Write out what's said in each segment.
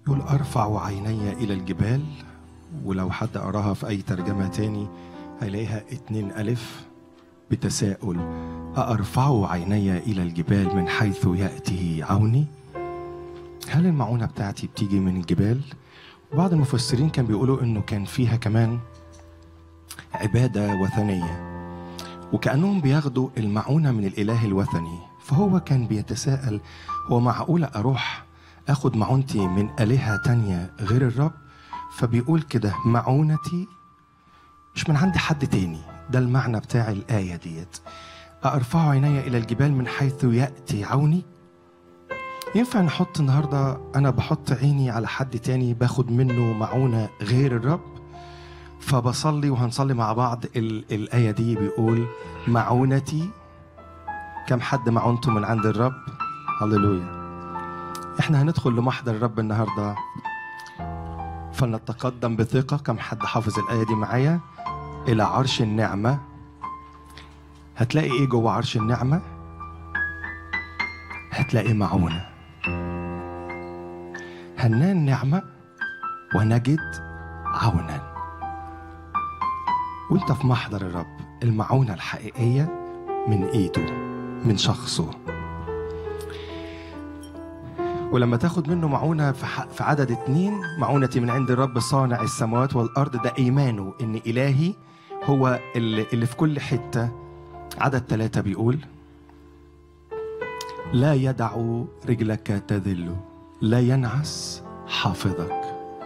يقول أرفع عيني إلى الجبال ولو حد قراها في أي ترجمة تاني هيلاقيها اتنين ألف بتساؤل أأرفع عيني إلى الجبال من حيث يأتي عوني هل المعونة بتاعتي بتيجي من الجبال بعض المفسرين كان بيقولوا إنه كان فيها كمان عبادة وثنية وكأنهم بياخدوا المعونة من الإله الوثني فهو كان بيتساءل هو معقولة أروح أخد معونتي من آلهة تانية غير الرب فبيقول كده معونتي مش من عند حد تاني ده المعنى بتاع الآية ديت أرفع عيني إلى الجبال من حيث يأتي عوني ينفع نحط النهاردة أنا بحط عيني على حد تاني باخد منه معونة غير الرب فبصلي وهنصلي مع بعض ال- الآية دي بيقول معونتي كم حد معونته من عند الرب هللويا احنا هندخل لمحضر الرب النهارده فلنتقدم بثقة كم حد حافظ الآية دي معايا إلى عرش النعمة هتلاقي إيه جوه عرش النعمة؟ هتلاقي معونة هنان نعمة ونجد عونا وانت في محضر الرب المعونة الحقيقية من ايده من شخصه ولما تاخد منه معونة في ح- في عدد اتنين معونتي من عند الرب صانع السماوات والأرض ده إيمانه إن إلهي هو اللي, اللي في كل حتة عدد ثلاثة بيقول لا يدع رجلك تذل لا ينعس حافظك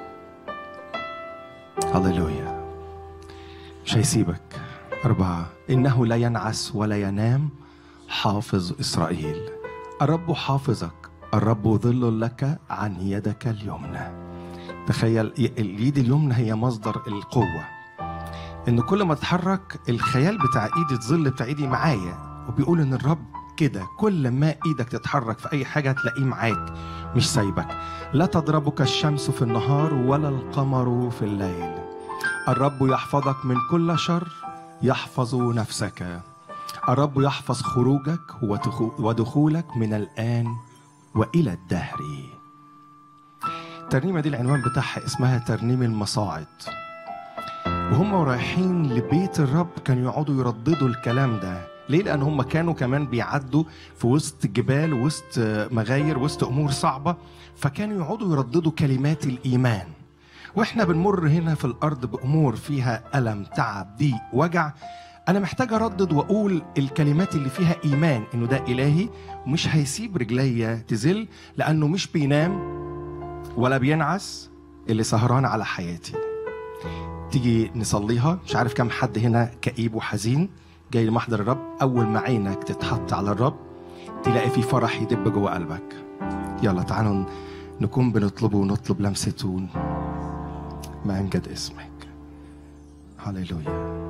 هللويا مش هيسيبك أربعة إنه لا ينعس ولا ينام حافظ إسرائيل الرب حافظك الرب ظل لك عن يدك اليمنى تخيل ي- اليد اليمنى هي مصدر القوة إن كل ما اتحرك الخيال بتاع إيدي الظل بتاع إيدي معايا وبيقول إن الرب كده كل ما إيدك تتحرك في أي حاجة هتلاقيه معاك مش سايبك لا تضربك الشمس في النهار ولا القمر في الليل الرب يحفظك من كل شر يحفظ نفسك الرب يحفظ خروجك ودخو- ودخولك من الآن وإلى الدهر الترنيمة دي العنوان بتاعها اسمها ترنيم المصاعد وهم رايحين لبيت الرب كانوا يقعدوا يرددوا الكلام ده ليه؟ لأن هم كانوا كمان بيعدوا في وسط جبال وسط مغاير وسط أمور صعبة فكانوا يقعدوا يرددوا كلمات الإيمان واحنا بنمر هنا في الارض بامور فيها الم تعب ضيق وجع انا محتاج اردد واقول الكلمات اللي فيها ايمان انه ده الهي ومش هيسيب رجليا تزل لانه مش بينام ولا بينعس اللي سهران على حياتي تيجي نصليها مش عارف كم حد هنا كئيب وحزين جاي لمحضر الرب اول ما عينك تتحط على الرب تلاقي في فرح يدب جوه قلبك يلا تعالوا نكون بنطلبه ونطلب لمسته ما أمجد اسمك هللويا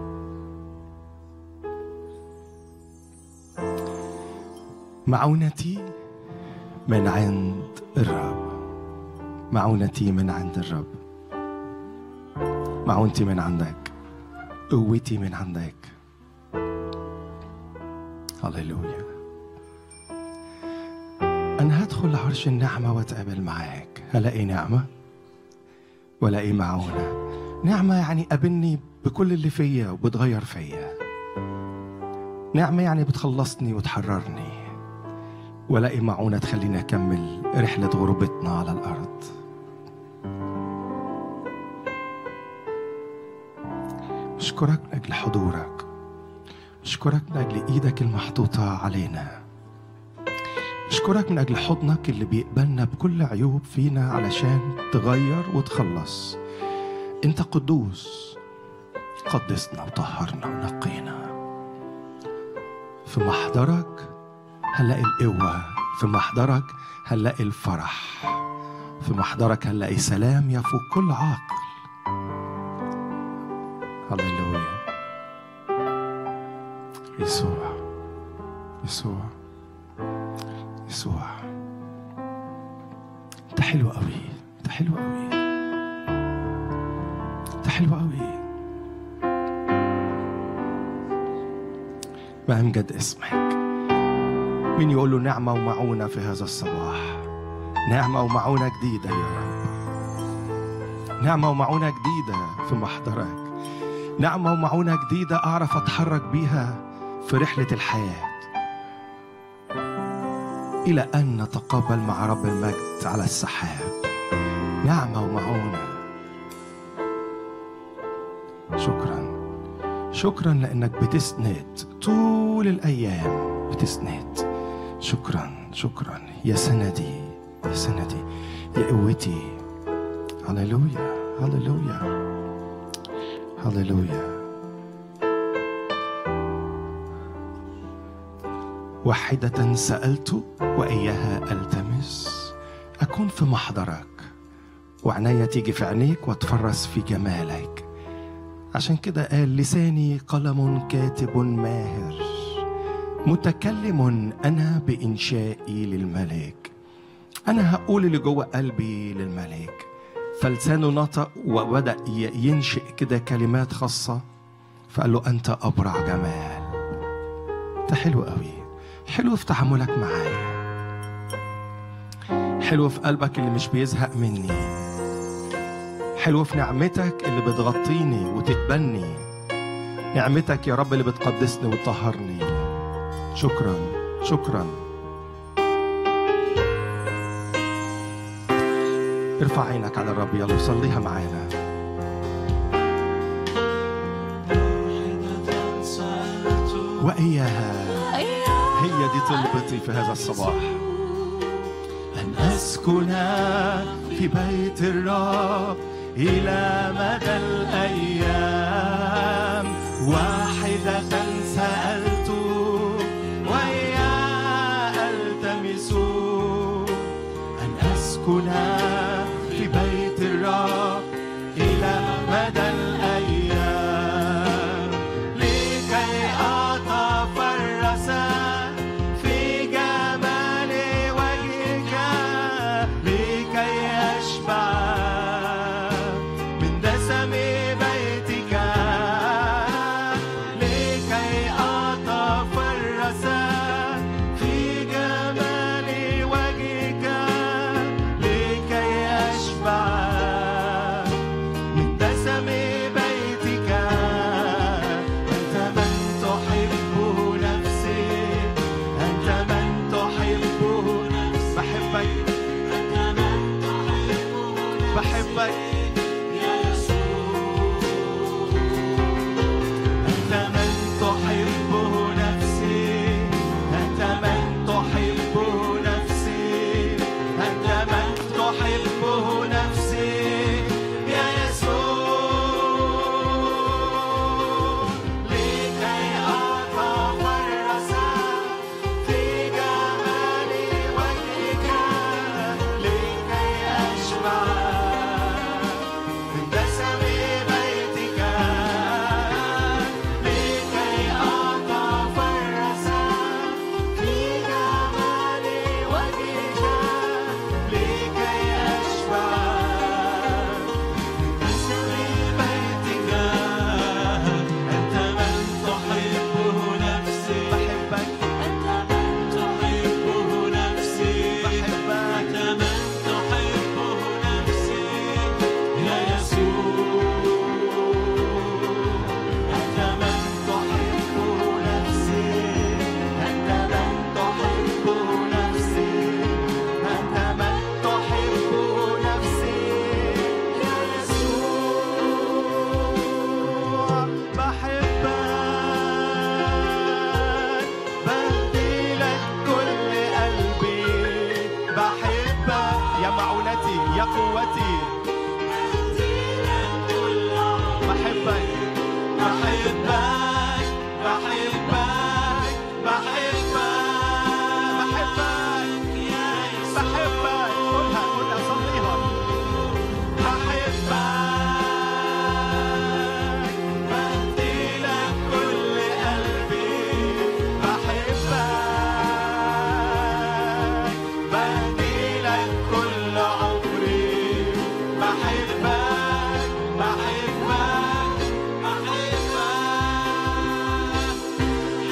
معونتي من عند الرب معونتي من عند الرب معونتي من عندك قوتي من عندك هللويا أنا هدخل عرش النعمة وأتقابل معاك هلاقي نعمة ولاقي معونة نعمة يعني قابلني بكل اللي فيا وبتغير فيا نعمة يعني بتخلصني وتحررني ولاقي معونة تخليني أكمل رحلة غربتنا على الأرض أشكرك من أجل حضورك أشكرك من أجل إيدك المحطوطة علينا أشكرك من أجل حضنك اللي بيقبلنا بكل عيوب فينا علشان تغير وتخلص أنت قدوس قدسنا وطهرنا ونقينا في محضرك هنلاقي القوة في محضرك هنلاقي الفرح في محضرك هنلاقي سلام يفوق كل عقل هللويا يسوع يسوع يسوع انت حلو قوي انت حلو قوي انت حلو قوي ما امجد اسمك مين يقول له نعمه ومعونه في هذا الصباح نعمه ومعونه جديده يا رب نعمة ومعونة جديدة في محضرك نعمة ومعونة جديدة أعرف أتحرك بيها في رحلة الحياة إلى أن نتقابل مع رب المجد على السحاب نعمة ومعونة شكرا شكرا لأنك بتسند طول الأيام بتسند شكرا شكرا يا سندي يا سندي يا قوتي هللويا هللويا هللويا واحدة سألت وإياها ألتمس أكون في محضرك وعناية تيجي في عينيك واتفرس في جمالك عشان كده قال لساني قلم كاتب ماهر متكلم أنا بإنشائي للملك أنا هقول اللي جوه قلبي للملك فلسانه نطق وبدأ ينشئ كده كلمات خاصة فقال له أنت أبرع جمال أنت حلو قوي حلو في تعاملك معايا حلو في قلبك اللي مش بيزهق مني حلو في نعمتك اللي بتغطيني وتتبني نعمتك يا رب اللي بتقدسني وتطهرني شكرا شكرا ارفع عينك على الرب يلا وصليها معانا وإياها هي دي طلبتي في هذا الصباح أن أسكن في بيت الرب إلى مدى الأيام واحدة سألت وإياها ألتمس أن أسكن في بيت الرب إلى مدى الأيام لكي أتفرس في جمال وجهك لكي أشبع من دسم بيتك لكي أتفرس في جمال وجهك لكي أشبع من دسم بيتك أنت من تحبه نفسي أنت من تحبه نفسي بحبك أنت من تحبه بحبك يا يسوع أنت من تحبه نفسي أنت من تحبه نفسي أنت من تحبه نفسي يا يسوع لكي أتفرس في جمال وجهك لكي أشبع من دسم بيتك لكي أتفرس في جمال وجهك لكي أشبع من دسم بيتك أنت من تحبه نفسي بحبك أنت من تحبه نفسي بحبك أنت من تحبه نفسي يا يسوع أنت من تحبه نفسي أنت من تحبه نفسي أنت من تحبه نفسي يا يسوع بحبك بدي لك كل قلبي بحبك يا معونتي يا قوتي بحبك بحبك بحبك بحبك بحبك يا بحبك قولها قولها صليها بحبك بدي لك كل قلبي بحبك بدي لك كل عمري بحبك بحبك بحبك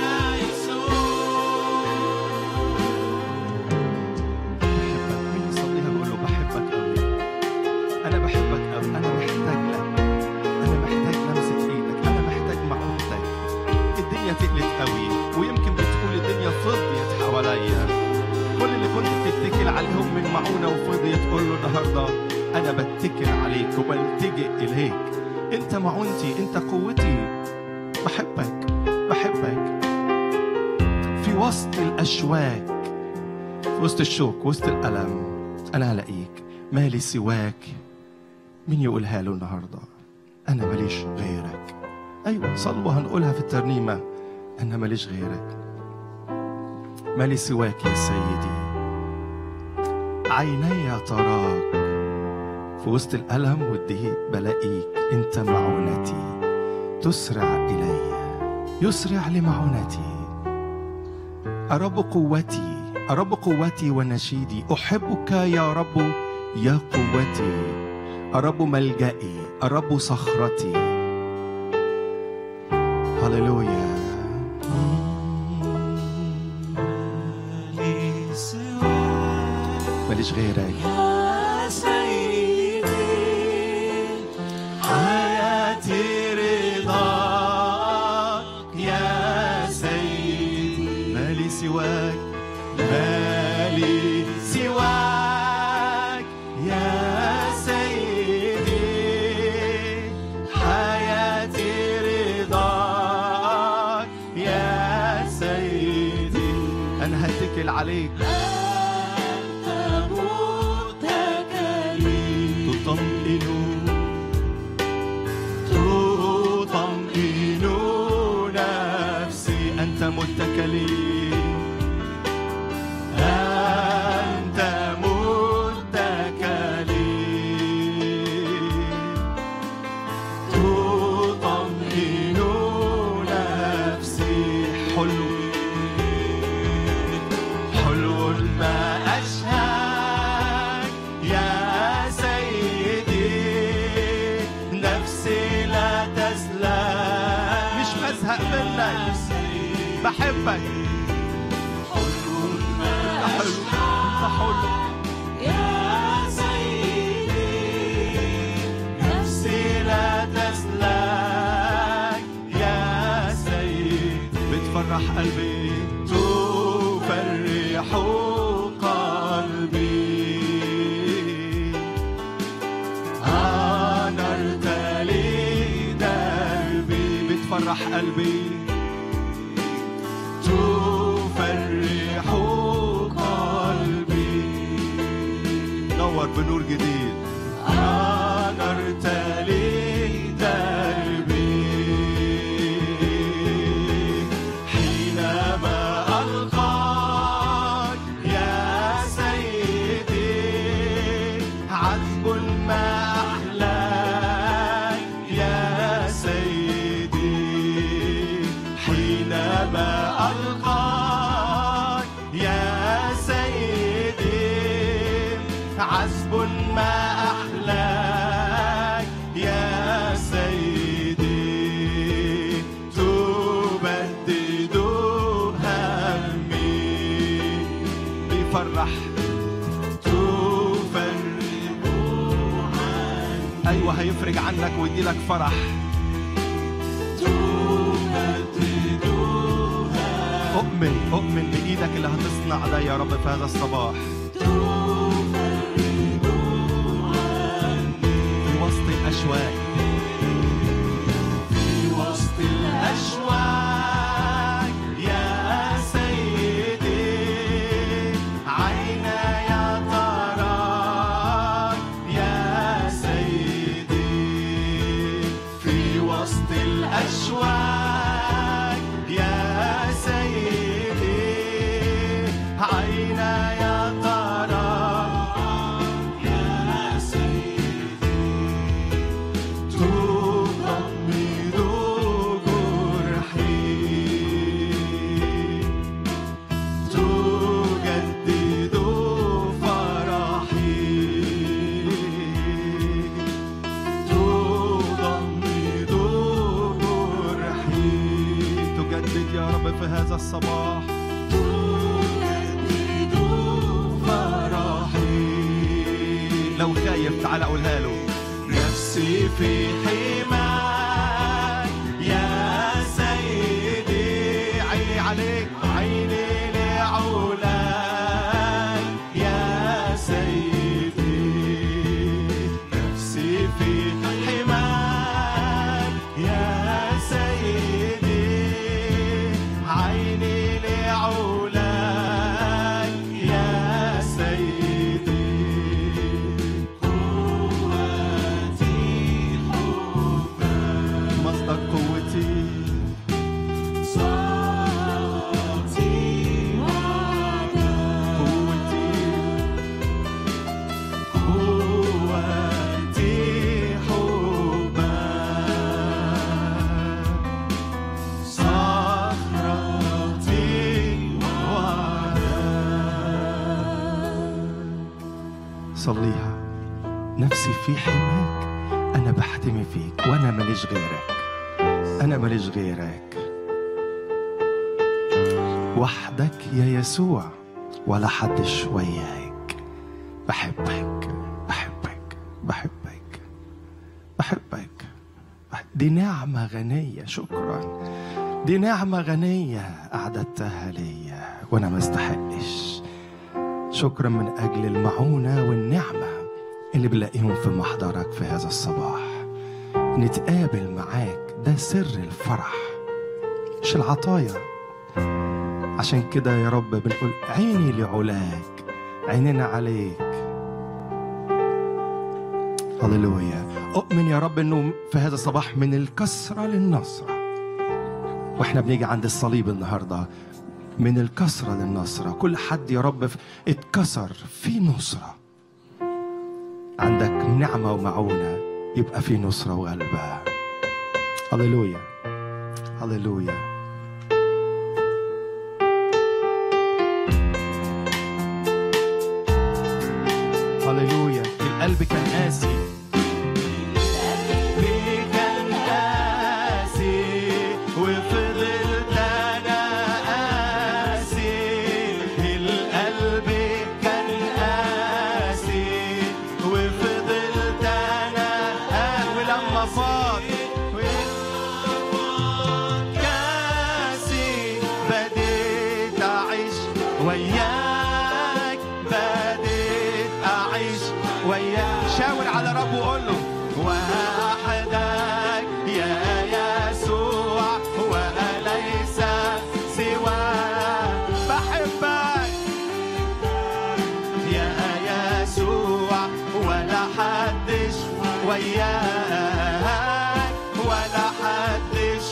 معونة وفضيت تقول له النهاردة أنا بتكل عليك وبلتجئ إليك أنت معونتي أنت قوتي بحبك بحبك في وسط الأشواك في وسط الشوك وسط الألم أنا هلاقيك مالي سواك مين يقولها له النهارده أنا ماليش غيرك أيوة صلوا هنقولها في الترنيمة أنا ماليش غيرك مالي سواك يا سيدي عيني تراك في وسط الألم والضيق بلاقيك أنت معونتي تسرع إلي يسرع لمعونتي أرب قوتي أرب قوتي ونشيدي أحبك يا رب يا قوتي أرب ملجئي أرب صخرتي هللويا ماليش غيرك يا سيدي حياتي رضاك يا سيدي مالي سواك مالي سواك يا سيدي حياتي رضاك يا سيدي أنا هتكل عليك أنت متكلم تطمئن تطمئن نفسي أنت متكلي أنت متكلي تطمئن نفسي حلو حلو ما أشهاك يا سيدي نفسي لا تسلم مش بزهق منك بحبك حلو ما انت حلو انت حلو يا سيدي نفسي لا تسلك يا سيدي بتفرح قلبي تفرح قلبي أنرت لي دربي بتفرح قلبي تفرح قلبي نور بنور جديد أنرت لي دربي حينما ألقاك يا سيدي عذب ما أحلاك يا سيدي حينما ألقاك يا سيدي عذب ما أحلاك يا سيدي تبدد همي بيفرح تفرج عني أيوة هيفرج عنك ويديلك فرح تبدد أؤمن أؤمن بإيدك اللي هتصنع ده يا رب في هذا الصباح في وسط الأشواك في وسط الأشواك يا سيدي عيناي تراك يا سيدي في وسط الأشواك يا سيدي عيناي تراك يا سيدي تغمض جرحي تجدد فرحي تغمض جرحي تجدد يا رب في هذا الصباح تجدد فرحي لو خايف تعال قولها له نفسي في حماك يا سيدي عيني عليك عيني لعولاك يا سيدي صليها نفسي في حماك أنا بحتمي فيك وأنا ماليش غيرك أنا ماليش غيرك وحدك يا يسوع ولا حد وياك بحبك بحبك بحبك بحبك دي نعمة غنية شكرا دي نعمة غنية أعددتها ليا وأنا ما استحقش شكرا من أجل المعونة والنعمة اللي بلاقيهم في محضرك في هذا الصباح نتقابل معاك ده سر الفرح مش العطايا عشان كده يا رب بنقول عيني لعلاك عيننا عليك هللويا أؤمن يا رب إنه في هذا الصباح من الكسرة للنصرة واحنا بنيجي عند الصليب النهارده من الكسرة للنصرة كل حد يا رب اتكسر في نصرة عندك نعمة ومعونة يبقى في نصرة وغلبة هللويا هللويا هللويا القلب كان قاسي كان قاسي وفضلت انا قاسي القلب كان قاسي وفضلت انا قاسي ولما فاض كاسي بديت اعيش وياك بديت اعيش وياك شاور على رب وقول له وحدك يا يسوع وليس سواك بحبك يا يسوع ولا حدش وياك ولا حدش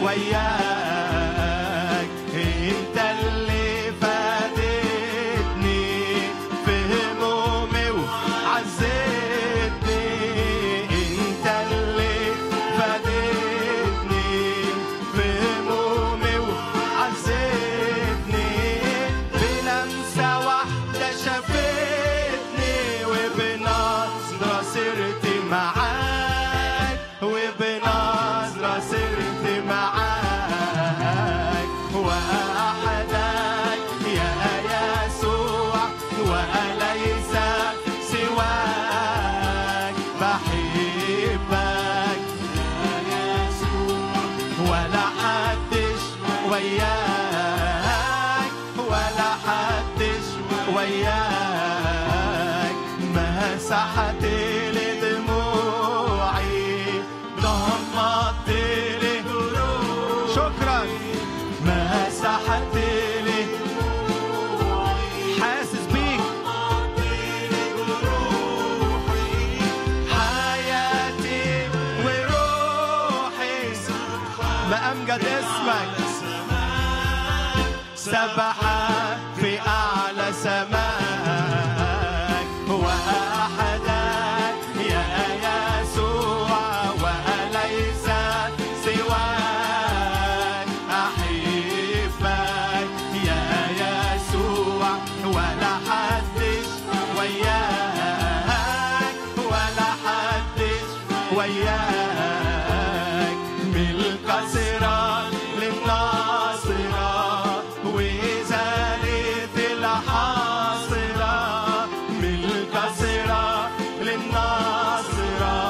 وياك انت اللي فادتني في همومي وعزتني انت اللي فادتني في همومي وعزتني بلمسة واحدة شافتني وبنظرة صرت معاك وبنظرة صرت معاك وحدك يا يسوع وليس سواك بحبك يا يسوع ولا حدش وياك ولا حدش وياك مسحت لي دموعي ضمت لي شكرا مسحت لي حاسس بيك حياتي وروحي ما أمجد اسمك سبح في أعلى سماك وأحدك يا يسوع وليس سواك أحبك يا يسوع ولا حدش وياك ولا حدش وياك من القصرة للناصرة وزالت الحاصرة من القصرة للناصرة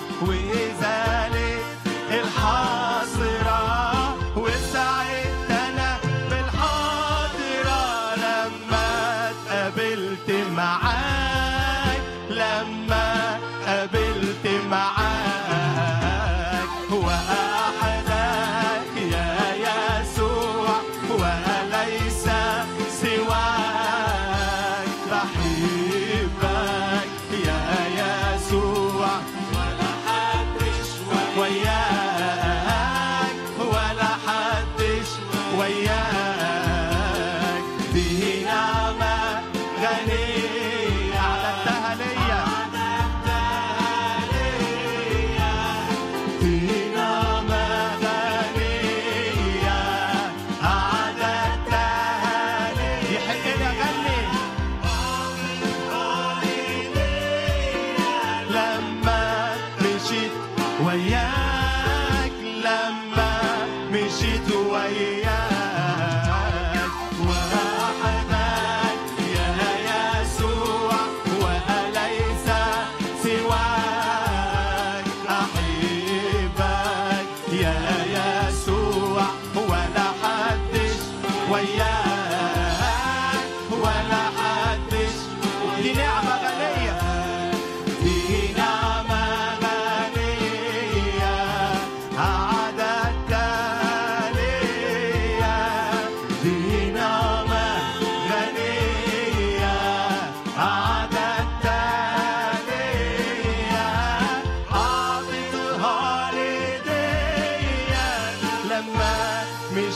وزالت الحاصرة وسعدت أنا بالحاضرة لما اتقابلت معاك لما قابلت معاك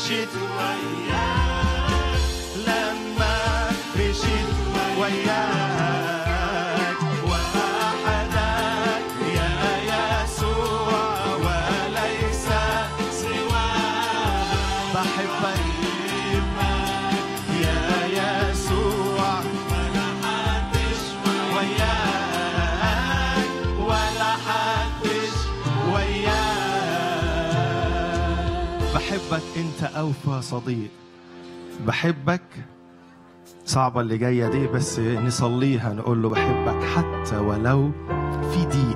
مشيت وياك لما مشيت وياك وحدك يا يسوع وليس سواك بحبك يا يسوع ولا حدش وياك ولا حدش وياك بحبك انت اوفى صديق بحبك صعبة اللي جاية دي بس نصليها نقول له بحبك حتى ولو في ضيق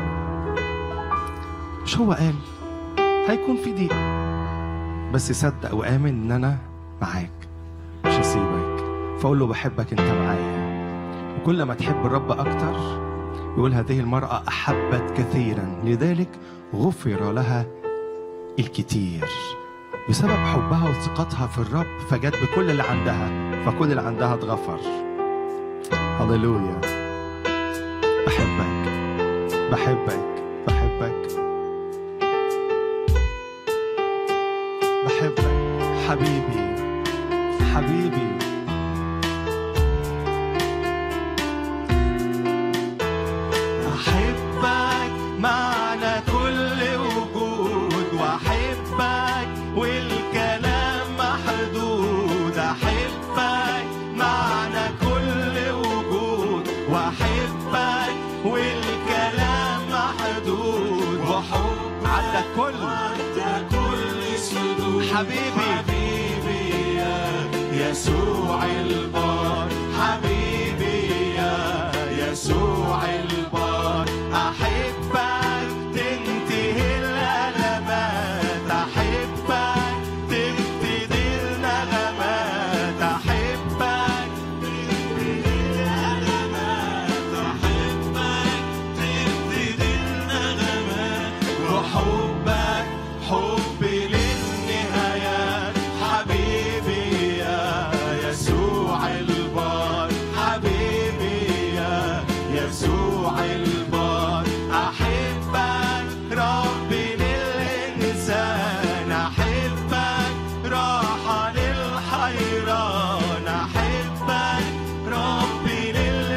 مش هو قال هيكون في ضيق بس صدق وآمن ان انا معاك مش هسيبك فاقول له بحبك انت معايا وكل ما تحب الرب اكتر يقول هذه المرأة أحبت كثيرا لذلك غفر لها الكتير بسبب حبها وثقتها في الرب فجت بكل اللي عندها فكل اللي عندها اتغفر هللويا بحبك بحبك بحبك بحبك حبيبي حبيبي أحبك معنى كل وجود وأحبك والكلام محدود أحبك معنى كل وجود وأحبك والكلام محدود وحب عدى كل عدى كل سدود حبيبي حبيبي يا يسوع البار حبيبي يا يسوع البار أحبك تنتهي الألمات أحبك تبتدي النغمات أحبك تبتدي الألمات أحبك تبتدي النغمات وحبك حب للنهايات حبيبي يا يسوع البار حبيبي يا يسوع البار أحبك ربي للإنسان أحبك راحة للحيران أحبك ربي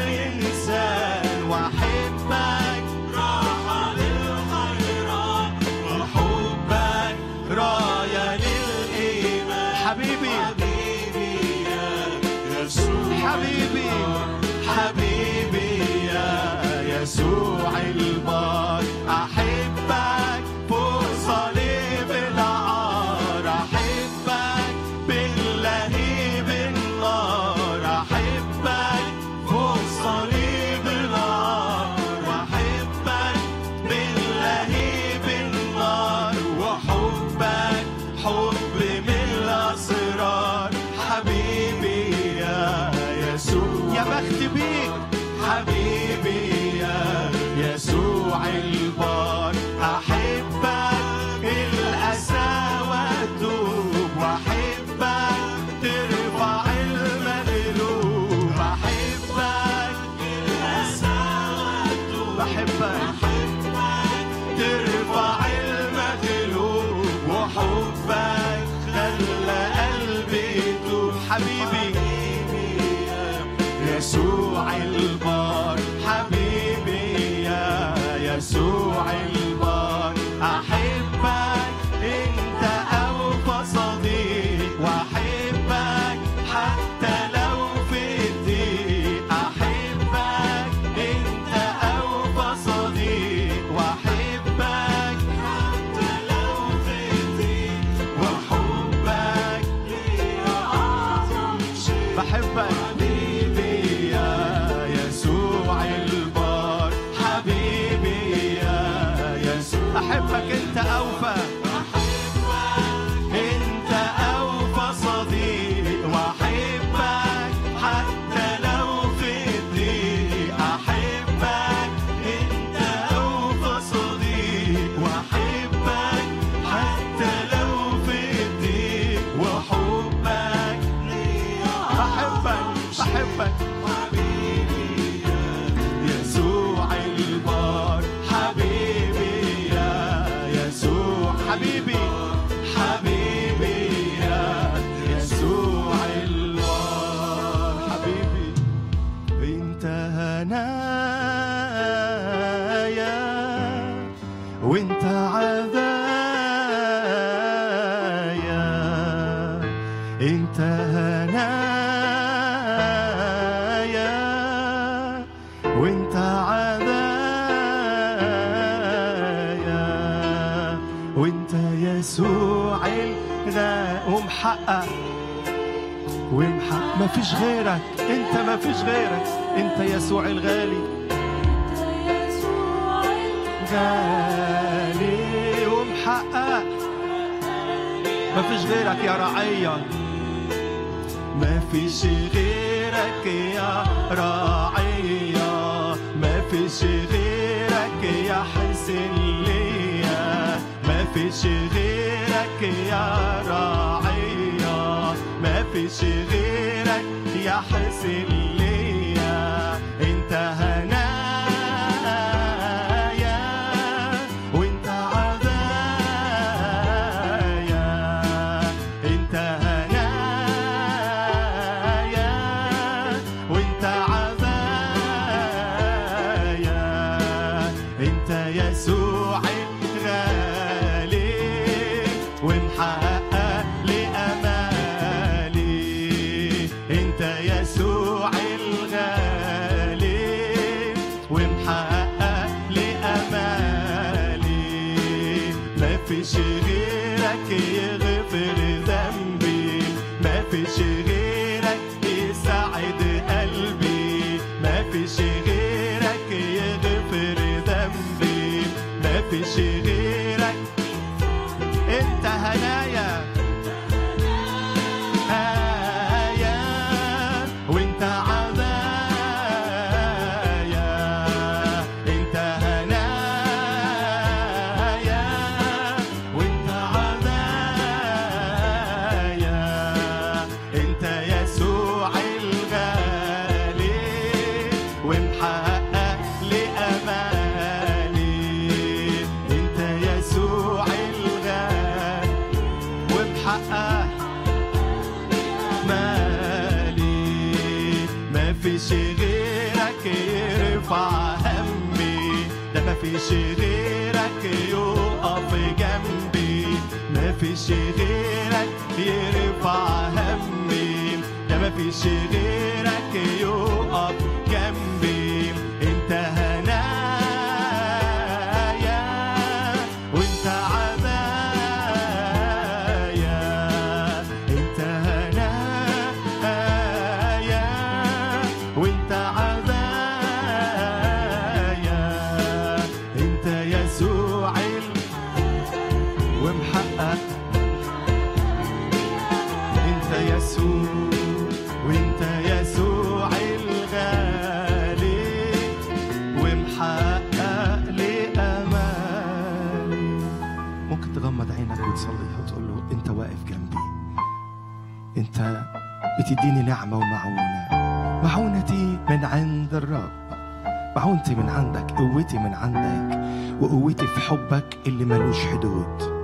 للإنسان وأحبك راحة للحيران وحبك راية للإيمان حبيبي حبيبي يا يسوع حبيبي حبيبي يا يسوع البار أحبك فوق صليب العار أحبك باللهيب النار أحبك فوق صليب العار وأحبك باللهيب النار وحبك حب من الأسرار حبيبي يا يسوع يا بخت بيك حبيبي يا يسوع البار أحبك الأسى والدوب وأحبك ترفع المغلوب أحبك الأسى والدوب بحبك ترفع المغلوب وحبك خلى قلبي يتوب حبيبي يسوع البار حبيبي يا يسوع البار أحبك أنت أوفى صديق وأحبك حتى لو في الضيق أحبك أنت أوفى صديق وأحبك حتى لو في الضيق وحبك لي أعظم شيء بحبك حبيبي يا وانت عذايا انت هنايا وانت عذايا وانت يسوع الغا ومحقق ومحقق ما فيش غيرك انت ما فيش غيرك انت يسوع الغالي غالي ومحقق ما فيش غيرك يا رعية ما فيش غيرك يا راعية ما فيش غيرك يا حسن ليا ما فيش غيرك يا راعية ما فيش غيرك يا حسن ليا انت هنايا وانت عذايا انت هنايا وانت عذايا انت يسوع الغالي ومحقق لأمالي انت يسوع الغالي ومحقق لأمالي ما فيش غيرك يغفر ذنبي ما فيش غيرك يساعد قلبي ما فيش غيرك يغفر ذنبي ما فيش غيرك انت هنايا هايا وانت عذايا انت هنايا وانت عذايا انت يسوع الغالي ومحقق لأمالي انت يسوع الغالي ومحقق مالي ما فيش غيرك يرفع همي ده ما فيش غيرك يقف جنبي ما فيش غيرك يرفع همي ده ما فيش غيرك يقف جنبي انت هنايا وانت عذايا انت هنايا وانت عذايا انت يسوع ال- ومحقق انت يسوع وانت يسوع الغالي ومحقق لأمالي ممكن تغمض عينك وتصلي وتقول له انت واقف جنبي انت بتديني نعمة ومعونة معونتي من عند الرب معونتي من عندك قوتي من عندك وقوتي في حبك اللي ملوش حدود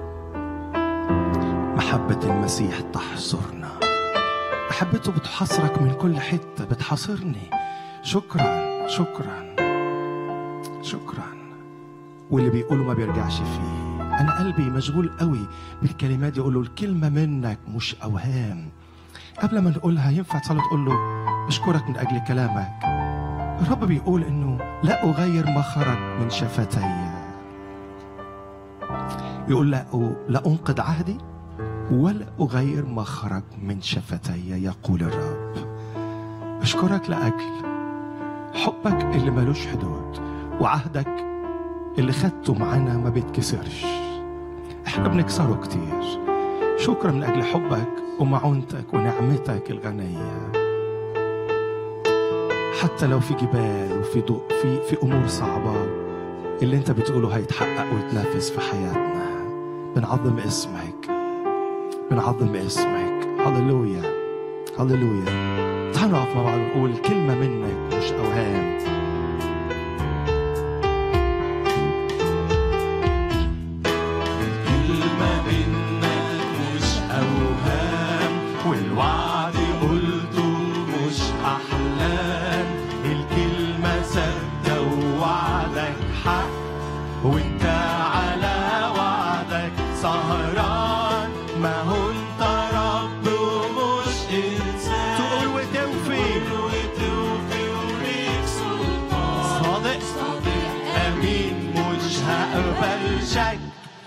محبة المسيح تحصرنا محبته بتحصرك من كل حتة بتحاصرني شكرا شكرا شكرا واللي بيقوله ما بيرجعش فيه انا قلبي مشغول قوي بالكلمات دي اقول له الكلمه منك مش اوهام قبل ما نقولها ينفع تصلي تقول له اشكرك من اجل كلامك الرب بيقول انه لا اغير ما خرج من شفتي يقول لا لا انقض عهدي ولا اغير ما خرج من شفتي يقول الرب اشكرك لاجل حبك اللي ملوش حدود وعهدك اللي خدته معانا ما بيتكسرش احنا بنكسره كتير شكرا من اجل حبك ومعونتك ونعمتك الغنيه حتى لو في جبال وفي ضوء في في امور صعبه اللي انت بتقوله هيتحقق ويتنفذ في حياتنا بنعظم اسمك بنعظم اسمك هللويا هللويا تعالوا نقف مع بعض ونقول كلمه منك مش اوهام كلمة منك مش أوهام والوعد قلته مش أحلام الكلمة ثابتة ووعدك حق وانت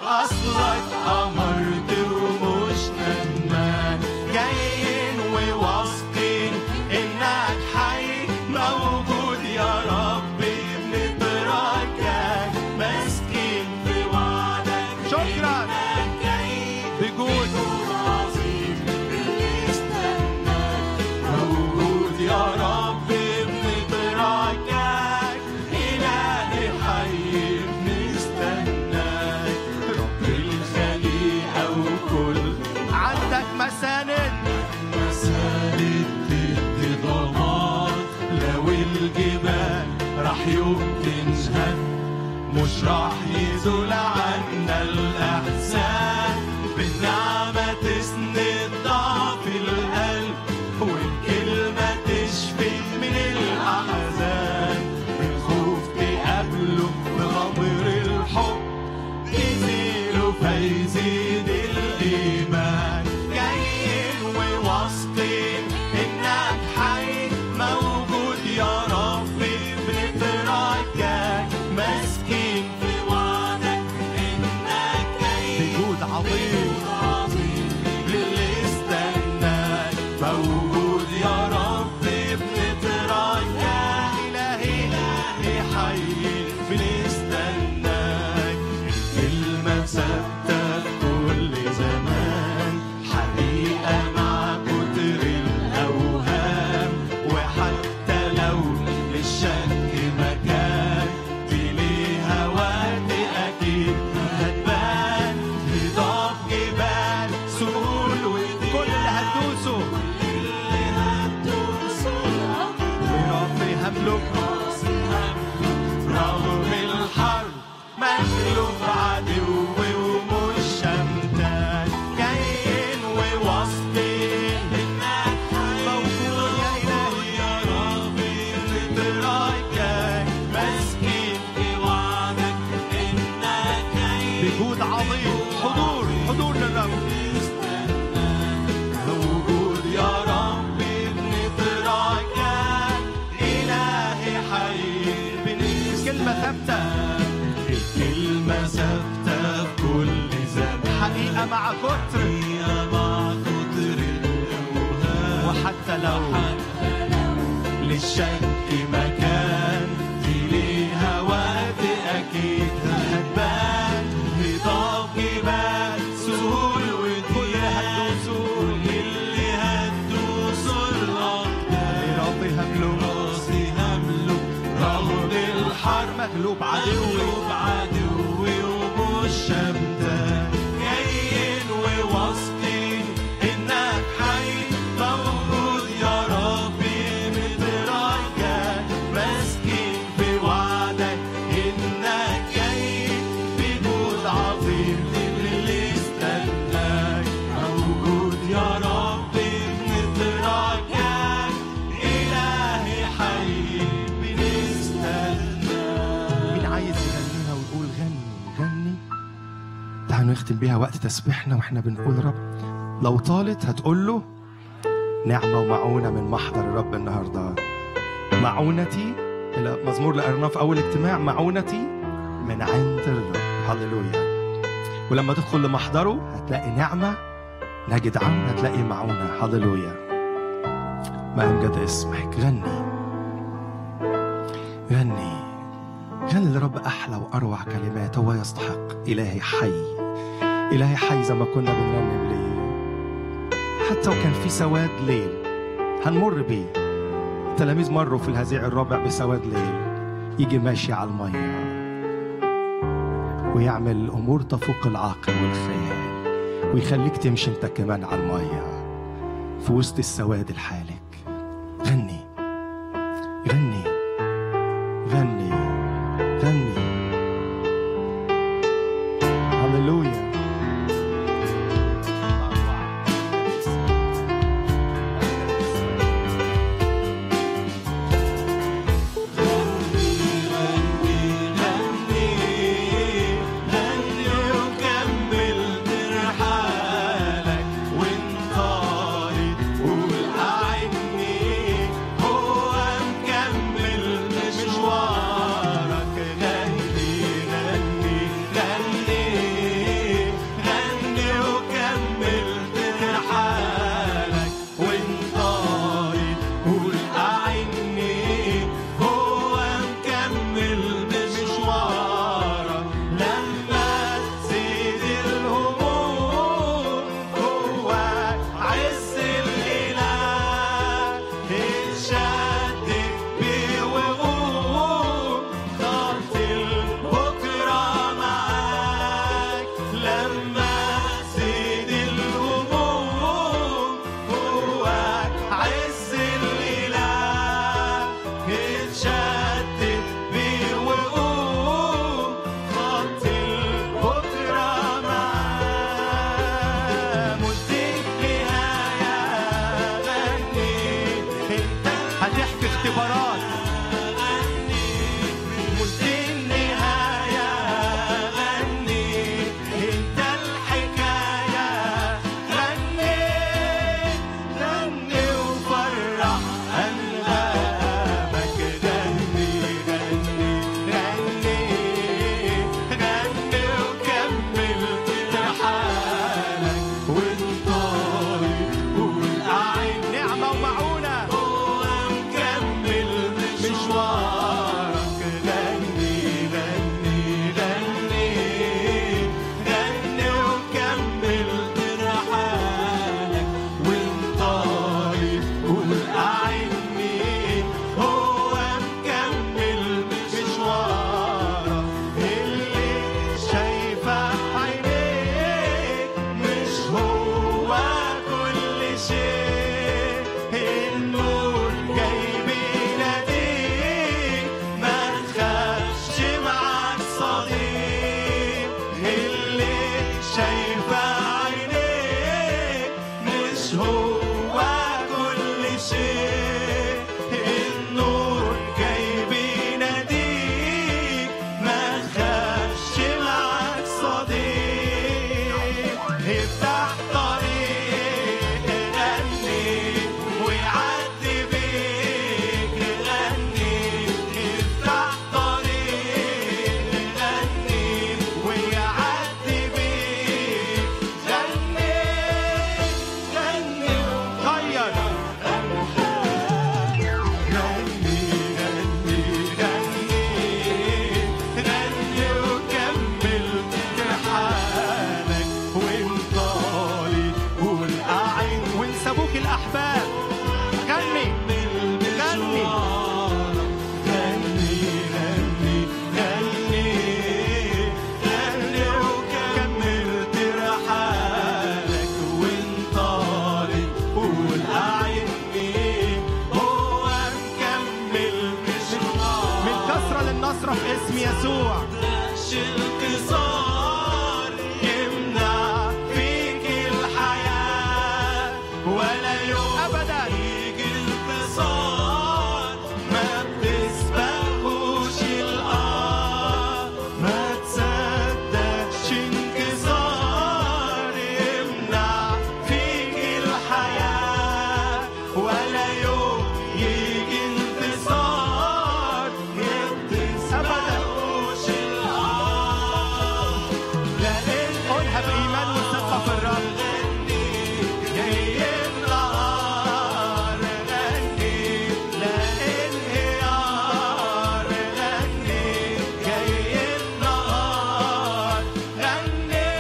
أصلك أمرت ومش ندمان جايين وواثقين إنك حي موجود يا رب بنترجاك ماسكين في وعدك شكراً. إنك جاي بجود عظيم اللي استناك موجود يا رب بنترجاك إلهي حي بنستناك رب الخليقة وكل عندك مساند مسالة تدي ضمان لو الجبال راح يوم تنهد مش راح يزول عنا الأحزان بالنعمة تسند ضعف القلب والكلمة تشفي من الأحزان الخوف تقابله بغمر الحب يزيله فيزيد الإيمان جايين وواثقين إنك حي موجود يا رب بنترجاك ماسكين في وعدك إنك جاي بجود عظيم عظيم للي استناك موجود يا رب بنترجاك إلهي إلهي حي بنستناك الكلمة ثابتة في كل زمان حقيقة مع كتر الأوهام وحتى لو للشك مكان دي ليها وقت أكيد هتبان هضاب جبال سهول ودي كل اللي هتدوسه اللي هتدوسه ورب يهملك رغم الحرب مغلوب عدو ومش شمتان جايين وواثقين انك موجود يا الهي يا ربي بنترجاك ماسكين في وعدك انك جاي بجود عظيم حضور حضور للرب موجود يا ربي بنترجاك إلهي حي بنستناك كلمة ثابتة الكلمة ثابتة في كل زمان حقيقة مع كتر هي مع كتر الأوهام وحتى لو للشك مكان في ليها وقت أكيد هتبان هضاب جبال سهول وديان كل اللي هتدوسه الأقدام رب يهملك راسي همله رغم الحرب مغلوب عدوي مغلوب عدوي ومش شمتان جايين وواثقين انك حي موجود يا ربي مترجاك ماسكين في وعدك انك جاي بجود عظيم للي استناك موجود يا ربي مترجاك الهي حي بنستناك مين عايز يغنيها ويقول غني غني تعالوا نختم بيها وقت تسبيحنا واحنا بنقول رب لو طالت هتقول له نعمة ومعونة من محضر الرب النهاردة معونتي إلى مزمور اللي قرناه في أول اجتماع معونتي من عند الرب هللويا ولما تدخل لمحضره هتلاقي نعمة نجد عون هتلاقي معونة هللويا ما أمجد اسمك غني غني غني لرب أحلى وأروع كلمات هو يستحق إلهي حي إلهي حي زي ما كنا بنرنم ليه حتى وكان في سواد ليل هنمر بيه التلاميذ مروا في الهزيع الرابع بسواد ليل يجي ماشي على المية ويعمل أمور تفوق العقل والخيال ويخليك تمشي انت كمان على المية في وسط السواد الحالك غني غني غني غني هللويا وكمل ترحالك وانطالت قول أعد مصرف اسم يسوع مش انتصار يمنع فيك الحياة ولا يوم أبداً. يجي انتصار ما بتسبقوش الآه ما تصدقش انكسار يمنع فيك الحياة ولا يوم يجي انتصار ما بتسبقوش الآه لأن قولها بإيمان وثقة في الرب جاي النهار غني لا انهيار غني جاي النهار غني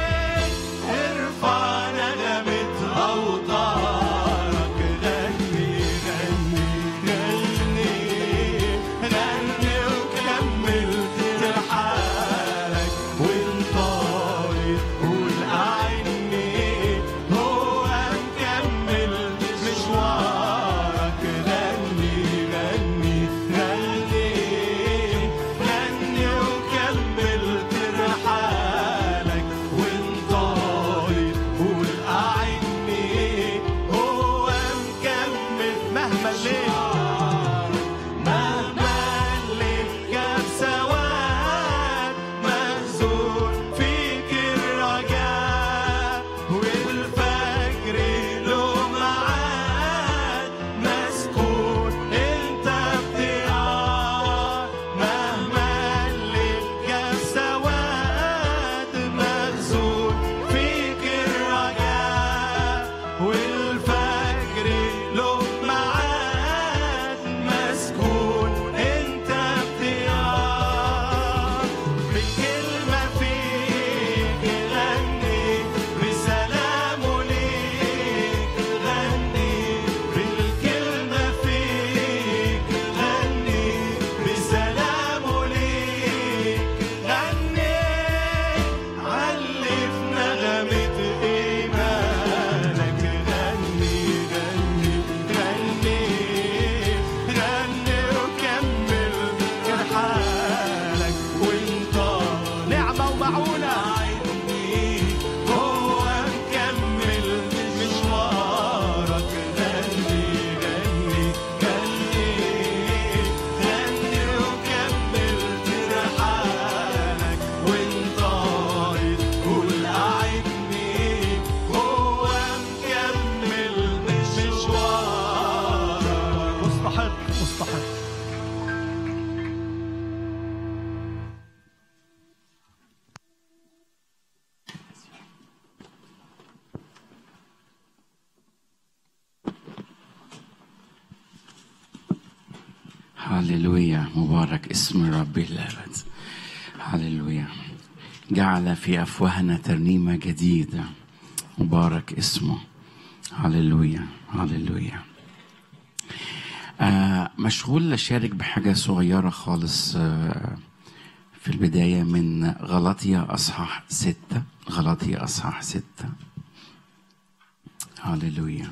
ارفع نغمة أوتارك غني غني غني غني وكمل ترحالك وانت طاير قول أعني هو مكمل مشوارك غني غني غني غني وكمل ترحالك وانت طاير قول أعني هو مكمل مهما الليل مهما الليل جاب سواد مهزول فيك الرجاء والفجر له معاد مسكون انت بضياع مهما الليل جاب سواد مهزول فيك الرجاء والفجر له معاد مسكون انت بضياع بكلمة فيك غني بسلامه ليك غني بالكلمة فيك غني بسلامه ليك غني علي في نغمة إيمانك غني غني غني غني وكمل حالك وانت نعمة ومعونة عيني هو مكمل مشوارك غني غني غني غني وكمل ترحالك وانت طاير قول أعدني هو مكمل مشوارك مستحق مستحق هللويا مبارك اسم الرب الأبد هللويا جعل في أفواهنا ترنيمة جديدة مبارك اسمه هللويا هللويا آه مشغول أشارك بحاجة صغيرة خالص آه في البداية من غلطية أصحاح ستة غلطية أصحاح ستة هللويا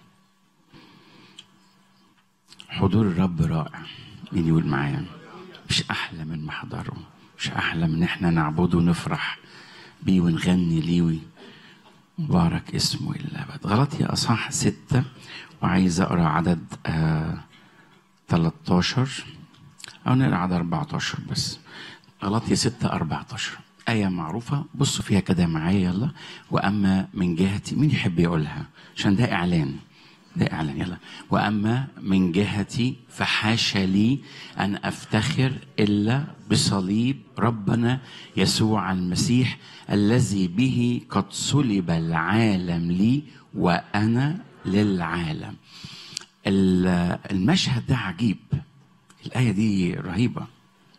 حضور الرب رائع مين يقول معايا مش احلى من محضره مش احلى من احنا نعبده ونفرح بيه ونغني ليه مبارك اسمه الى الابد غلطية اصحاح ستة وعايز اقرا عدد آه 13 او نقرا عدد 14 بس غلطية 6 14 آية معروفة بصوا فيها كده معايا يلا وأما من جهتي مين يحب يقولها عشان ده إعلان ده إعلان يلا وأما من جهتي فحاشا لي أن أفتخر إلا بصليب ربنا يسوع المسيح الذي به قد صلب العالم لي وأنا للعالم ال- المشهد ده عجيب الآية دي رهيبة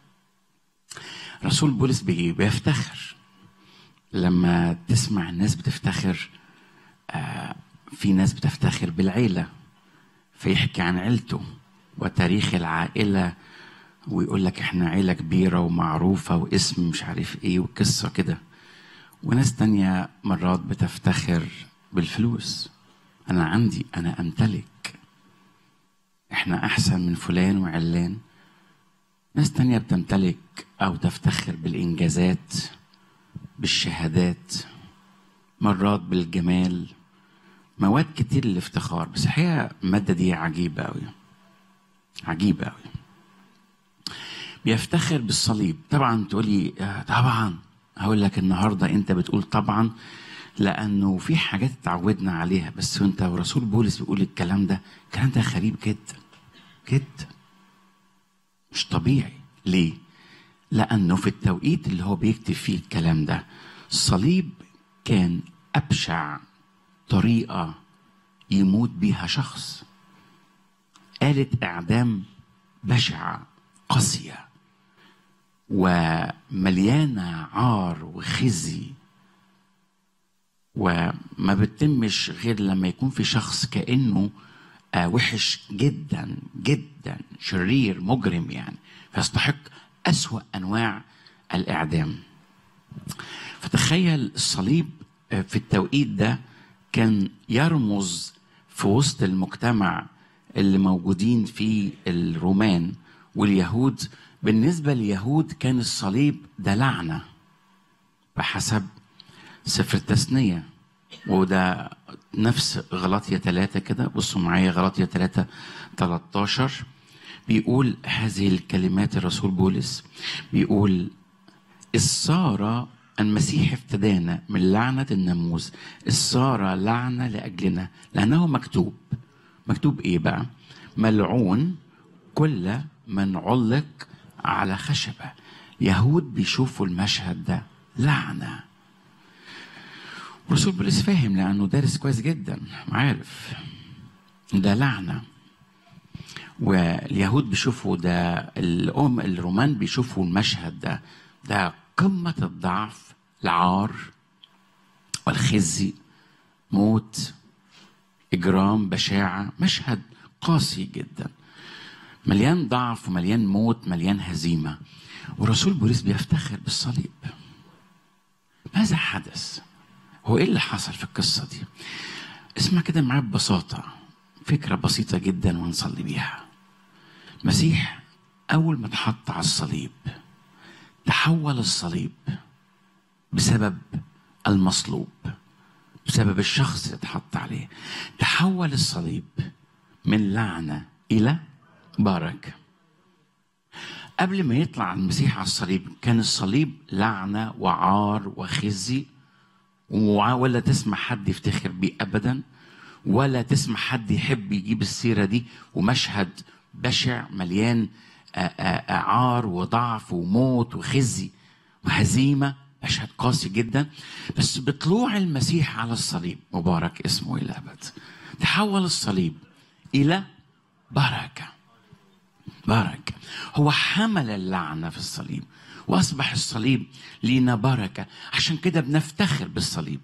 رسول بولس بي- بيفتخر لما تسمع الناس بتفتخر آه، في ناس بتفتخر بالعيلة فيحكي عن عيلته وتاريخ العائلة ويقول لك احنا عيلة كبيرة ومعروفة واسم مش عارف ايه وقصة كده وناس تانية مرات بتفتخر بالفلوس أنا عندي أنا أمتلك احنا أحسن من فلان وعلان ناس تانية بتمتلك أو تفتخر بالإنجازات بالشهادات مرات بالجمال مواد كتير للافتخار بس الحقيقة المادة دي عجيبة أوي عجيبة أوي بيفتخر بالصليب طبعا تقولي آه، طبعا هقول لك النهارده انت بتقول طبعا لانه في حاجات اتعودنا عليها بس وانت ورسول بولس بيقول الكلام ده الكلام ده غريب جدا جدا مش طبيعي ليه لانه في التوقيت اللي هو بيكتب فيه الكلام ده الصليب كان ابشع طريقه يموت بيها شخص آلة إعدام بشعة قاسية ومليانة عار وخزي وما بتتمش غير لما يكون في شخص كأنه آه، وحش جدا جدا شرير مجرم يعني فيستحق أسوأ أنواع الإعدام فتخيل الصليب آه، في التوقيت ده كان يرمز في وسط المجتمع اللي موجودين فيه الرومان واليهود بالنسبة لليهود كان الصليب ده لعنة بحسب سفر التثنية وده نفس غلطية ثلاثة كده بصوا معايا غلطية ثلاثة 13 بيقول هذه الكلمات الرسول بولس بيقول إذ صار المسيح افتدانا من لعنة الناموس إذ صار لعنة لأجلنا لأنه مكتوب مكتوب إيه بقى ملعون كل من علق على خشبة يهود بيشوفوا المشهد ده لعنة رسول بولس فاهم لأنه دارس كويس جدا عارف ده لعنة واليهود بيشوفوا ده الأم الرومان بيشوفوا المشهد ده ده قمة الضعف العار والخزي موت إجرام بشاعة مشهد قاسي جدا مليان ضعف ومليان موت مليان هزيمة ورسول بولس بيفتخر بالصليب ماذا حدث؟ هو ايه اللي حصل في القصة دي؟ اسمع كده معايا ببساطة فكرة بسيطة جدا ونصلي بيها مسيح أول ما اتحط على الصليب تحول الصليب بسبب المصلوب بسبب الشخص اللي اتحط عليه تحول الصليب من لعنة إلى بركة قبل ما يطلع المسيح على الصليب كان الصليب لعنة وعار وخزي وع- ولا تسمع حد يفتخر بيه أبدا ولا تسمع حد يحب يجيب السيرة دي ومشهد بشع مليان آ- آ- عار وضعف وموت وخزي وهزيمة مشهد قاسي جدا بس بطلوع المسيح على الصليب مبارك اسمه إلى الأبد تحول الصليب إلى بركة بركة هو حمل اللعنة في الصليب وأصبح الصليب لينا بركة عشان كده بنفتخر بالصليب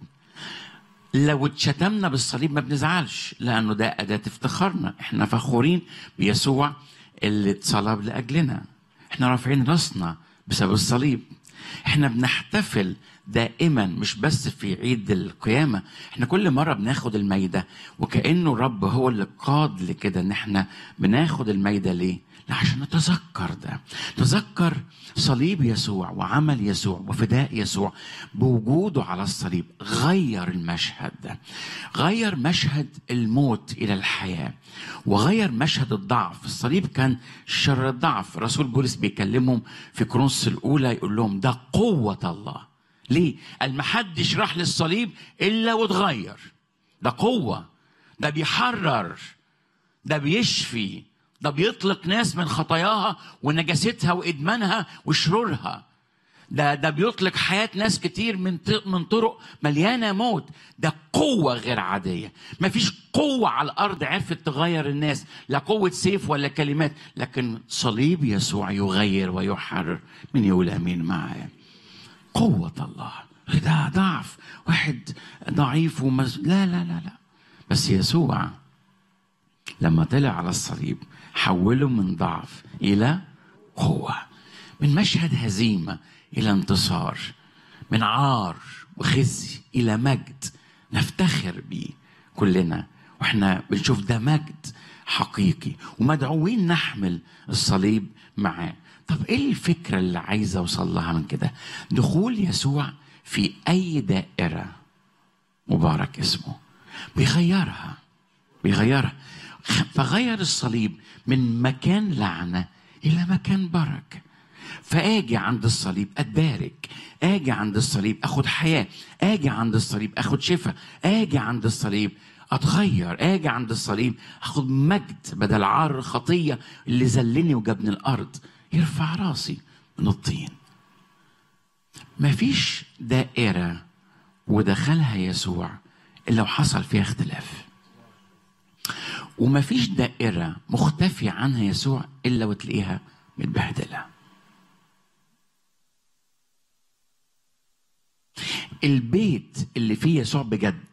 لو اتشتمنا بالصليب ما بنزعلش لأنه ده أداة افتخارنا احنا فخورين بيسوع اللي اتصلب لأجلنا احنا رافعين راسنا بسبب الصليب احنا بنحتفل دائما مش بس في عيد القيامة احنا كل مرة بناخد الميدة وكأنه الرب هو اللي قاد لكده ان احنا بناخد الميدة ليه لا عشان نتذكر ده تذكر صليب يسوع وعمل يسوع وفداء يسوع بوجوده على الصليب غير المشهد ده غير مشهد الموت إلى الحياة وغير مشهد الضعف الصليب كان شر الضعف رسول بولس بيكلمهم في كرونس الأولى يقول لهم ده قوة الله ليه؟ قال محدش راح للصليب إلا واتغير ده قوة ده بيحرر ده بيشفي ده بيطلق ناس من خطاياها ونجاستها وادمانها وشرورها ده ده بيطلق حياه ناس كتير من ط- من طرق مليانه موت ده قوه غير عاديه مفيش قوه على الارض عرفت تغير الناس لا قوه سيف ولا كلمات لكن صليب يسوع يغير ويحرر من يقول امين معايا قوة الله ده ضعف واحد ضعيف ومز... لا لا لا لا بس يسوع لما طلع على الصليب حوله من ضعف إلى قوة من مشهد هزيمة إلى انتصار من عار وخزي إلى مجد نفتخر بيه كلنا واحنا بنشوف ده مجد حقيقي ومدعوين نحمل الصليب معاه طب ايه الفكره اللي عايز اوصل لها من كده دخول يسوع في اي دائره مبارك اسمه بيغيرها بيغيرها فغير الصليب من مكان لعنه الى مكان بركه فاجي عند الصليب اتبارك اجي عند الصليب اخد حياه اجي عند الصليب اخد شفاء اجي عند الصليب اتغير اجي عند الصليب اخد مجد بدل عار الخطيه اللي ذلني وجابني الارض يرفع راسي من الطين مفيش دائره ودخلها يسوع الا وحصل فيها اختلاف ومفيش دائره مختفي عنها يسوع الا وتلاقيها متبهدله البيت اللي فيه يسوع بجد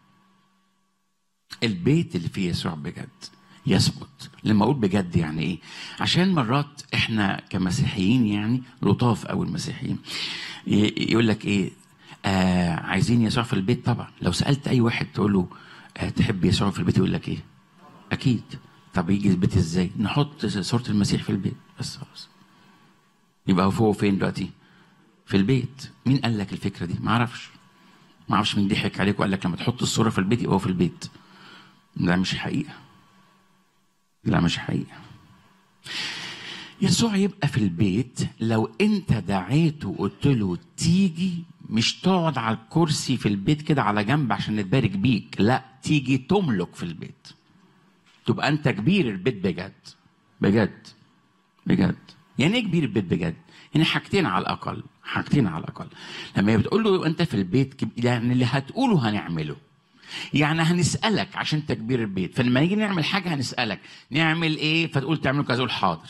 البيت اللي فيه يسوع بجد يثبت لما اقول بجد يعني ايه عشان مرات احنا كمسيحيين يعني لطاف او المسيحيين ي- يقول لك ايه آه عايزين يسوع في البيت طبعا لو سالت اي واحد تقول له آه تحب يسوع في البيت يقول لك ايه اكيد طب يجي البيت ازاي نحط صوره المسيح في البيت بس خلاص يبقى هو فوق فين دلوقتي في البيت مين قال لك الفكره دي ما اعرفش ما اعرفش مين ضحك عليك وقال لك لما تحط الصوره في البيت يبقى هو في البيت لا مش حقيقه لا مش حقيقه يسوع يبقى في البيت لو انت دعيته وقلت له تيجي مش تقعد على الكرسي في البيت كده على جنب عشان نتبارك بيك لا تيجي تملك في البيت تبقى انت كبير البيت بجد بجد بجد يعني ايه كبير البيت بجد يعني حاجتين على الاقل حاجتين على الاقل لما بتقول له انت في البيت كب... يعني اللي هتقوله هنعمله يعني هنسالك عشان انت كبير البيت فلما نيجي نعمل حاجه هنسالك نعمل ايه فتقول تعملوا كذا تقول حاضر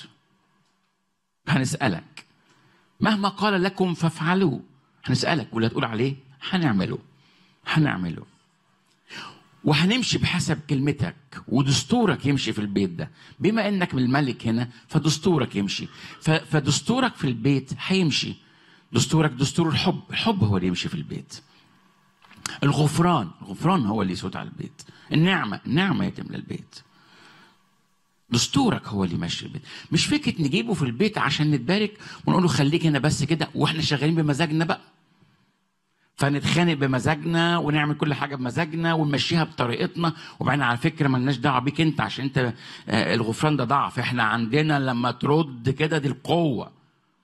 هنسالك مهما قال لكم فافعلوا هنسالك ولا تقول عليه هنعمله هنعمله وهنمشي بحسب كلمتك ودستورك يمشي في البيت ده بما انك من الملك هنا فدستورك يمشي ف- فدستورك في البيت هيمشي دستورك دستور الحب الحب هو اللي يمشي في البيت الغفران الغفران هو اللي يسود على البيت النعمة النعمة يتم للبيت دستورك هو اللي يمشي البيت مش فكرة نجيبه في البيت عشان نتبارك ونقول له خليك هنا بس كده واحنا شغالين بمزاجنا بقى فنتخانق بمزاجنا ونعمل كل حاجه بمزاجنا ونمشيها بطريقتنا وبعدين على فكره ملناش دعوه بيك انت عشان انت آه، الغفران ده ضعف احنا عندنا لما ترد كده دي القوه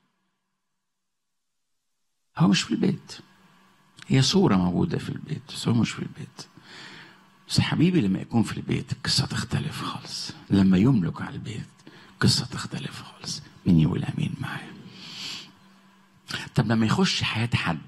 هو مش في البيت هي صوره موجوده في البيت بس هو مش في البيت بس حبيبي لما يكون في البيت القصه تختلف خالص لما يملك على البيت القصه تختلف خالص مين يقول امين معايا طب لما يخش حياه حد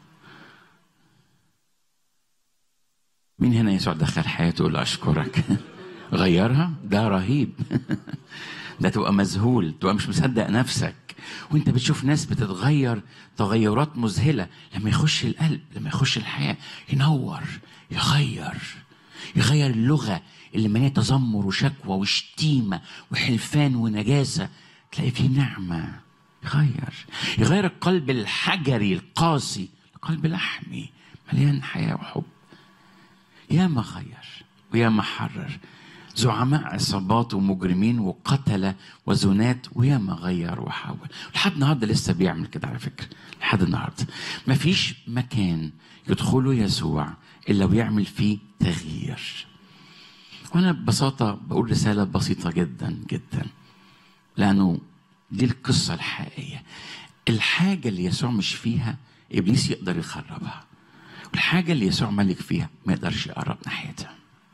مين هنا يسوع دخل حياته يقول اشكرك غيرها ده رهيب ده تبقى مذهول تبقى مش مصدق نفسك وانت بتشوف ناس بتتغير تغيرات مذهله لما يخش القلب لما يخش الحياه ينور يغير يغير اللغه اللي مليانه تذمر وشكوى وشتيمه وحلفان ونجاسه تلاقي فيه نعمه يغير يغير القلب الحجري القاسي لقلب لحمي مليان حياه وحب يا ما غير ويا ما حرر زعماء عصابات ومجرمين وقتلة وزنات ويا ما غير وحول لحد النهارده لسه بيعمل كده على فكرة لحد النهارده مفيش مكان يدخله يسوع إلا ويعمل فيه تغيير وأنا ببساطة بقول رسالة بسيطة جدا جدا لأنه دي القصة الحقيقية الحاجة اللي يسوع مش فيها إبليس يقدر يخربها والحاجة اللي يسوع ملك فيها ما يقدرش يقرب ناحيتها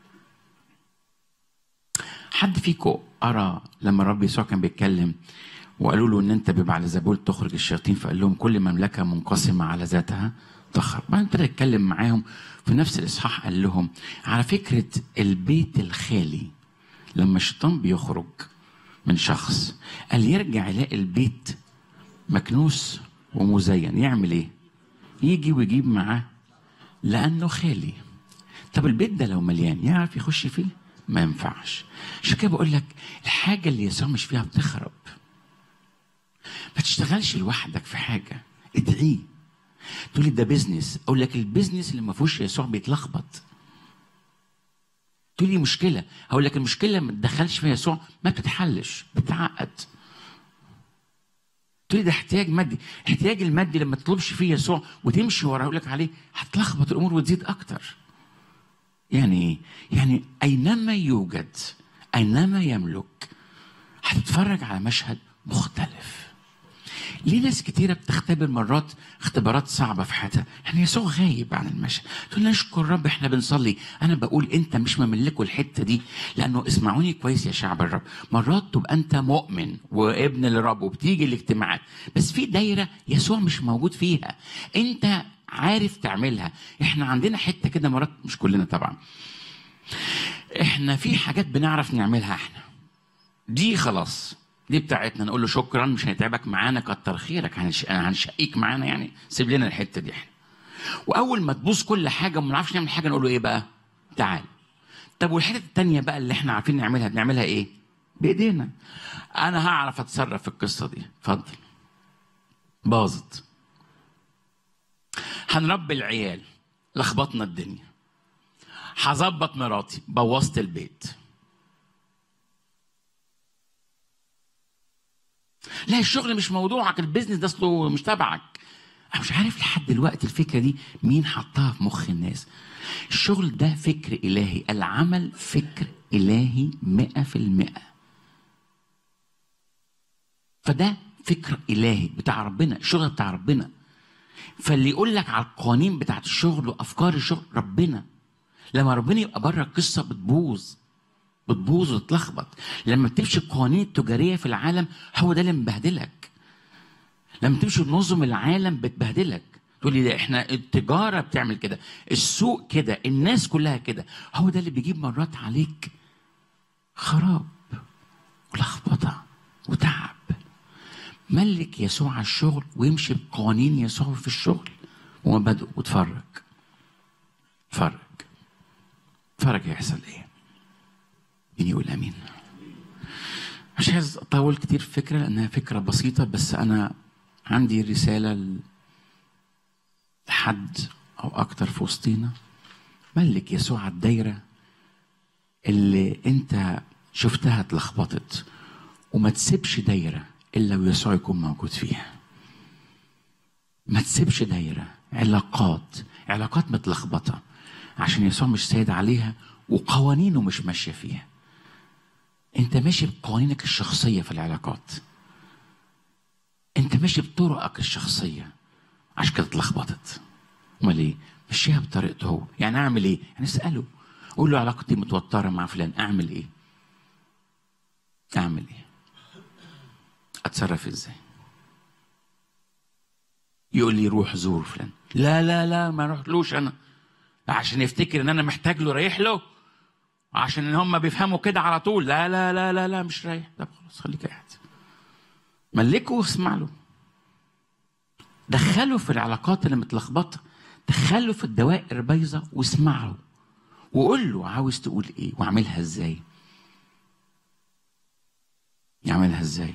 حد فيكم أرى لما الرب يسوع كان بيتكلم وقالوا له ان انت ببعل زبول تخرج الشياطين فقال لهم كل مملكه منقسمه على ذاتها تخرب بعدين ابتدى يتكلم معاهم في نفس الاصحاح قال لهم على فكره البيت الخالي لما الشيطان بيخرج من شخص قال يرجع يلاقي البيت مكنوس ومزين يعمل ايه يجي ويجيب معاه لانه خالي طب البيت ده لو مليان يعرف يخش فيه ما ينفعش عشان كده بقول لك الحاجه اللي يسوع مش فيها بتخرب ما تشتغلش لوحدك في حاجه ادعيه تقول لي ده بيزنس اقول لك البيزنس اللي ما فيهوش يسوع بيتلخبط تقول لي مشكله هقول لك المشكله ما تدخلش فيها يسوع ما بتتحلش بتعقد تقول لي ده احتياج مادي احتياج المادي لما تطلبش فيه يسوع وتمشي وراه يقول لك عليه هتلخبط الامور وتزيد اكتر يعني ايه يعني اينما يوجد اينما يملك هتتفرج على مشهد مختلف ليه ناس كتيرة بتختبر مرات اختبارات صعبة في حياتها يعني يسوع غايب عن المشهد تقول لي نشكر الرب احنا بنصلي انا بقول انت مش مملكه الحتة دي لانه اسمعوني كويس يا شعب الرب مرات تبقى انت مؤمن وابن للرب وبتيجي الاجتماعات بس في دايرة يسوع مش موجود فيها انت عارف تعملها احنا عندنا حتة كده مرات مش كلنا طبعا احنا في حاجات بنعرف نعملها احنا دي خلاص دي بتاعتنا نقول له شكرا مش هنتعبك معانا كتر خيرك هنش... هنشقيك معانا يعني سيب لنا الحته دي احنا واول ما تبوظ كل حاجه وما نعرفش نعمل حاجه نقول له ايه بقى تعال طب والحته التانيه بقى اللي احنا عارفين نعملها بنعملها ايه بايدينا انا هعرف اتصرف في القصه دي اتفضل باظت هنربي العيال لخبطنا الدنيا هظبط مراتي بوظت البيت لا الشغل مش موضوعك البيزنس ده اصله مش تبعك انا مش عارف لحد دلوقتي الفكره دي مين حطها في مخ الناس الشغل ده فكر الهي العمل فكر الهي مئة في المئة فده فكر الهي بتاع ربنا الشغل بتاع ربنا فاللي يقول لك على القوانين بتاعت الشغل وافكار الشغل ربنا لما ربنا يبقى بره القصه بتبوظ بتبوظ وتتلخبط لما بتمشي القوانين التجاريه في العالم هو ده اللي مبهدلك لما تمشي نظم العالم بتبهدلك تقول لي ده احنا التجاره بتعمل كده السوق كده الناس كلها كده هو ده اللي بيجيب مرات عليك خراب ولخبطه وتعب ملك يسوع على الشغل ويمشي بقوانين يسوع في الشغل ومبادئه واتفرج اتفرج اتفرج هيحصل ايه مين يقول امين مش عايز اطول كتير في فكره لانها فكره بسيطه بس انا عندي رساله ل- لحد او اكتر في وسطينا ملك يسوع على الدايره اللي انت شفتها اتلخبطت وما تسيبش دايره الا ويسوع يكون موجود فيها ما تسيبش دايره علاقات علاقات متلخبطه عشان يسوع مش سيد عليها وقوانينه مش ماشيه فيها انت ماشي بقوانينك الشخصيه في العلاقات انت ماشي بطرقك الشخصيه عشان كده اتلخبطت امال ايه مشيها بطريقته هو يعني اعمل ايه يعني اساله قول له علاقتي متوتره مع فلان اعمل ايه اعمل ايه اتصرف ازاي يقول لي روح زور فلان لا لا لا ما رحتلوش انا عشان يفتكر ان انا محتاج له رايح له عشان هم بيفهموا كده على طول لا لا لا لا لا مش رايح طب خلاص خليك قاعد ملكه واسمع له دخله في العلاقات اللي متلخبطه دخله في الدوائر بايظه واسمع له وقول له عاوز تقول ايه واعملها ازاي يعملها ازاي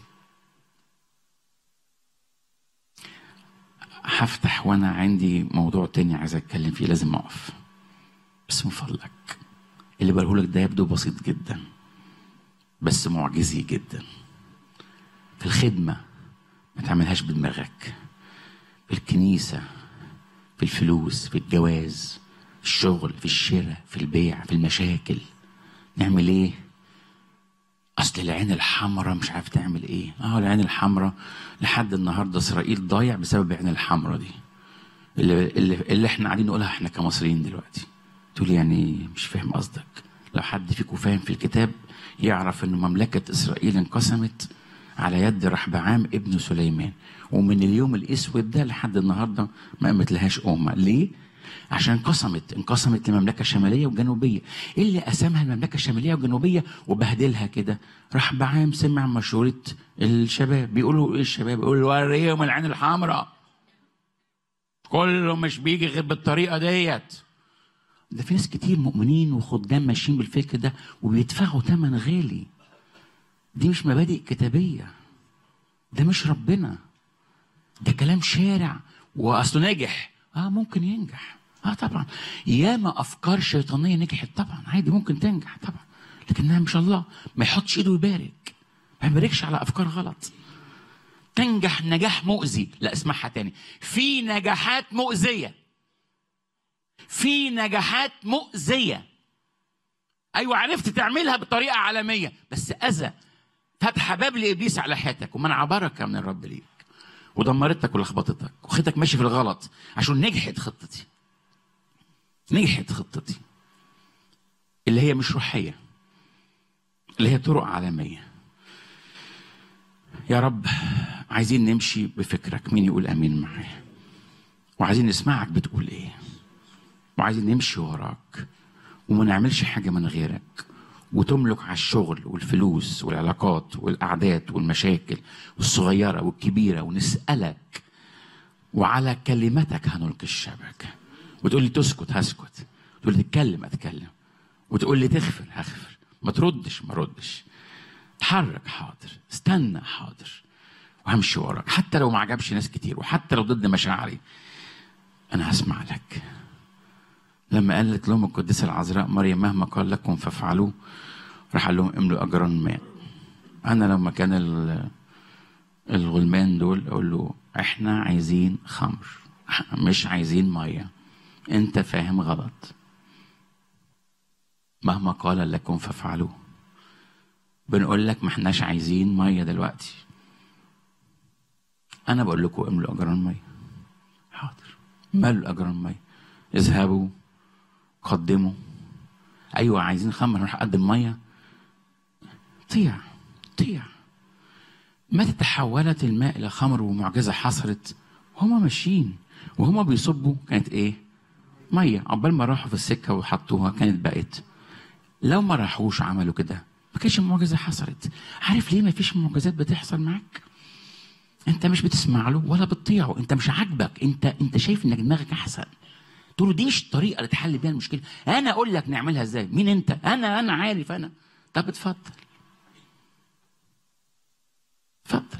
هفتح وانا عندي موضوع تاني عايز اتكلم فيه لازم اقف بس من فضلك اللي بقوله لك ده يبدو بسيط جدا بس معجزي جدا في الخدمه ما تعملهاش بدماغك في الكنيسه في الفلوس في الجواز في الشغل في الشراء في البيع في المشاكل نعمل ايه اصل العين الحمراء مش عارف تعمل ايه اه العين الحمراء لحد النهارده اسرائيل ضايع بسبب العين الحمراء دي اللي, اللي, اللي احنا قاعدين نقولها احنا كمصريين دلوقتي تقول يعني مش فاهم قصدك لو حد فيكم فاهم في الكتاب يعرف ان مملكه اسرائيل انقسمت على يد رحبعام ابن سليمان ومن اليوم الاسود ده لحد النهارده ما قامت لهاش امه ليه عشان انقسمت انقسمت لمملكه شماليه وجنوبيه ايه اللي قسمها المملكه الشماليه والجنوبيه وبهدلها كده راح بعام سمع مشوره الشباب بيقولوا ايه الشباب بيقولوا وريهم العين الحمراء كله مش بيجي غير بالطريقه ديت ده في ناس كتير مؤمنين وخدام ماشيين بالفكر ده وبيدفعوا ثمن غالي دي مش مبادئ كتابيه ده مش ربنا ده كلام شارع واصله ناجح اه ممكن ينجح اه طبعا ياما افكار شيطانيه نجحت طبعا عادي ممكن تنجح طبعا لكنها مش الله ما يحطش ايده ويبارك ما يباركش على افكار غلط تنجح نجاح مؤذي لا اسمعها تاني في نجاحات مؤذيه في نجاحات مؤذيه ايوه عرفت تعملها بطريقه عالميه بس اذى فتح باب لابليس على حياتك ومنع بركه من الرب ليك ودمرتك ولخبطتك وخدتك ماشي في الغلط عشان نجحت خطتي نجحت خطتي اللي هي مش روحيه اللي هي طرق عالميه يا رب عايزين نمشي بفكرك مين يقول امين معايا وعايزين نسمعك بتقول ايه وعايزين نمشي وراك وما نعملش حاجه من غيرك وتملك على الشغل والفلوس والعلاقات والاعداد والمشاكل والصغيره والكبيره ونسالك وعلى كلمتك هنلقي الشبكه وتقول لي تسكت هسكت تقول لي تتكلم اتكلم وتقول لي تغفر هغفر ما تردش ما ردش اتحرك حاضر استنى حاضر وهمشي وراك حتى لو ما عجبش ناس كتير وحتى لو ضد مشاعري انا هسمع لك لما قالت لهم القديسه العذراء مريم مهما قال لكم فافعلوه راح قال لهم املوا اجران ماء انا لما كان ال- الغلمان دول اقول له احنا عايزين خمر مش عايزين ميه انت فاهم غلط مهما قال لكم فافعلوه بنقول لك ما احناش عايزين ميه دلوقتي انا بقول لكم املوا اجران ميه حاضر مالوا اجران ميه اذهبوا قدموا ايوه عايزين خمر نروح اقدم ميه طيع طيع متى تحولت الماء الى خمر ومعجزه حصلت وهما ماشيين وهما بيصبوا كانت ايه ميه عقبال ما راحوا في السكه وحطوها كانت بقت لو ما راحوش عملوا كده ما كانش المعجزه حصلت عارف ليه ما فيش معجزات بتحصل معاك انت مش بتسمع له ولا بتطيعه انت مش عاجبك انت انت شايف انك دماغك احسن تقول له دي مش الطريقه اللي تحل بيها المشكله انا اقول لك نعملها ازاي مين انت انا انا عارف انا طب اتفضل اتفضل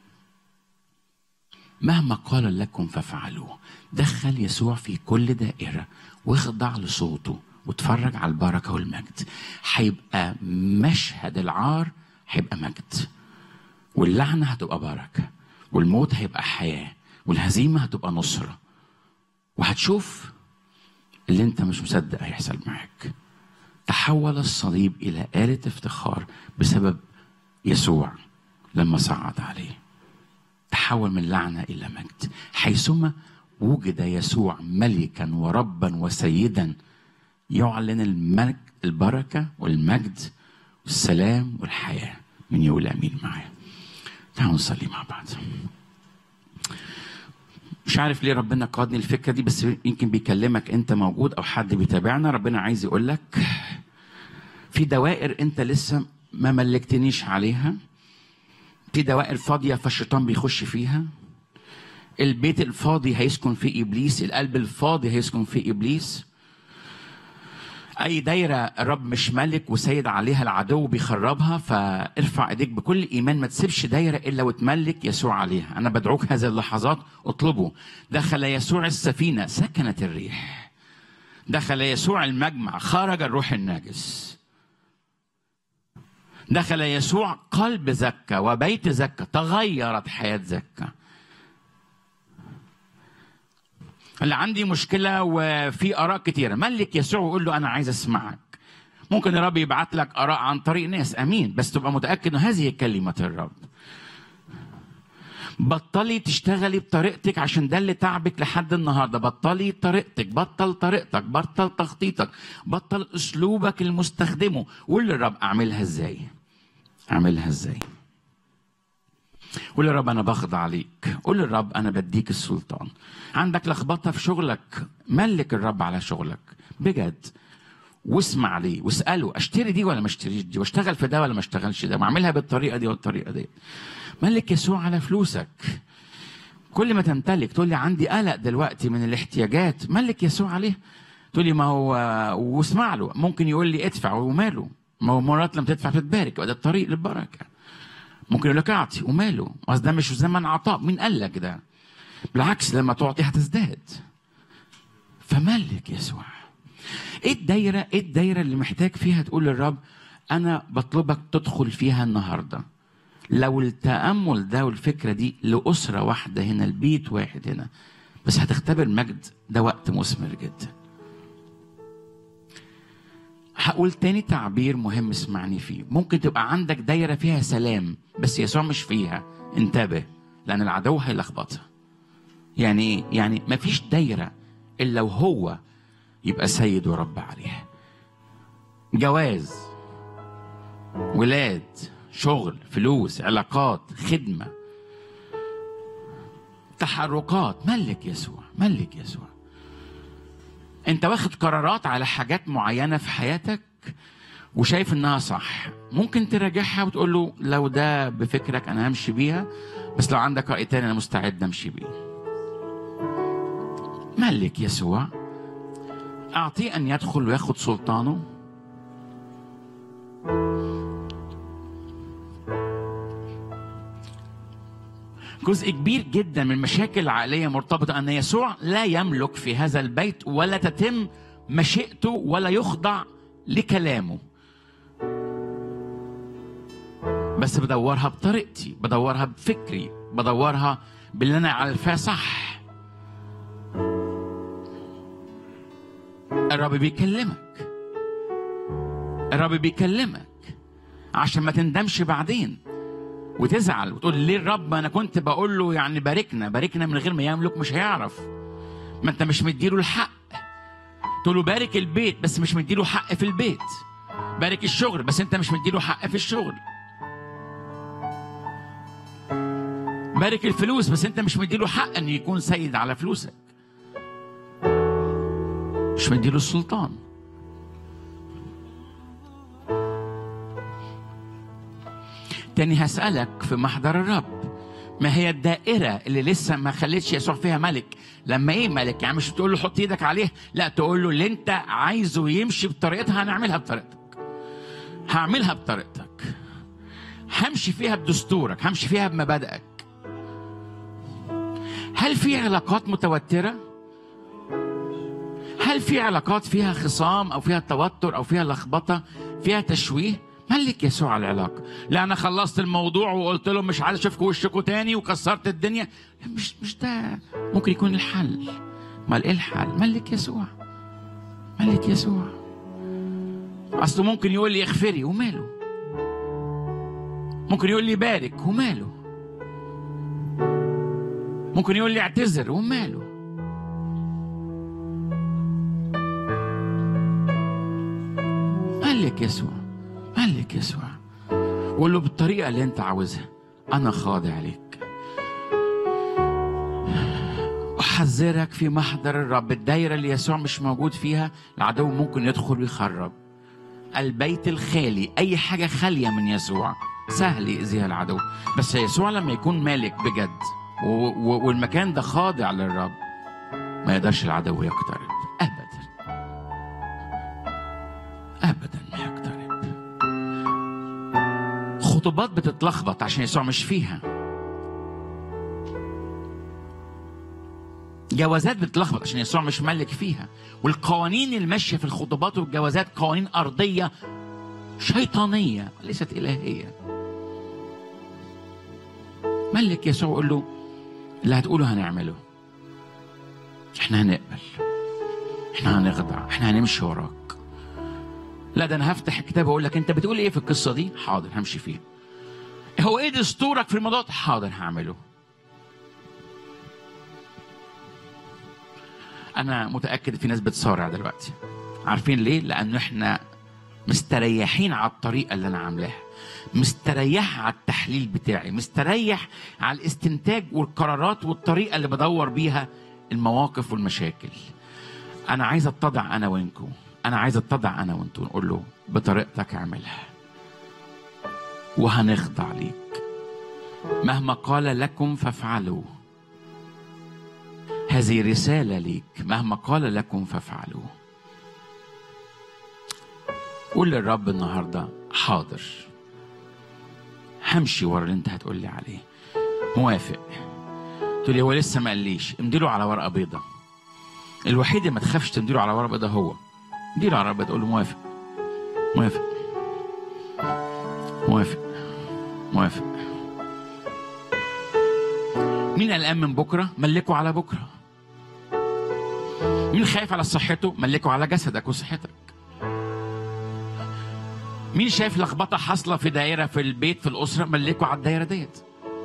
مهما قال لكم فافعلوه دخل يسوع في كل دائرة واخضع لصوته واتفرج على البركة والمجد هيبقى مشهد العار هيبقى مجد واللعنة هتبقى بركة والموت هيبقى حياة والهزيمة هتبقى نصرة وهتشوف اللي انت مش مصدق هيحصل معاك تحول الصليب إلى آلة افتخار بسبب يسوع لما صعد عليه تحول من لعنة إلى مجد حيثما وجد يسوع ملكا وربا وسيدا يعلن الملك البركة والمجد والسلام والحياة من يقول أمين معايا تعالوا نصلي مع بعض مش عارف ليه ربنا قادني الفكرة دي بس يمكن بيكلمك أنت موجود أو حد بيتابعنا ربنا عايز يقول لك في دوائر أنت لسه ما ملكتنيش عليها في دوائر فاضية فالشيطان بيخش فيها البيت الفاضي هيسكن فيه إبليس القلب الفاضي هيسكن فيه إبليس أي دايرة الرب مش ملك وسيد عليها العدو بيخربها فارفع ايديك بكل إيمان ما تسيبش دايرة إلا وتملك يسوع عليها أنا بدعوك هذه اللحظات اطلبه دخل يسوع السفينة سكنت الريح دخل يسوع المجمع خرج الروح الناجس دخل يسوع قلب زكا وبيت زكا تغيرت حياة زكا اللي عندي مشكلة وفي آراء كتيرة ملك يسوع ويقول له أنا عايز أسمعك ممكن الرب يبعت لك آراء عن طريق ناس أمين بس تبقى متأكد أن هذه كلمة الرب بطلي تشتغلي بطريقتك عشان ده اللي تعبك لحد النهارده بطلي طريقتك بطل طريقتك بطل تخطيطك بطل اسلوبك المستخدمه قول للرب اعملها ازاي اعملها ازاي قول للرب انا بخضع عليك قول للرب انا بديك السلطان عندك لخبطه في شغلك ملك الرب على شغلك بجد واسمع ليه واساله اشتري دي ولا ما اشتريش دي واشتغل في ده ولا ما اشتغلش ده واعملها بالطريقه دي والطريقه دي ملك يسوع على فلوسك كل ما تمتلك تقول لي عندي قلق دلوقتي من الاحتياجات ملك يسوع عليه تقول لي ما هو واسمع له ممكن يقول لي ادفع وماله ما هو مرات لما تدفع تتبارك وده الطريق للبركه ممكن يقول لك اعطي وماله اصل ده مش زمن عطاء مين قال لك ده بالعكس لما تعطي هتزداد فملك يسوع ايه الدايره ايه الدايره اللي محتاج فيها تقول للرب انا بطلبك تدخل فيها النهارده لو التأمل ده والفكرة دي لأسرة واحدة هنا البيت واحد هنا بس هتختبر مجد ده وقت مثمر جدا هقول تاني تعبير مهم اسمعني فيه ممكن تبقى عندك دايرة فيها سلام بس يسوع مش فيها انتبه لأن العدو هيلخبطها يعني ايه؟ يعني مفيش دايرة إلا وهو يبقى سيد ورب عليها جواز ولاد شغل فلوس علاقات خدمة تحركات ملك يسوع ملك يسوع انت واخد قرارات على حاجات معينة في حياتك وشايف انها صح ممكن تراجعها وتقول له لو ده بفكرك انا همشي بيها بس لو عندك رأي تاني انا مستعد امشي بيه ملك يسوع اعطيه ان يدخل وياخد سلطانه جزء كبير جدا من المشاكل العقلية مرتبطة أن يسوع لا يملك في هذا البيت ولا تتم مشيئته ولا يخضع لكلامه بس بدورها بطريقتي بدورها بفكري بدورها باللي أنا عارفاه صح الرب بيكلمك الرب بيكلمك عشان ما تندمش بعدين وتزعل وتقول ليه الرب ما انا كنت بقول له يعني باركنا باركنا من غير ما يملك مش هيعرف ما انت مش مديله الحق تقول له بارك البيت بس مش مديله حق في البيت بارك الشغل بس انت مش مديله حق في الشغل بارك الفلوس بس انت مش مديله حق انه يكون سيد على فلوسك مش مديله السلطان تاني هسألك في محضر الرب ما هي الدائرة اللي لسه ما خلتش يسوع فيها ملك لما ايه ملك يعني مش تقول له حط ايدك عليه لا تقول له اللي انت عايزه يمشي بطريقتها هنعملها بطريقتك هعملها بطريقتك همشي فيها بدستورك همشي فيها بمبادئك هل في علاقات متوترة هل في علاقات فيها خصام او فيها توتر او فيها لخبطة فيها تشويه ملك يسوع العلاقه لا انا خلصت الموضوع وقلت له مش عايز اشوفكم وشكم تاني وكسرت الدنيا مش مش ده ممكن يكون الحل امال ايه الحل ملك يسوع ملك يسوع اصله ممكن يقول لي اغفري وماله ممكن يقول لي بارك وماله ممكن يقول لي اعتذر وماله ملك يسوع ملك يسوع وقول له بالطريقة اللي انت عاوزها أنا خاضع لك أحذرك في محضر الرب الدايرة اللي يسوع مش موجود فيها العدو ممكن يدخل ويخرب البيت الخالي أي حاجة خالية من يسوع سهل يأذيها العدو بس يسوع لما يكون مالك بجد و- و- والمكان ده خاضع للرب ما يقدرش العدو يقترب أبدا أبدا ما يقترب خطوبات بتتلخبط عشان يسوع مش فيها جوازات بتتلخبط عشان يسوع مش ملك فيها والقوانين الماشيه في الخطوبات والجوازات قوانين ارضيه شيطانيه ليست الهيه ملك يسوع يقول له اللي هتقوله هنعمله احنا هنقبل احنا هنخضع احنا هنمشي وراك لا ده انا هفتح الكتاب واقول لك انت بتقول ايه في القصه دي حاضر همشي فيها هو ايه دستورك في الموضوع ده؟ حاضر هعمله انا متاكد في ناس بتصارع دلوقتي عارفين ليه لانه احنا مستريحين على الطريقه اللي انا عاملاها مستريح على التحليل بتاعي مستريح على الاستنتاج والقرارات والطريقه اللي بدور بيها المواقف والمشاكل انا عايز اتضع انا وانكم انا عايز اتضع انا وانتوا نقول له بطريقتك اعملها وهنخضع ليك مهما قال لكم فافعلوا هذه رسالة ليك مهما قال لكم فافعلوا قول للرب النهاردة حاضر همشي ورا اللي انت هتقول لي عليه موافق تقول لي هو لسه ما قاليش امديله على ورقة بيضة الوحيد اللي ما تخافش تمديله على ورقة بيضة هو اديله على الرب تقول له موافق موافق موافق موافق مين قلقان من بكره ملكه على بكره مين خايف على صحته ملكه على جسدك وصحتك مين شايف لخبطه حاصله في دائره في البيت في الاسره ملكه على الدائره ديت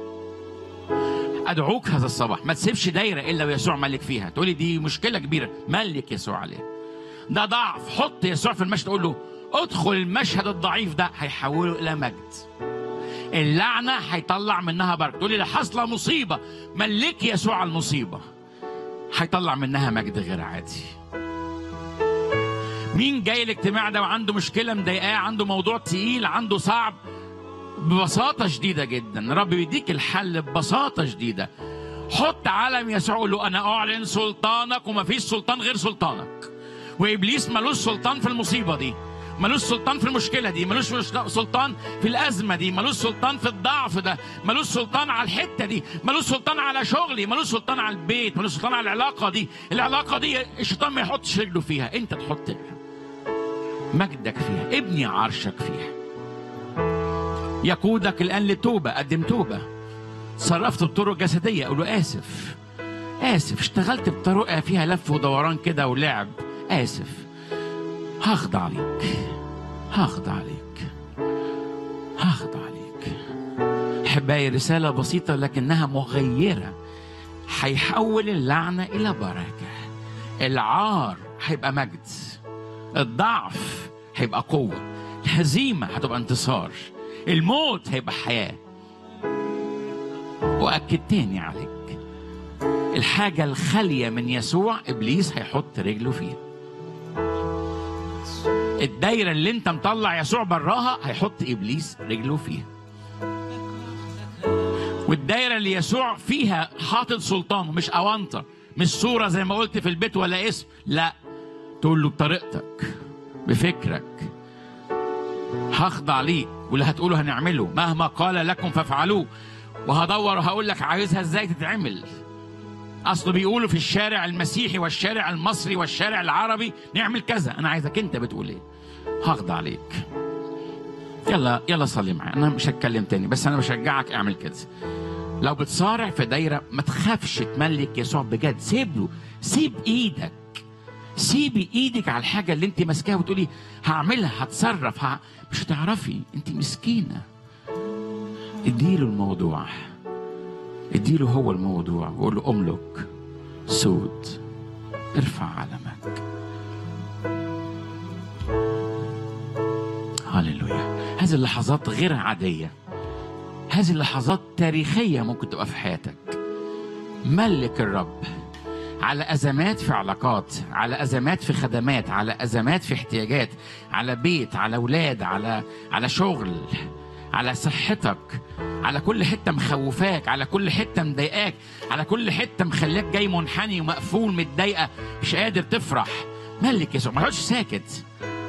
ادعوك هذا الصباح ما تسيبش دايره الا ويسوع ملك فيها تقولي دي مشكله كبيره ملك يسوع عليها ده ضعف حط يسوع في المشهد قول له ادخل المشهد الضعيف ده هيحوله الى مجد اللعنه هيطلع منها بركه تقولي ده حاصله مصيبه ملك يسوع على المصيبه هيطلع منها مجد غير عادي مين جاي الاجتماع ده وعنده مشكله مضايقاه عنده موضوع تقيل عنده صعب ببساطه شديده جدا رب بيديك الحل ببساطه شديده حط علم يسوع قول له انا اعلن سلطانك ومفيش سلطان غير سلطانك وابليس ملوش سلطان في المصيبه دي ملوش سلطان في المشكله دي ملوش سلطان في الازمه دي ملوش سلطان في الضعف ده ملوش سلطان على الحته دي ملوش سلطان على شغلي ملوش سلطان على البيت ملوش سلطان على العلاقه دي العلاقه دي الشيطان ما يحطش رجله فيها انت تحط مجدك فيها ابني عرشك فيها يقودك الان لتوبه قدم توبه صرفت بطرق جسديه اقول له اسف اسف اشتغلت بطرق فيها لف ودوران كده ولعب اسف هخضع عليك هخضع عليك هخضع عليك احبائي رساله بسيطه لكنها مغيره هيحول اللعنه الى بركه العار هيبقى مجد الضعف هيبقى قوه الهزيمه هتبقى انتصار الموت هيبقى حياه واكد تاني عليك الحاجه الخاليه من يسوع ابليس هيحط رجله فيها الدايره اللي انت مطلع يسوع براها هيحط ابليس رجله فيها والدايره اللي يسوع فيها حاطط سلطانه مش اونطه مش صوره زي ما قلت في البيت ولا اسم لا تقول له بطريقتك بفكرك هخضع ليك واللي هتقوله هنعمله مهما قال لكم فافعلوه وهدور وهقول لك عايزها ازاي تتعمل اصله بيقولوا في الشارع المسيحي والشارع المصري والشارع العربي نعمل كذا انا عايزك انت بتقول ايه هخضع عليك يلا يلا صلي معايا انا مش هتكلم تاني بس انا بشجعك اعمل كده لو بتصارع في دايره ما تخافش تملك يسوع بجد سيب له سيب ايدك سيبي ايدك على الحاجه اللي انت ماسكاها وتقولي هعملها هتصرف ها مش هتعرفي انت مسكينه اديله الموضوع اديله هو الموضوع وقول له املك سود ارفع علمك هللويا هذه اللحظات غير عاديه هذه اللحظات تاريخيه ممكن تبقى في حياتك ملك الرب على ازمات في علاقات على ازمات في خدمات على ازمات في احتياجات على بيت على اولاد على على شغل على صحتك على كل حته مخوفاك على كل حته مضايقاك على كل حته مخليك جاي منحني ومقفول متضايقه مش قادر تفرح ملك يسوع ما تقعدش ساكت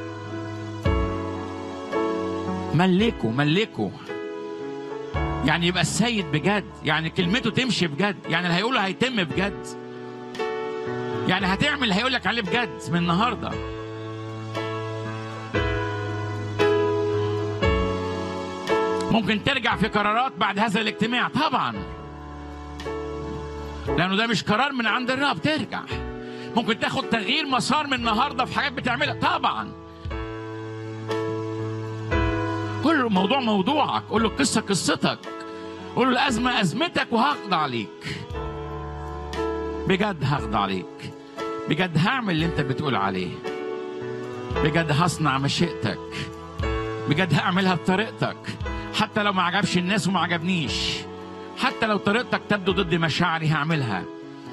ملكه ملكه يعني يبقى السيد بجد يعني كلمته تمشي بجد يعني اللي هيقوله هيتم بجد يعني هتعمل اللي هيقول لك عليه بجد من النهارده ممكن ترجع في قرارات بعد هذا الاجتماع طبعا لانه ده مش قرار من عند الرب ترجع ممكن تاخد تغيير مسار من النهارده في حاجات بتعملها طبعا قول له الموضوع موضوعك قول له القصه قصتك قول له الازمه ازمتك وهخضع عليك بجد هخضع عليك بجد هعمل اللي انت بتقول عليه بجد هصنع مشيئتك بجد هعملها بطريقتك حتى لو ما عجبش الناس وما عجبنيش حتى لو طريقتك تبدو ضد مشاعري هعملها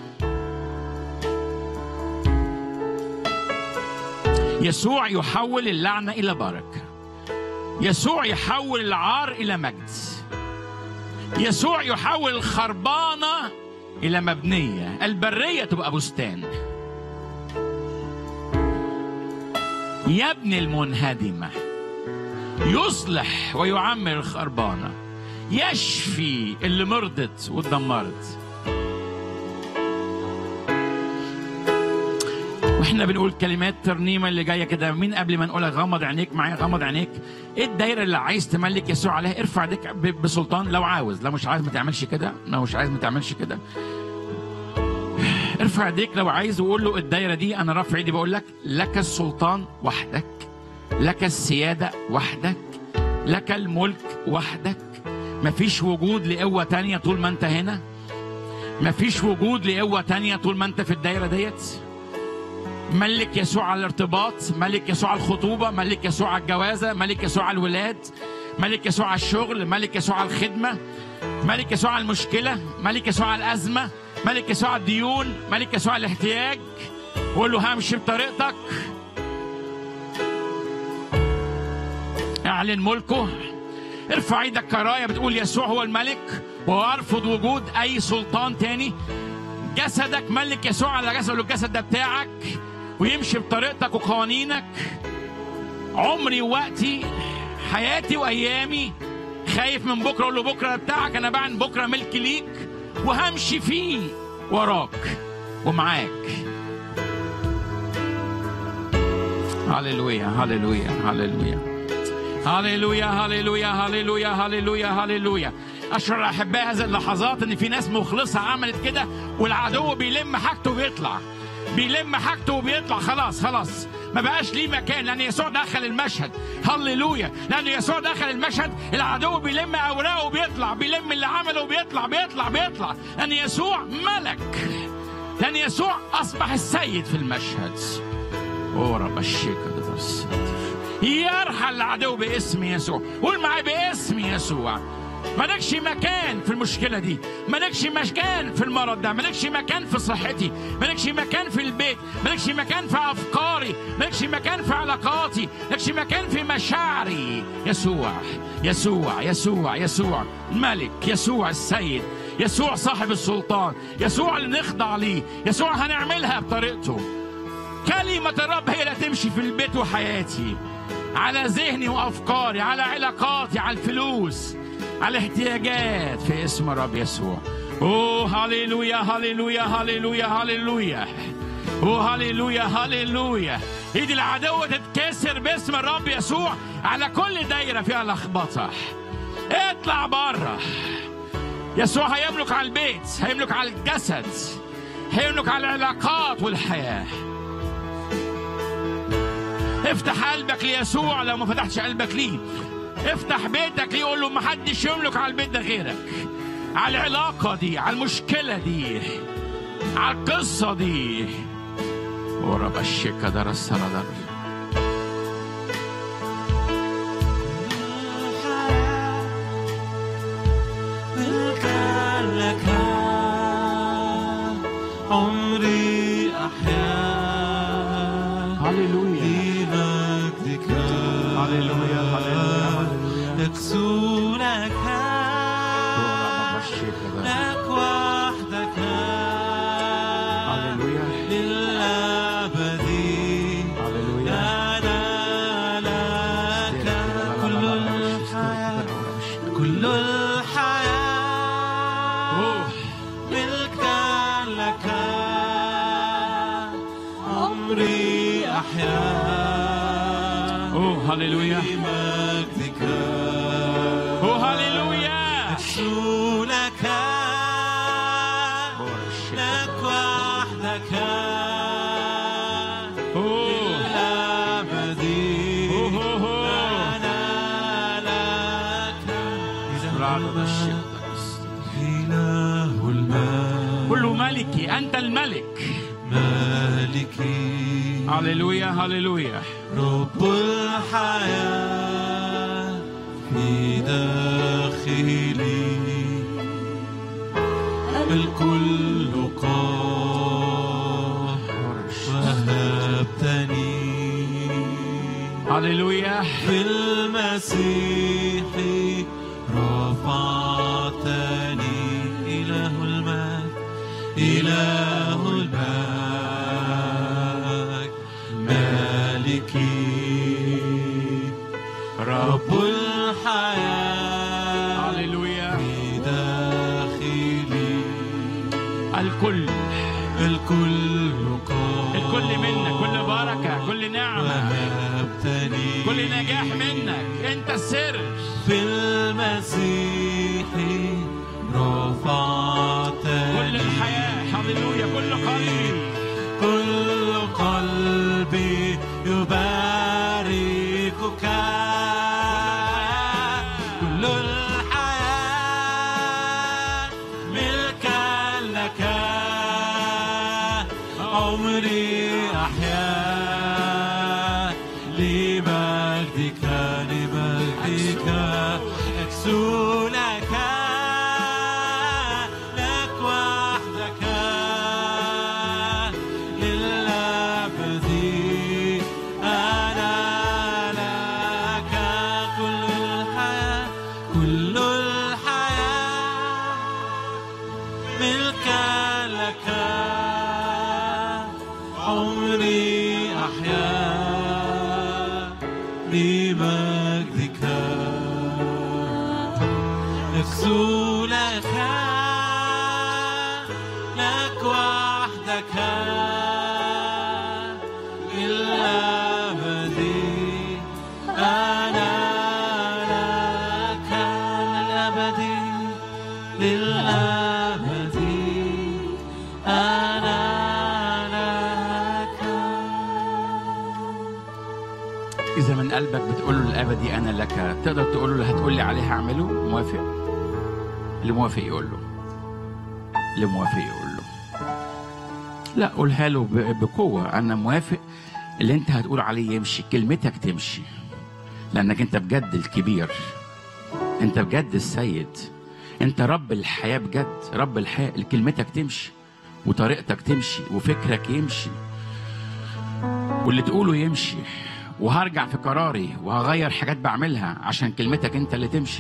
يسوع يحول اللعنة إلى بركة يسوع يحول العار إلى مجد يسوع يحول الخربانة إلى مبنية البرية تبقى بستان يبني المنهدمة يصلح ويعمر الخربانة يشفي اللي مرضت واتدمرت واحنا بنقول كلمات ترنيمه اللي جايه كده مين قبل ما نقولها غمض عينيك معايا غمض عينيك ايه الدايره اللي عايز تملك يسوع عليها ارفع ايديك ب- بسلطان لو عاوز لو مش عايز ما تعملش كده لو مش عايز ما تعملش كده ارفع ايديك لو عايز وقول له الدايره دي انا رافع ايدي بقول لك لك السلطان وحدك لك السياده وحدك لك الملك وحدك مفيش وجود لقوه تانية طول ما انت هنا مفيش وجود لقوه تانية طول ما انت في الدايره ديت ملك يسوع على الارتباط ملك يسوع على الخطوبة ملك يسوع على الجوازة ملك يسوع على الولاد ملك يسوع على الشغل ملك يسوع على الخدمة ملك يسوع على المشكلة ملك يسوع على الأزمة ملك يسوع على الديون ملك يسوع على الاحتياج قول له همشي بطريقتك اعلن ملكه ارفع ايدك كرايه بتقول يسوع هو الملك وارفض وجود اي سلطان تاني جسدك ملك يسوع على جسد الجسد ده بتاعك ويمشي بطريقتك وقوانينك عمري ووقتي حياتي وايامي خايف من بكره اقول له بكره ده بتاعك انا بعن بكره ملك ليك وهمشي فيه وراك ومعاك هللويا هللويا هللويا هللويا هللويا هللويا هللويا هللويا اشعر احبائي هذه اللحظات ان في ناس مخلصه عملت كده والعدو بيلم حاجته وبيطلع بيلم حاجته وبيطلع خلاص خلاص ما بقاش ليه مكان لان يسوع دخل المشهد هللويا لان يسوع دخل المشهد العدو بيلم اوراقه وبيطلع بيلم اللي عمله وبيطلع بيطلع بيطلع لان يسوع ملك لان يسوع اصبح السيد في المشهد ورب الشيكة بس يرحل العدو باسم يسوع قول معايا باسم يسوع مالكش مكان في المشكلة دي مالكش مكان في المرض ده مالكش مكان في صحتي مالكش مكان في البيت مالكش مكان في أفكاري مالكش مكان في علاقاتي مالكش مكان في مشاعري يسوع يسوع يسوع يسوع الملك يسوع السيد يسوع صاحب السلطان يسوع اللي نخضع ليه يسوع هنعملها بطريقته كلمة الرب هي اللي تمشي في البيت وحياتي على ذهني وأفكاري على علاقاتي على الفلوس على احتياجات في اسم الرب يسوع اوه هللويا هللويا هللويا هللويا اوه هللويا هللويا ايد العدو تتكسر باسم الرب يسوع على كل دايره فيها لخبطه اطلع بره يسوع هيملك على البيت هيملك على الجسد هيملك على العلاقات والحياه افتح قلبك ليسوع لو ما فتحتش قلبك ليه افتح بيتك ليه قول له محدش يملك على البيت ده غيرك على العلاقة دي على المشكلة دي على القصة دي ورب الشيكة در السردر ملكا لك عمري أحيا هللويا لمجدك هللويا، هللويا، هللويا. يكسو لك ورب الشيكة در لك وحدك هللويا للأبد هللويا أنا لك كل الحياة كل الحياة أوه. ملكا لك عمري أحيا اوه هللويا بمجدك اوه هللويا أكسو لك لك وحدك اوه للأبد أوه، أوه، أوه. أنا لك رب الشيكة إله المال قل له ملكي انت الملك مالكي هللويا هللويا رب الحياة في داخلي الكل قام وهبتني هللويا في المسيح رفعتني إله المجد إله المجد مالكي رب الحياة هللويا في داخلي الكل الكل قال الكل منك كل بركة كل نعمة وهبتني كل نجاح منك انت السر في المسيح رفعتني كل الحياة هللويا كل قلبي كل قلبي يباركك كل الحياة ملكا لك عمري أحيا لمجدك لمجدك أكسو لك لك وحدك للأبد أنا لك كل الحياة كل الحياة ملكا لك عمري أحيا لمجدك نكسو لك لك وحدك للأبد أنا لك للأبد للأبد أنا لك إذا من قلبك بتقول له الأبدي أنا لك تقدر تقول له اللي هتقول لي عليه هعمله موافق اللي موافق يقول له اللي موافق يقول له لا قولها له ب- بقوة أنا موافق اللي أنت هتقول عليه يمشي كلمتك تمشي لأنك أنت بجد الكبير أنت بجد السيد أنت رب الحياة بجد رب الحياة كلمتك تمشي وطريقتك تمشي وفكرك يمشي واللي تقوله يمشي وهرجع في قراري وهغير حاجات بعملها عشان كلمتك انت اللي تمشي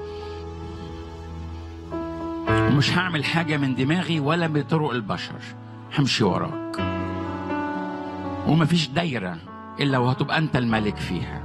ومش هعمل حاجة من دماغي ولا بطرق البشر همشي وراك ومفيش دايرة إلا وهتبقى أنت الملك فيها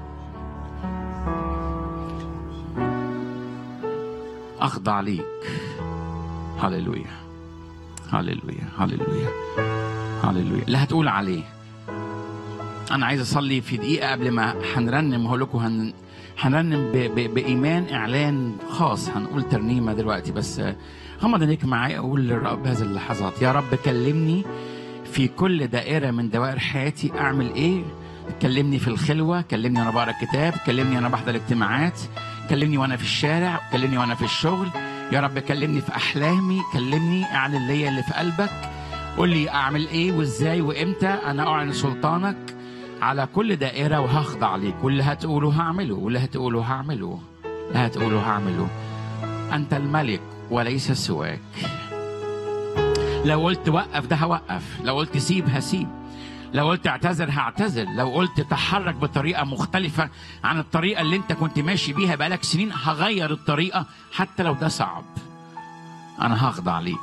أخضع ليك هللويا هللويا هللويا هللويا اللي هتقول عليه انا عايز اصلي في دقيقه قبل ما هنرنم هقول لكم هن... هنرنم ب... ب... بايمان اعلان خاص هنقول ترنيمه دلوقتي بس غمض عينيك معايا اقول للرب هذه اللحظات يا رب كلمني في كل دائره من دوائر حياتي اعمل ايه كلمني في الخلوه كلمني وانا بقرا الكتاب كلمني وانا بحضر الاجتماعات كلمني وانا في الشارع كلمني وانا في الشغل يا رب كلمني في احلامي كلمني اعلن ليا اللي في قلبك قول لي اعمل ايه وازاي وامتى انا اعلن سلطانك على كل دائرة وهخضع ليك واللي هتقوله هعمله واللي هتقوله هعمله اللي هتقوله هعمله أنت الملك وليس سواك لو قلت وقف ده هوقف لو قلت سيب هسيب لو قلت اعتذر هعتذر لو قلت تحرك بطريقة مختلفة عن الطريقة اللي انت كنت ماشي بيها بقالك سنين هغير الطريقة حتى لو ده صعب أنا هخضع ليك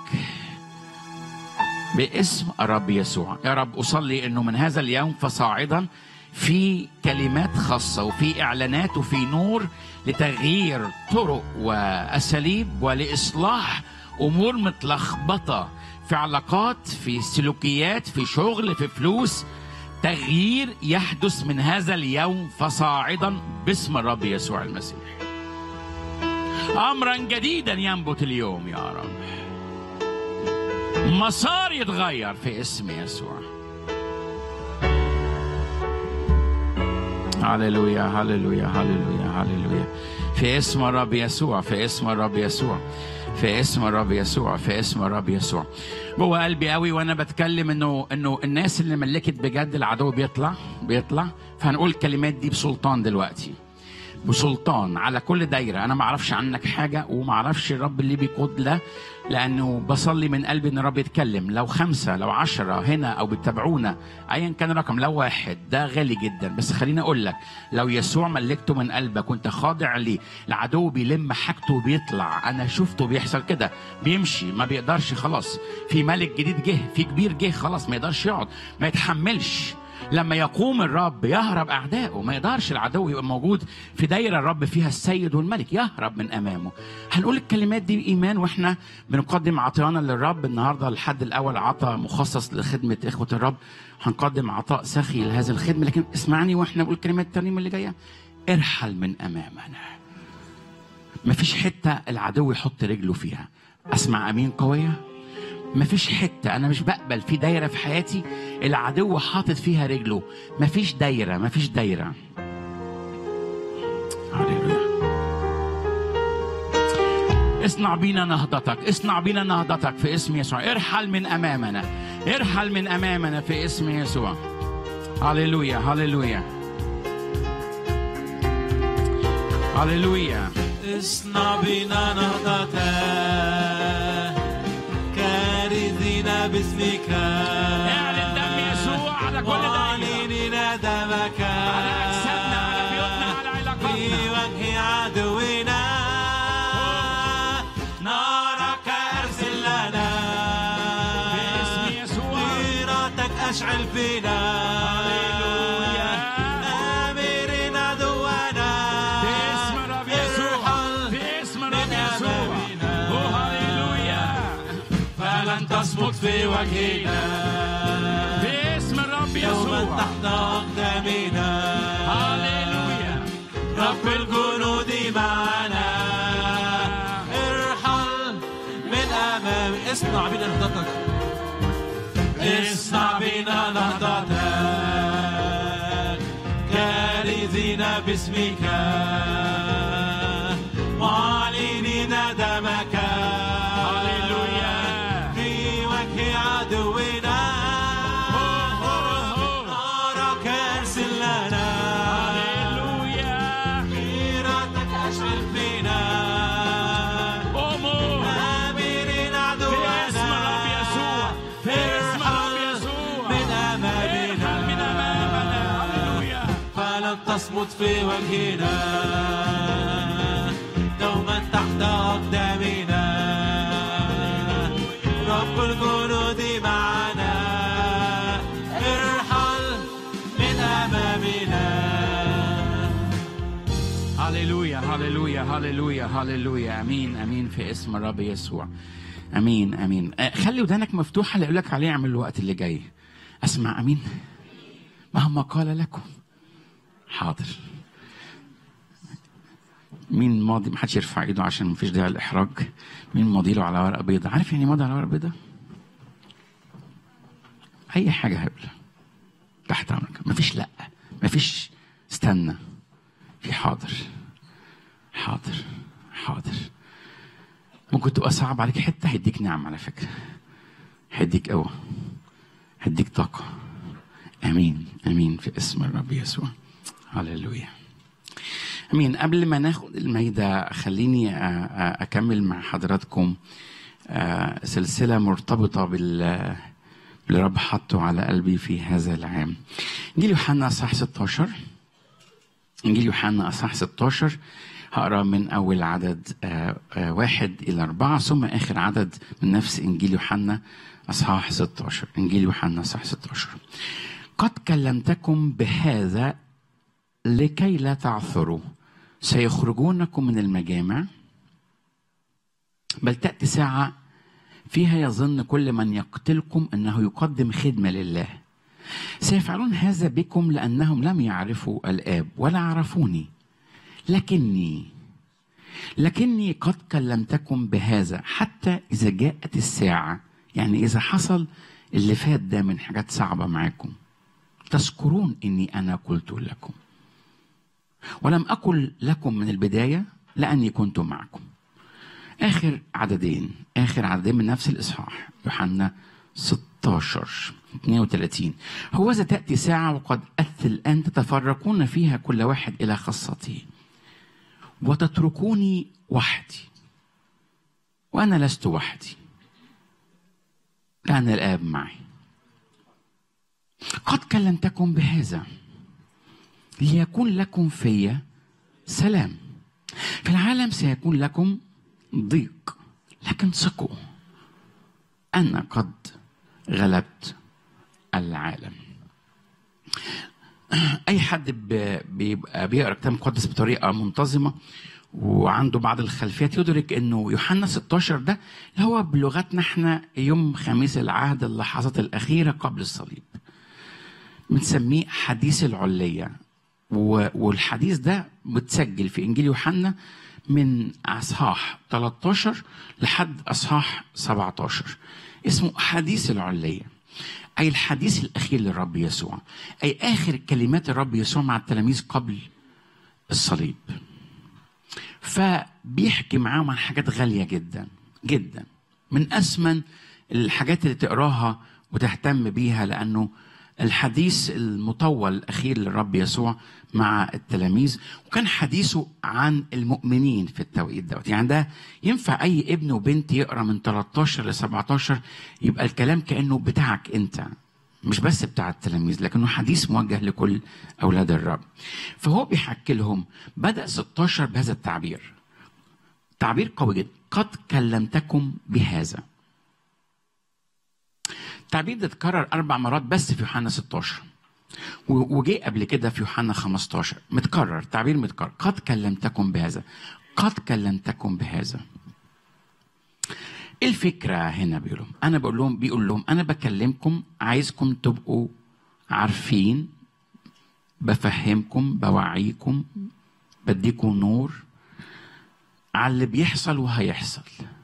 باسم الرب يسوع يا رب أصلي أنه من هذا اليوم فصاعدا في كلمات خاصة وفي إعلانات وفي نور لتغيير طرق وأساليب ولإصلاح أمور متلخبطة في علاقات في سلوكيات في شغل في فلوس تغيير يحدث من هذا اليوم فصاعدا باسم الرب يسوع المسيح أمرا جديدا ينبت اليوم يا رب مسار يتغير في اسم يسوع هللويا هللويا هللويا هللويا في اسم الرب يسوع في اسم الرب يسوع في اسم الرب يسوع في اسم الرب يسوع جوه قلبي قوي وانا بتكلم انه انه الناس اللي ملكت بجد العدو بيطلع بيطلع فهنقول الكلمات دي بسلطان دلوقتي بسلطان على كل دايره انا ما اعرفش عنك حاجه وما اعرفش الرب اللي بيقود ده لانه بصلي من قلبي ان الرب يتكلم لو خمسه لو عشرة هنا او بتتابعونا ايا كان الرقم لو واحد ده غالي جدا بس خليني اقول لك لو يسوع ملكته من قلبك وانت خاضع ليه العدو بيلم حاجته وبيطلع انا شفته بيحصل كده بيمشي ما بيقدرش خلاص في ملك جديد جه في كبير جه خلاص ما يقدرش يقعد ما يتحملش لما يقوم الرب يهرب اعدائه ما يقدرش العدو يبقى موجود في دايره الرب فيها السيد والملك يهرب من امامه هنقول الكلمات دي بايمان واحنا بنقدم عطيانا للرب النهارده الحد الاول عطى مخصص لخدمه اخوه الرب هنقدم عطاء سخي لهذه الخدمه لكن اسمعني واحنا بنقول كلمات الترنيمه اللي جايه ارحل من امامنا مفيش حته العدو يحط رجله فيها اسمع امين قويه مفيش حته انا مش بقبل في دايره في حياتي العدو حاطط فيها رجله مفيش دايره مفيش دايره هللويا اصنع بينا نهضتك اصنع بينا نهضتك في اسم يسوع ارحل من امامنا ارحل من امامنا في اسم يسوع هللويا هللويا هللويا اصنع بنا نهضة كارثين باسمك اعلن دم يسوع على كل دايرة معلنين دمك على أجسادنا على بيوتنا على في علاقاتنا وجه عدونا نارك ارسل لنا باسم يسوع نيرتك اشعل فينا هللويا. امرين عدونا باسم الرب يسوع ارحل باسم من الرب يسوع أمامنا. أوه، هللويا فلن تصمت في وجهنا باسم الرب يوما يسوع تحت أقدامنا هللويا رب الجنود معنا ارحل من أمام اصنع بنا نهضتك اصنع بنا نهضتك كارثين باسمك معلنين دمك هللويا. في وجه عدونا نارك ارسل لنا هللويا خيرتك اشعل فينا أمور امرين عدونا باسم الرب يسوع باسم الرب يسوع من ارحل من امامنا امامنا هللويا فلن تصمت في وجهنا دوما تحت أقدامنا رب الجنود معنا ارحل من أمامنا هللويا هللويا هللويا هللويا امين امين في اسم الرب يسوع امين امين آه، خلي ودانك مفتوحه اللي يقول لك عليه اعمل الوقت اللي جاي اسمع امين مهما قال لكم حاضر مين ماضي ما حدش يرفع ايده عشان مفيش داعي للاحراج مين ماضي له على ورقه بيضاء عارف يعني إيه ماضي على ورقه بيضاء اي حاجه هبله تحت امرك مفيش لا مفيش استنى في حاضر حاضر حاضر ممكن تبقى صعب عليك حته هيديك نعم على فكره هيديك قوه هيديك طاقه امين امين في اسم الرب يسوع هللويا امين قبل ما ناخد الميدة خليني أ- أ- اكمل مع حضراتكم آه، سلسله مرتبطه بال اللي رب حطه على قلبي في هذا العام انجيل يوحنا اصحاح 16 انجيل يوحنا اصحاح 16 هقرا من اول عدد آه، آه، واحد الى اربعه ثم اخر عدد من نفس انجيل يوحنا اصحاح 16 انجيل يوحنا اصحاح 16 قد كلمتكم بهذا لكي لا تعثروا سيخرجونكم من المجامع بل تأتي ساعة فيها يظن كل من يقتلكم أنه يقدم خدمة لله سيفعلون هذا بكم لأنهم لم يعرفوا الآب ولا عرفوني لكني لكني قد كلمتكم بهذا حتى إذا جاءت الساعة يعني إذا حصل اللي فات ده من حاجات صعبة معاكم تذكرون إني أنا قلت لكم ولم أقل لكم من البداية لأني كنت معكم آخر عددين آخر عددين من نفس الإصحاح يوحنا 16 32 هوذا تأتي ساعة وقد أث الآن تتفرقون فيها كل واحد إلى خاصته وتتركوني وحدي وأنا لست وحدي لأن الآب معي قد كلمتكم بهذا ليكون لكم في سلام في العالم سيكون لكم ضيق لكن ثقوا أنا قد غلبت العالم اي حد ب- بيبقى بيقرا الكتاب المقدس بطريقه منتظمه وعنده بعض الخلفيات يدرك انه يوحنا 16 ده اللي هو بلغتنا احنا يوم خميس العهد اللحظات الاخيره قبل الصليب بنسميه حديث العليه و- والحديث ده متسجل في انجيل يوحنا من اصحاح 13 لحد اصحاح 17 اسمه حديث العليه اي الحديث الاخير للرب يسوع اي اخر كلمات الرب يسوع مع التلاميذ قبل الصليب فبيحكي معاهم عن حاجات غاليه جدا جدا من اثمن الحاجات اللي تقراها وتهتم بيها لانه الحديث المطول الاخير للرب يسوع مع التلاميذ وكان حديثه عن المؤمنين في التوقيت دوت يعني ده ينفع اي ابن وبنت يقرا من 13 ل 17 يبقى الكلام كانه بتاعك انت مش بس بتاع التلاميذ لكنه حديث موجه لكل اولاد الرب فهو بيحكي لهم بدا 16 بهذا التعبير تعبير قوي جدا قد كلمتكم بهذا التعبير ده اتكرر اربع مرات بس في يوحنا 16 و- وجه قبل كده في يوحنا 15 متكرر تعبير متكرر قد كلمتكم بهذا قد كلمتكم بهذا ايه الفكره هنا بيقول لهم انا بقول لهم بيقول لهم انا بكلمكم عايزكم تبقوا عارفين بفهمكم بوعيكم بديكم نور على اللي بيحصل وهيحصل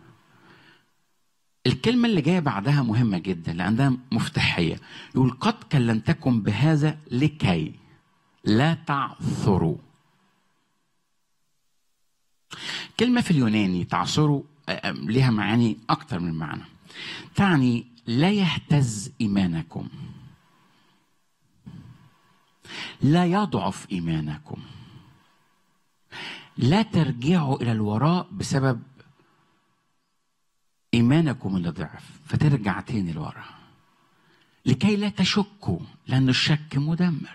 الكلمة اللي جاية بعدها مهمة جدا لأنها مفتاحية يقول قد كلمتكم بهذا لكي لا تعثروا كلمة في اليوناني تعثروا آه، آه، لها معاني أكتر من معنى تعني لا يهتز إيمانكم لا يضعف إيمانكم لا ترجعوا إلى الوراء بسبب إيمانكم اللي ضعف فترجع تاني لورا لكي لا تشكوا لأن الشك مدمر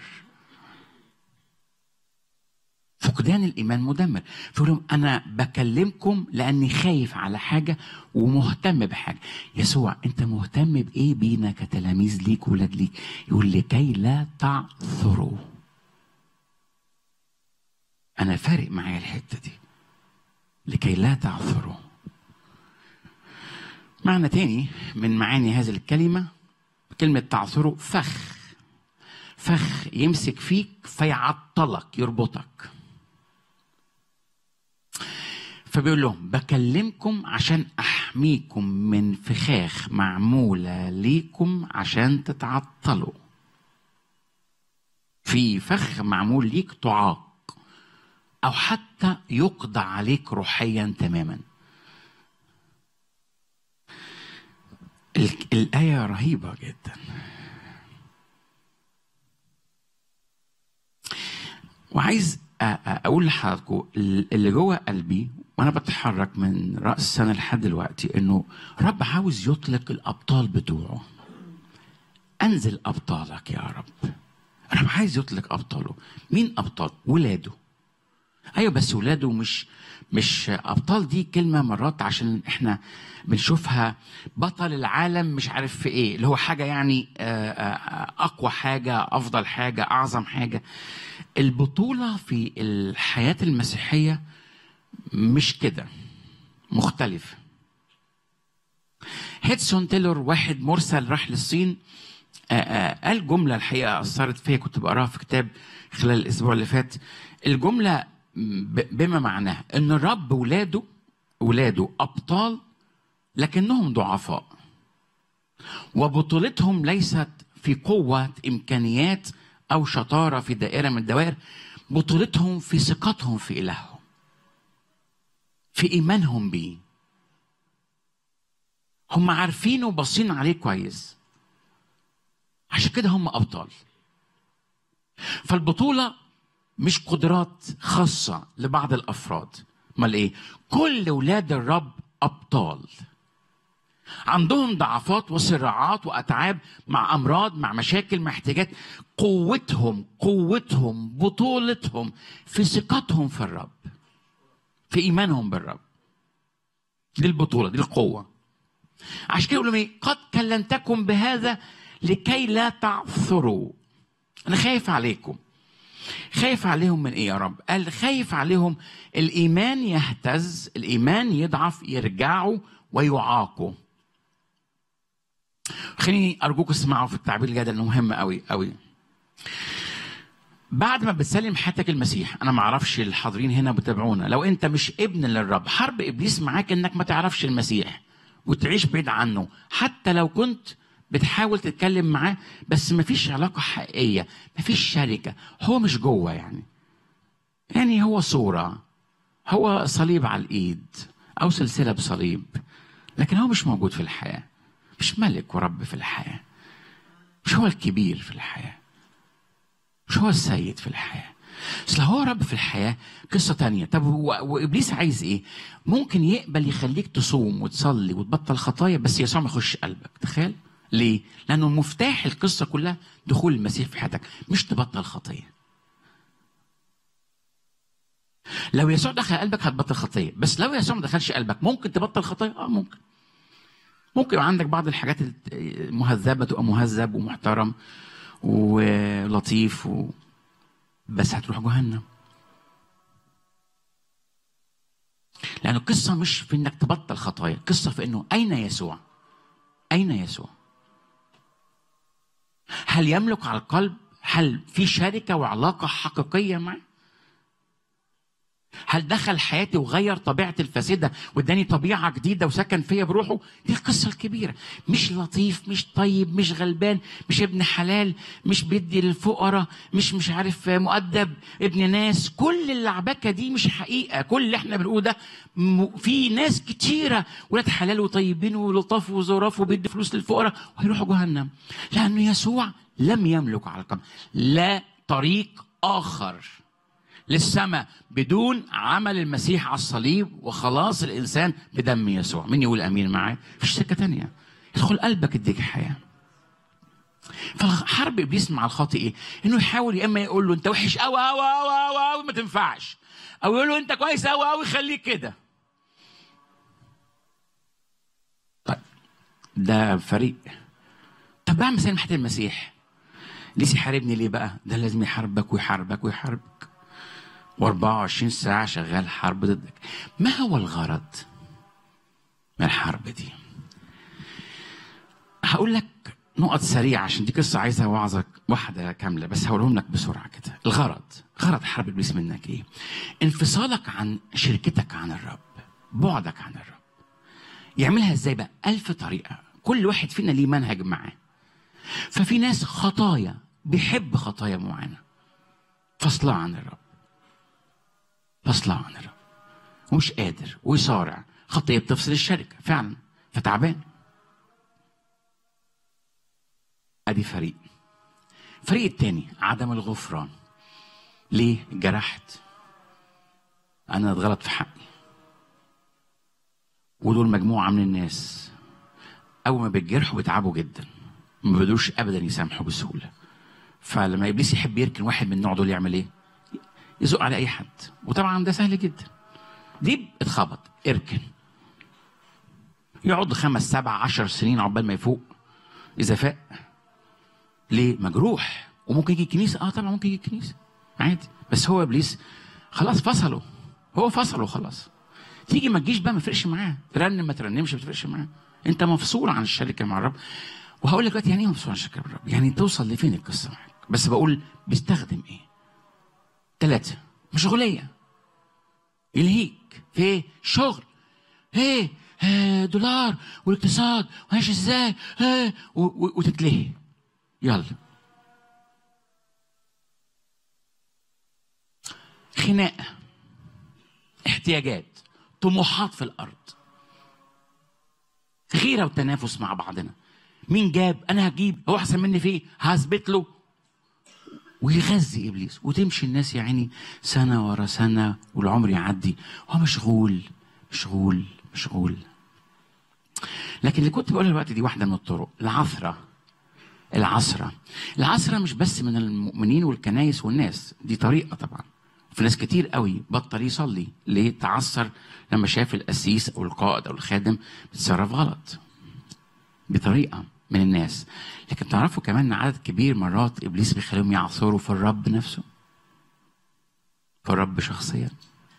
فقدان الإيمان مدمر فيقول لهم أنا بكلمكم لأني خايف على حاجة ومهتم بحاجة يسوع أنت مهتم بإيه بينا كتلاميذ ليك ولاد ليك يقول لكي لا تعثروا أنا فارق معايا الحتة دي لكي لا تعثروا معنى تاني من معاني هذه الكلمة كلمة تعثره فخ فخ يمسك فيك فيعطلك يربطك فبيقول لهم بكلمكم عشان احميكم من فخاخ معمولة ليكم عشان تتعطلوا في فخ معمول ليك تعاق او حتى يقضى عليك روحيا تماما ال- الآية رهيبة جدا وعايز أ- أ- أقول لحضراتكم ال- اللي جوه قلبي وأنا بتحرك من رأس السنة لحد دلوقتي إنه رب عاوز يطلق الأبطال بتوعه أنزل أبطالك يا رب رب عايز يطلق أبطاله مين أبطال؟ ولاده ايوه بس ولاده مش مش ابطال دي كلمه مرات عشان احنا بنشوفها بطل العالم مش عارف في ايه اللي هو حاجه يعني آه، آه، اقوى حاجه افضل حاجه اعظم حاجه البطوله في الحياه المسيحيه مش كده مختلف هيدسون تيلور واحد مرسل راح للصين آه، آه، قال جملة الحقيقة أثرت فيا كنت بقراها في كتاب خلال الأسبوع اللي فات الجملة ب- بما معناها إن الرب ولاده ولاده أبطال لكنهم ضعفاء وبطولتهم ليست في قوة إمكانيات أو شطارة في دائرة من الدوائر بطولتهم في ثقتهم في إلههم في إيمانهم بيه هم عارفين وباصين عليه كويس عشان كده هم ابطال فالبطوله مش قدرات خاصه لبعض الافراد امال ايه كل ولاد الرب ابطال عندهم ضعفات وصراعات واتعاب مع امراض مع مشاكل مع احتياجات قوتهم قوتهم بطولتهم في ثقتهم في الرب في ايمانهم بالرب دي البطوله دي القوه عشان كده يقول لهم ايه قد كلمتكم بهذا لكي لا تعثروا انا خايف عليكم خايف عليهم من ايه يا رب قال خايف عليهم الايمان يهتز الايمان يضعف يرجعوا ويعاقوا خليني ارجوك اسمعوا في التعبير الجاي ده انه مهم قوي قوي بعد ما بتسلم حياتك المسيح انا ما اعرفش الحاضرين هنا بتابعونا لو انت مش ابن للرب حرب ابليس معاك انك ما تعرفش المسيح وتعيش بعيد عنه حتى لو كنت بتحاول تتكلم معاه بس ما فيش علاقه حقيقيه ما فيش شركه هو مش جوه يعني يعني هو صوره هو صليب على الايد او سلسله بصليب لكن هو مش موجود في الحياه مش ملك ورب في الحياه مش هو الكبير في الحياه مش هو السيد في الحياة بس لو هو رب في الحياة قصة تانية طب هو وإبليس عايز إيه ممكن يقبل يخليك تصوم وتصلي وتبطل خطايا بس يسوع ما يخش قلبك تخيل ليه لأنه مفتاح القصة كلها دخول المسيح في حياتك مش تبطل خطية لو يسوع دخل قلبك هتبطل خطية بس لو يسوع ما دخلش قلبك ممكن تبطل خطية اه ممكن ممكن يبقى عندك بعض الحاجات المهذبة تبقى مهذب ومحترم ولطيف و... بس هتروح جهنم لأن القصة مش في إنك تبطل خطايا القصة في إنه أين يسوع أين يسوع هل يملك على القلب هل في شركة وعلاقة حقيقية معه هل دخل حياتي وغير طبيعتي الفاسدة واداني طبيعة جديدة وسكن فيا بروحه دي القصة الكبيرة مش لطيف مش طيب مش غلبان مش ابن حلال مش بيدي للفقراء مش مش عارف مؤدب ابن ناس كل اللعبكة دي مش حقيقة كل اللي احنا بنقوله ده م- في ناس كتيرة ولاد حلال وطيبين ولطاف وظراف وبيدي فلوس للفقراء وهيروحوا جهنم لأنه يسوع لم يملك على القلب لا طريق آخر للسماء بدون عمل المسيح على الصليب وخلاص الانسان بدم يسوع مين يقول امين معايا مفيش سكه تانية يدخل قلبك يديك حياه فحرب ابليس مع الخاطئ ايه؟ انه يحاول يا اما يقول له انت وحش قوي قوي قوي قوي قوي ما تنفعش او يقول له انت كويس قوي قوي خليك كده طيب ده فريق طب بعمل زي محل المسيح ليس يحاربني ليه بقى؟ ده لازم يحاربك ويحاربك ويحاربك و24 ساعة شغال حرب ضدك ما هو الغرض من الحرب دي هقول لك نقط سريعة عشان دي قصة عايزة وعظة واحدة كاملة بس هقولهم لك بسرعة كده الغرض غرض حرب إبليس منك إيه انفصالك عن شركتك عن الرب بعدك عن الرب يعملها إزاي بقى ألف طريقة كل واحد فينا ليه منهج معاه ففي ناس خطايا بيحب خطايا معينة فصلها عن الرب فصلها عن الرب ومش قادر ويصارع خطية بتفصل الشركة فعلا فتعبان ادي فريق الفريق التاني عدم الغفران ليه جرحت انا اتغلط في حقي ودول مجموعة من الناس أول ما بيتجرحوا بيتعبوا جدا ما بيقدروش أبدا يسامحوا بسهولة فلما إبليس يحب يركن واحد من النوع دول يعمل إيه؟ يزق على أي حد وطبعا ده سهل جدا دي اتخبط اركن يقعد خمس سبع عشر سنين عقبال ما يفوق إذا فاق ليه؟ مجروح وممكن يجي الكنيسة اه طبعا ممكن يجي الكنيسة عادي بس هو إبليس خلاص فصله هو فصله خلاص تيجي ما تجيش بقى ما تفرقش معاه ترنم ما ترنمش ما تفرقش معاه انت مفصول عن الشركه مع الرب وهقول لك دلوقتي يعني ايه مفصول عن الشركه مع الرب يعني توصل لفين القصه معاك بس بقول بيستخدم ايه ثلاثه مشغوليه يلهيك في ايه شغل ايه آه، دولار والاقتصاد وهيش ازاي آه، و- و- وتتلهي يلا خناقه احتياجات طموحات في الارض غيره وتنافس مع بعضنا مين جاب انا هجيب هو احسن مني فيه هثبت له ويغذي ابليس وتمشي الناس يا عيني سنه ورا سنه والعمر يعدي هو مشغول مشغول مشغول لكن اللي كنت بقولها دلوقتي دي واحده من الطرق العثره العثره العثره مش بس من المؤمنين والكنايس والناس دي طريقه طبعا في ناس كتير قوي بطل يصلي ليه تعثر لما شاف القسيس او القائد او الخادم بيتصرف غلط بطريقه من الناس لكن تعرفوا كمان ان عدد كبير مرات ابليس بيخليهم يعثروا في الرب نفسه في الرب شخصيا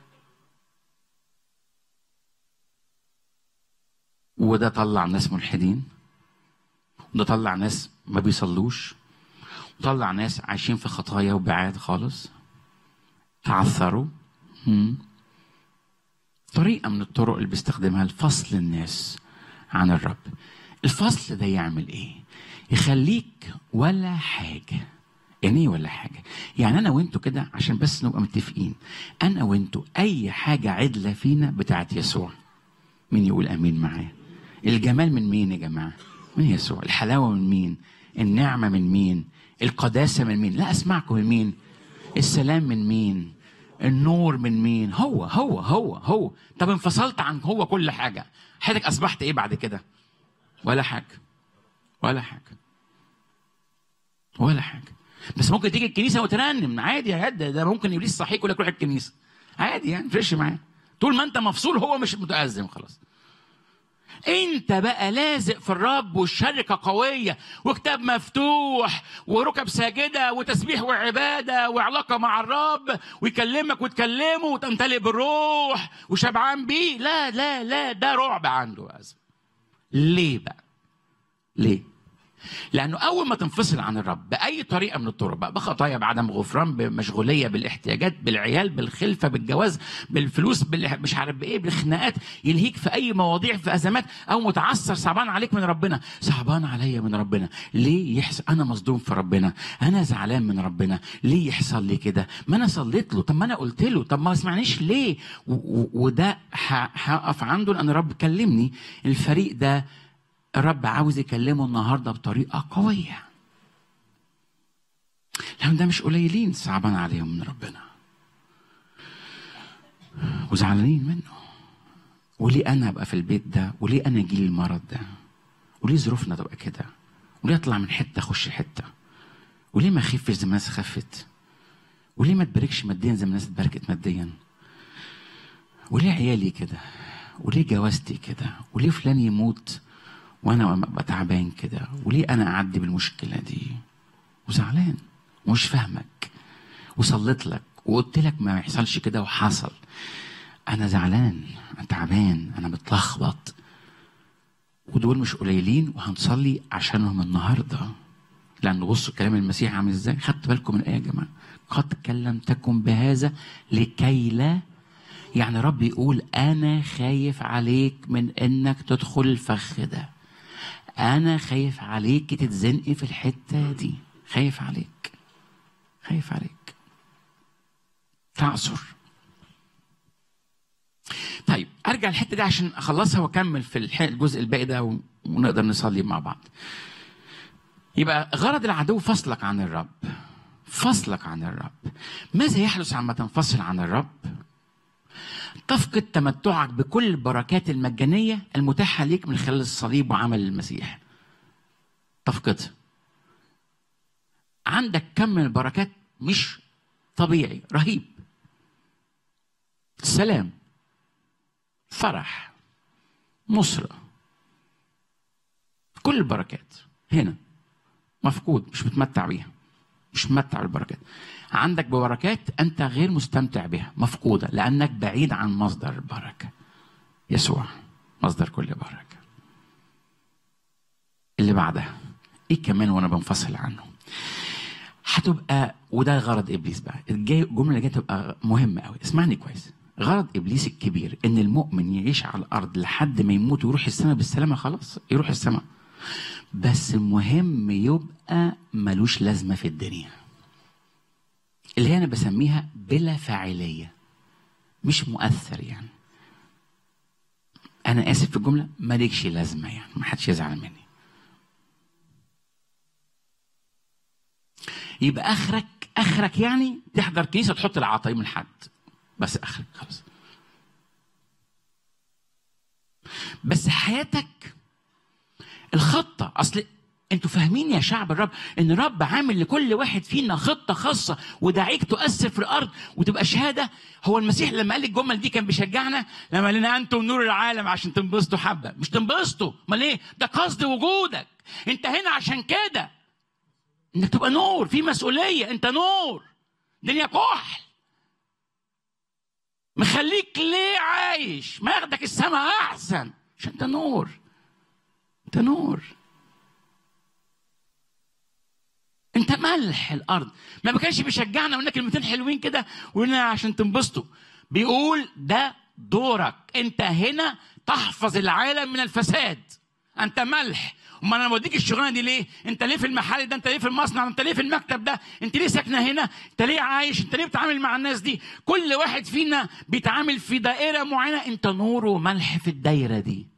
وده طلع ناس ملحدين وده طلع ناس ما بيصلوش وطلع ناس عايشين في خطايا وبعاد خالص تعثروا مم. طريقة من الطرق اللي بيستخدمها لفصل الناس عن الرب الفصل ده يعمل ايه يخليك ولا حاجة يعني ايه ولا حاجة يعني انا وانتوا كده عشان بس نبقى متفقين انا وانتوا اي حاجة عدلة فينا بتاعت يسوع مين يقول امين معايا الجمال من مين يا جماعة من يسوع الحلاوة من مين النعمة من مين القداسة من مين لا اسمعكم من مين السلام من مين النور من مين هو هو هو هو طب انفصلت عن هو كل حاجة حياتك أصبحت إيه بعد كده ولا حاجة ولا حاجة ولا حاجة بس ممكن تيجي الكنيسة وترنم عادي يا هد ده ممكن إبليس صحيح يقول لك روح الكنيسة عادي يعني فرش معاه طول ما أنت مفصول هو مش متأزم خلاص انت بقى لازق في الرب والشركه قويه وكتاب مفتوح وركب ساجده وتسبيح وعباده وعلاقه مع الرب ويكلمك وتكلمه وتمتلئ بالروح وشبعان بيه لا لا لا ده رعب عنده بقى ليه بقى ليه لانه اول ما تنفصل عن الرب باي طريقه من الطرق بقى بخطايا بعدم غفران بمشغوليه بالاحتياجات بالعيال بالخلفه بالجواز بالفلوس بال... مش عارف بايه بالخناقات يلهيك في اي مواضيع في ازمات او متعثر صعبان عليك من ربنا صعبان عليا من ربنا ليه يحصل انا مصدوم في ربنا انا زعلان من ربنا ليه يحصل لي كده ما انا صليت له طب ما انا قلت له طب ما سمعنيش ليه و... و... وده هقف عنده لان الرب كلمني الفريق ده الرب عاوز يكلمه النهارده بطريقه قويه لان ده مش قليلين صعبان عليهم من ربنا وزعلانين منه وليه انا ابقى في البيت ده وليه انا يجيلي المرض ده وليه ظروفنا تبقى كده وليه اطلع من حته اخش حته وليه ما اخفش زي ما الناس خفت وليه ما تباركش ماديا زي ما الناس اتباركت ماديا وليه عيالي كده وليه جوازتي كده وليه فلان يموت وانا ابقى تعبان كده وليه انا اعدي بالمشكله دي وزعلان ومش فاهمك وصليت لك وقلت لك ما يحصلش كده وحصل انا زعلان انا تعبان انا متلخبط ودول مش قليلين وهنصلي عشانهم النهارده لان بصوا كلام المسيح عامل ازاي خدت بالكم من الايه يا جماعه قد كلمتكم بهذا لكي لا يعني رب يقول انا خايف عليك من انك تدخل الفخ ده انا خايف عليك تتزنقي في الحته دي خايف عليك خايف عليك تعثر طيب ارجع الحته دي عشان اخلصها واكمل في الجزء الباقي ده ونقدر نصلي مع بعض يبقى غرض العدو فصلك عن الرب فصلك عن الرب ماذا يحدث عما تنفصل عن الرب تفقد تمتعك بكل البركات المجانية المتاحة ليك من خلال الصليب وعمل المسيح تفقدها عندك كم من البركات مش طبيعي رهيب سلام فرح نصرة كل البركات هنا مفقود مش متمتع بيها مش متمتع بالبركات عندك ببركات انت غير مستمتع بها مفقوده لانك بعيد عن مصدر البركه يسوع مصدر كل بركه اللي بعدها ايه كمان وانا بنفصل عنه هتبقى وده غرض ابليس بقى الجمله اللي جايه تبقى مهمه قوي اسمعني كويس غرض ابليس الكبير ان المؤمن يعيش على الارض لحد ما يموت ويروح السماء بالسلامه خلاص يروح السماء بس المهم يبقى ملوش لازمه في الدنيا اللي هي انا بسميها بلا فاعليه مش مؤثر يعني انا اسف في الجمله مالكش لازمه يعني ما حدش يزعل مني يبقى اخرك اخرك يعني تحضر كنيسه تحط العطاء من حد بس اخرك خلاص بس حياتك الخطه اصل انتوا فاهمين يا شعب الرب ان الرب عامل لكل واحد فينا خطه خاصه ودعيك تؤثر في الارض وتبقى شهاده هو المسيح لما قال الجمل دي كان بيشجعنا لما قال لنا انتم نور العالم عشان تنبسطوا حبه مش تنبسطوا امال ايه ده قصد وجودك انت هنا عشان كده انك تبقى نور في مسؤوليه انت نور دنيا كحل مخليك ليه عايش ما ياخدك السماء احسن عشان انت نور انت نور انت ملح الارض ما كانش بيشجعنا ويقول كلمتين حلوين كده وقلنا عشان تنبسطوا بيقول ده دورك انت هنا تحفظ العالم من الفساد انت ملح امال انا بوديك الشغلانه دي ليه انت ليه في المحل ده انت ليه في المصنع انت ليه في المكتب ده انت ليه ساكنه هنا انت ليه عايش انت ليه بتتعامل مع الناس دي كل واحد فينا بيتعامل في دائره معينه انت نور وملح في الدايره دي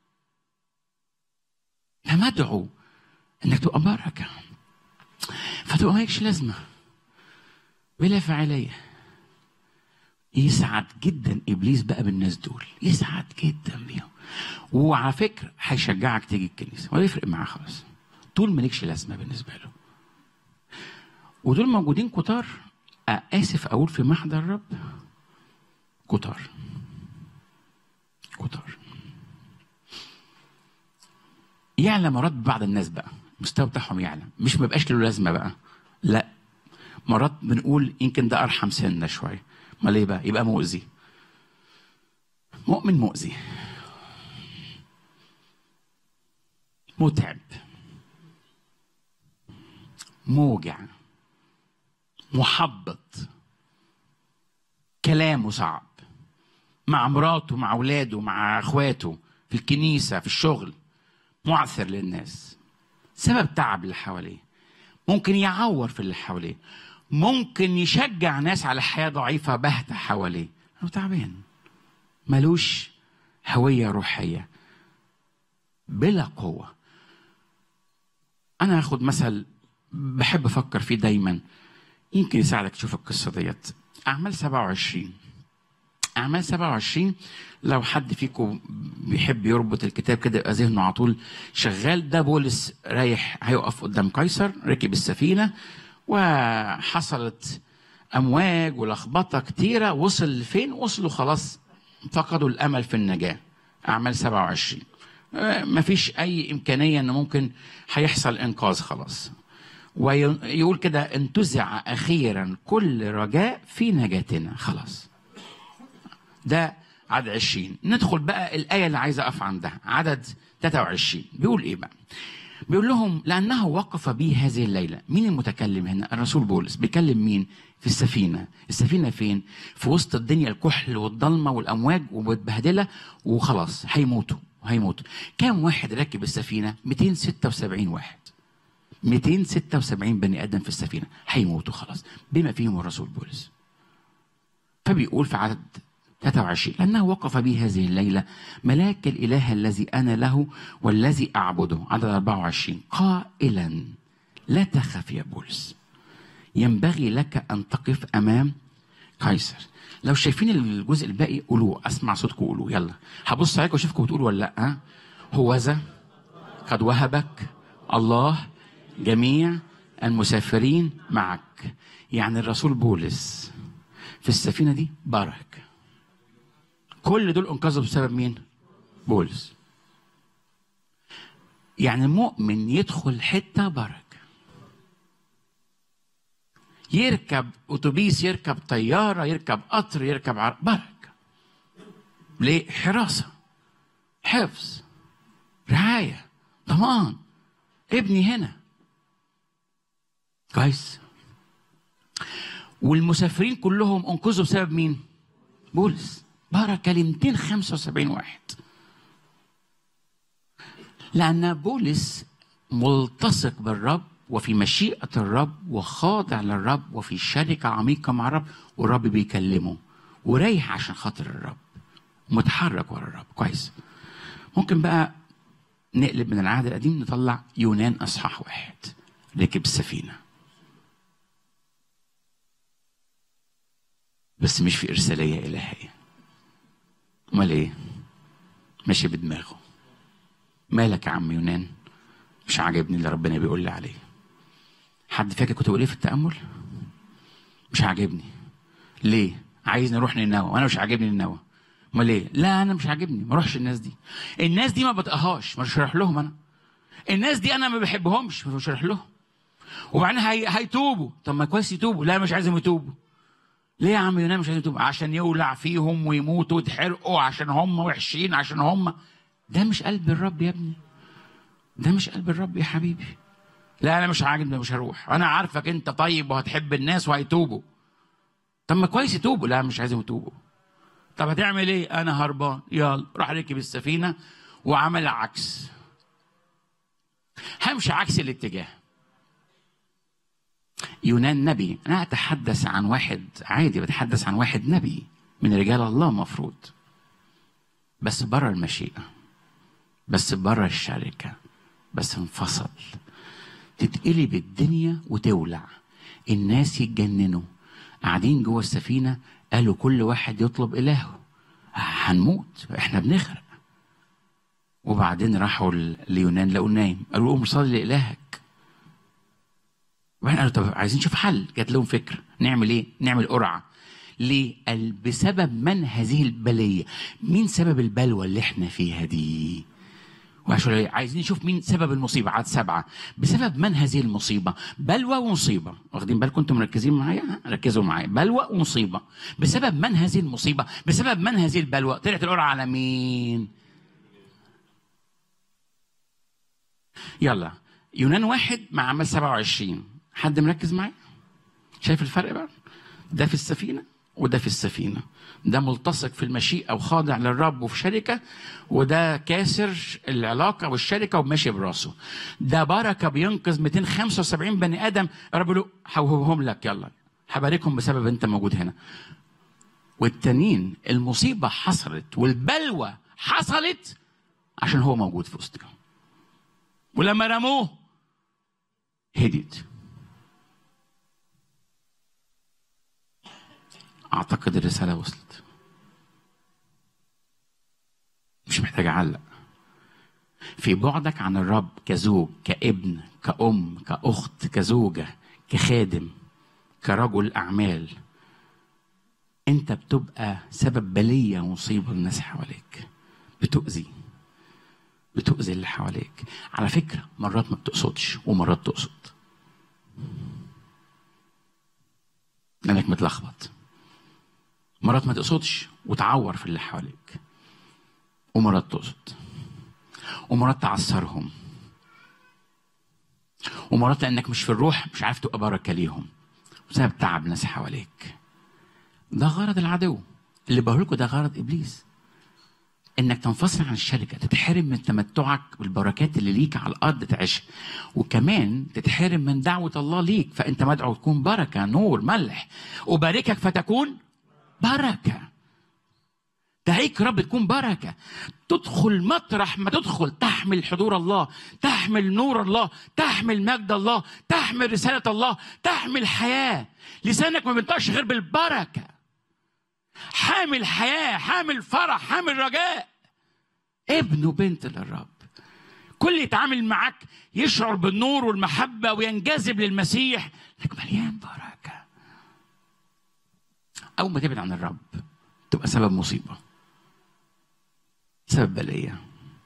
فمدعو انك تبقى بركه فتبقى مالكش لازمه بلا فاعليه يسعد جدا ابليس بقى بالناس دول يسعد جدا بيهم وعلى فكره هيشجعك تيجي الكنيسه ولا يفرق معاه خالص طول مالكش لازمه بالنسبه له ودول موجودين كتار آه، اسف اقول في محضر الرب كتار كتار يعلى مرات بعض الناس بقى المستوى بتاعهم يعلى مش ما بقاش له لازمه بقى لا مرات بنقول يمكن ده ارحم سنه شويه ما ليه بقى يبقى مؤذي مؤمن مؤذي متعب موجع محبط كلامه صعب مع مراته مع اولاده مع اخواته في الكنيسه في الشغل معثر للناس سبب تعب اللي حواليه ممكن يعور في اللي حواليه ممكن يشجع ناس على حياه ضعيفه باهته حواليه هو تعبان ملوش هويه روحيه بلا قوه انا هاخد مثل بحب افكر فيه دايما يمكن يساعدك تشوف القصه ديت اعمال 27 اعمال 27 لو حد فيكم بيحب يربط الكتاب كده يبقى ذهنه على طول شغال ده بولس رايح هيقف قدام قيصر ركب السفينه وحصلت امواج ولخبطه كتيره وصل لفين وصلوا خلاص فقدوا الامل في النجاه اعمال 27 آه، مفيش اي امكانيه ان ممكن هيحصل انقاذ خلاص ويقول كده انتزع اخيرا كل رجاء في نجاتنا خلاص ده عدد 20 ندخل بقى الآية اللي عايز أقف عندها عدد 23 بيقول إيه بقى بيقول لهم لأنه وقف بي هذه الليلة مين المتكلم هنا الرسول بولس بيكلم مين في السفينة السفينة فين في وسط الدنيا الكحل والضلمة والأمواج ومتبهدلة وخلاص هيموتوا هيموتوا كام واحد راكب السفينة 276 واحد 276 بني آدم في السفينة هيموتوا خلاص بما فيهم الرسول بولس فبيقول في عدد 23 لأنه وقف بي هذه الليلة ملاك الإله الذي أنا له والذي أعبده عدد 24 قائلا لا تخف يا بولس ينبغي لك أن تقف أمام قيصر لو شايفين الجزء الباقي قولوه أسمع صوتكم قولوه يلا هبص عليكم وأشوفكم بتقولوا ولا لأ هو ذا قد وهبك الله جميع المسافرين معك يعني الرسول بولس في السفينة دي برك كل دول انقذوا بسبب مين؟ بولس. يعني المؤمن يدخل حته بركه. يركب اتوبيس يركب طياره يركب قطر يركب عر... بركه. ليه؟ حراسه حفظ رعايه ضمان ابني هنا كويس والمسافرين كلهم انقذوا بسبب مين؟ بولس بركه ل 275 واحد لأن بولس ملتصق بالرب وفي مشيئة الرب وخاضع للرب وفي شركة عميقة مع الرب والرب بيكلمه ورايح عشان خاطر الرب متحرك ورا الرب كويس ممكن بقى نقلب من العهد القديم نطلع يونان أصحاح واحد ركب السفينة بس مش في إرسالية إلهية امال ايه ماشي بدماغه مالك يا عم يونان مش عاجبني اللي ربنا بيقول لي عليه حد فاكر كنت بقول ايه في التامل مش عاجبني ليه عايز نروح نينوى وانا مش عاجبني نينوى امال ايه لا انا مش عاجبني ما اروحش الناس دي الناس دي ما بطقهاش مش هروح لهم انا الناس دي انا ما بحبهمش مش هروح لهم وبعدين هي... هيتوبوا طب ما كويس يتوبوا لا مش عايزهم يتوبوا ليه يا عم يونان مش عايزين يتوبوا عشان يولع فيهم ويموتوا ويتحرقوا عشان هم وحشين عشان هم ده مش قلب الرب يا ابني ده مش قلب الرب يا حبيبي لا انا مش عاجبني مش هروح انا عارفك انت طيب وهتحب الناس وهيتوبوا طب ما كويس يتوبوا لا مش عايزهم يتوبوا طب هتعمل ايه انا هربان يلا راح ركب السفينه وعمل عكس همشي عكس الاتجاه يونان نبي انا اتحدث عن واحد عادي بتحدث عن واحد نبي من رجال الله مفروض بس بره المشيئه بس بره الشركه بس انفصل تتقلب الدنيا وتولع الناس يتجننوا قاعدين جوه السفينه قالوا كل واحد يطلب الهه هنموت احنا بنغرق وبعدين راحوا ليونان لقوا نايم قالوا قوم صلي لالهك وبعدين قالوا طب عايزين نشوف حل جات لهم فكره نعمل ايه نعمل قرعه ليه قال بسبب من هذه البليه مين سبب البلوى اللي احنا فيها دي وعشان عايزين نشوف مين سبب المصيبة عاد سبعة بسبب من هذه المصيبة بلوى ومصيبة واخدين بالكم انتم مركزين معايا ركزوا معايا بلوى ومصيبة بسبب من هذه المصيبة بسبب من هذه البلوى طلعت القرعة على مين يلا يونان واحد مع عمل 27 حد مركز معايا شايف الفرق بقى ده في السفينة وده في السفينة ده ملتصق في المشيئة وخاضع للرب وفي شركة وده كاسر العلاقة والشركة وماشي براسه ده بركة بينقذ 275 بني آدم الرب له هوهبهم لك يلا هباركهم بسبب انت موجود هنا والتانيين المصيبة حصلت والبلوى حصلت عشان هو موجود في وسطهم ولما رموه هديت اعتقد الرساله وصلت مش محتاج اعلق في بعدك عن الرب كزوج كابن كأم كأخت كزوجة كخادم كرجل أعمال أنت بتبقى سبب بلية ومصيبة للناس حواليك بتؤذي بتؤذي اللي حواليك على فكرة مرات ما بتقصدش ومرات تقصد لأنك متلخبط مرات ما تقصدش وتعور في اللي حواليك ومرات تقصد ومرات تعثرهم ومرات لانك مش في الروح مش عارف تبقى بركه ليهم بسبب تعب ناس حواليك ده غرض العدو اللي بقول لكم ده غرض ابليس انك تنفصل عن الشركه تتحرم من تمتعك بالبركات اللي ليك على الارض تعيشها وكمان تتحرم من دعوه الله ليك فانت مدعو تكون بركه نور ملح وباركك فتكون بركه دعيك رب تكون بركة تدخل مطرح ما تدخل تحمل حضور الله تحمل نور الله تحمل مجد الله تحمل رسالة الله تحمل حياة لسانك ما بينطقش غير بالبركة حامل حياة حامل فرح حامل رجاء ابن وبنت للرب كل يتعامل معك يشعر بالنور والمحبة وينجذب للمسيح لك مليان بركة أول ما تبعد عن الرب تبقى سبب مصيبة سبب بلية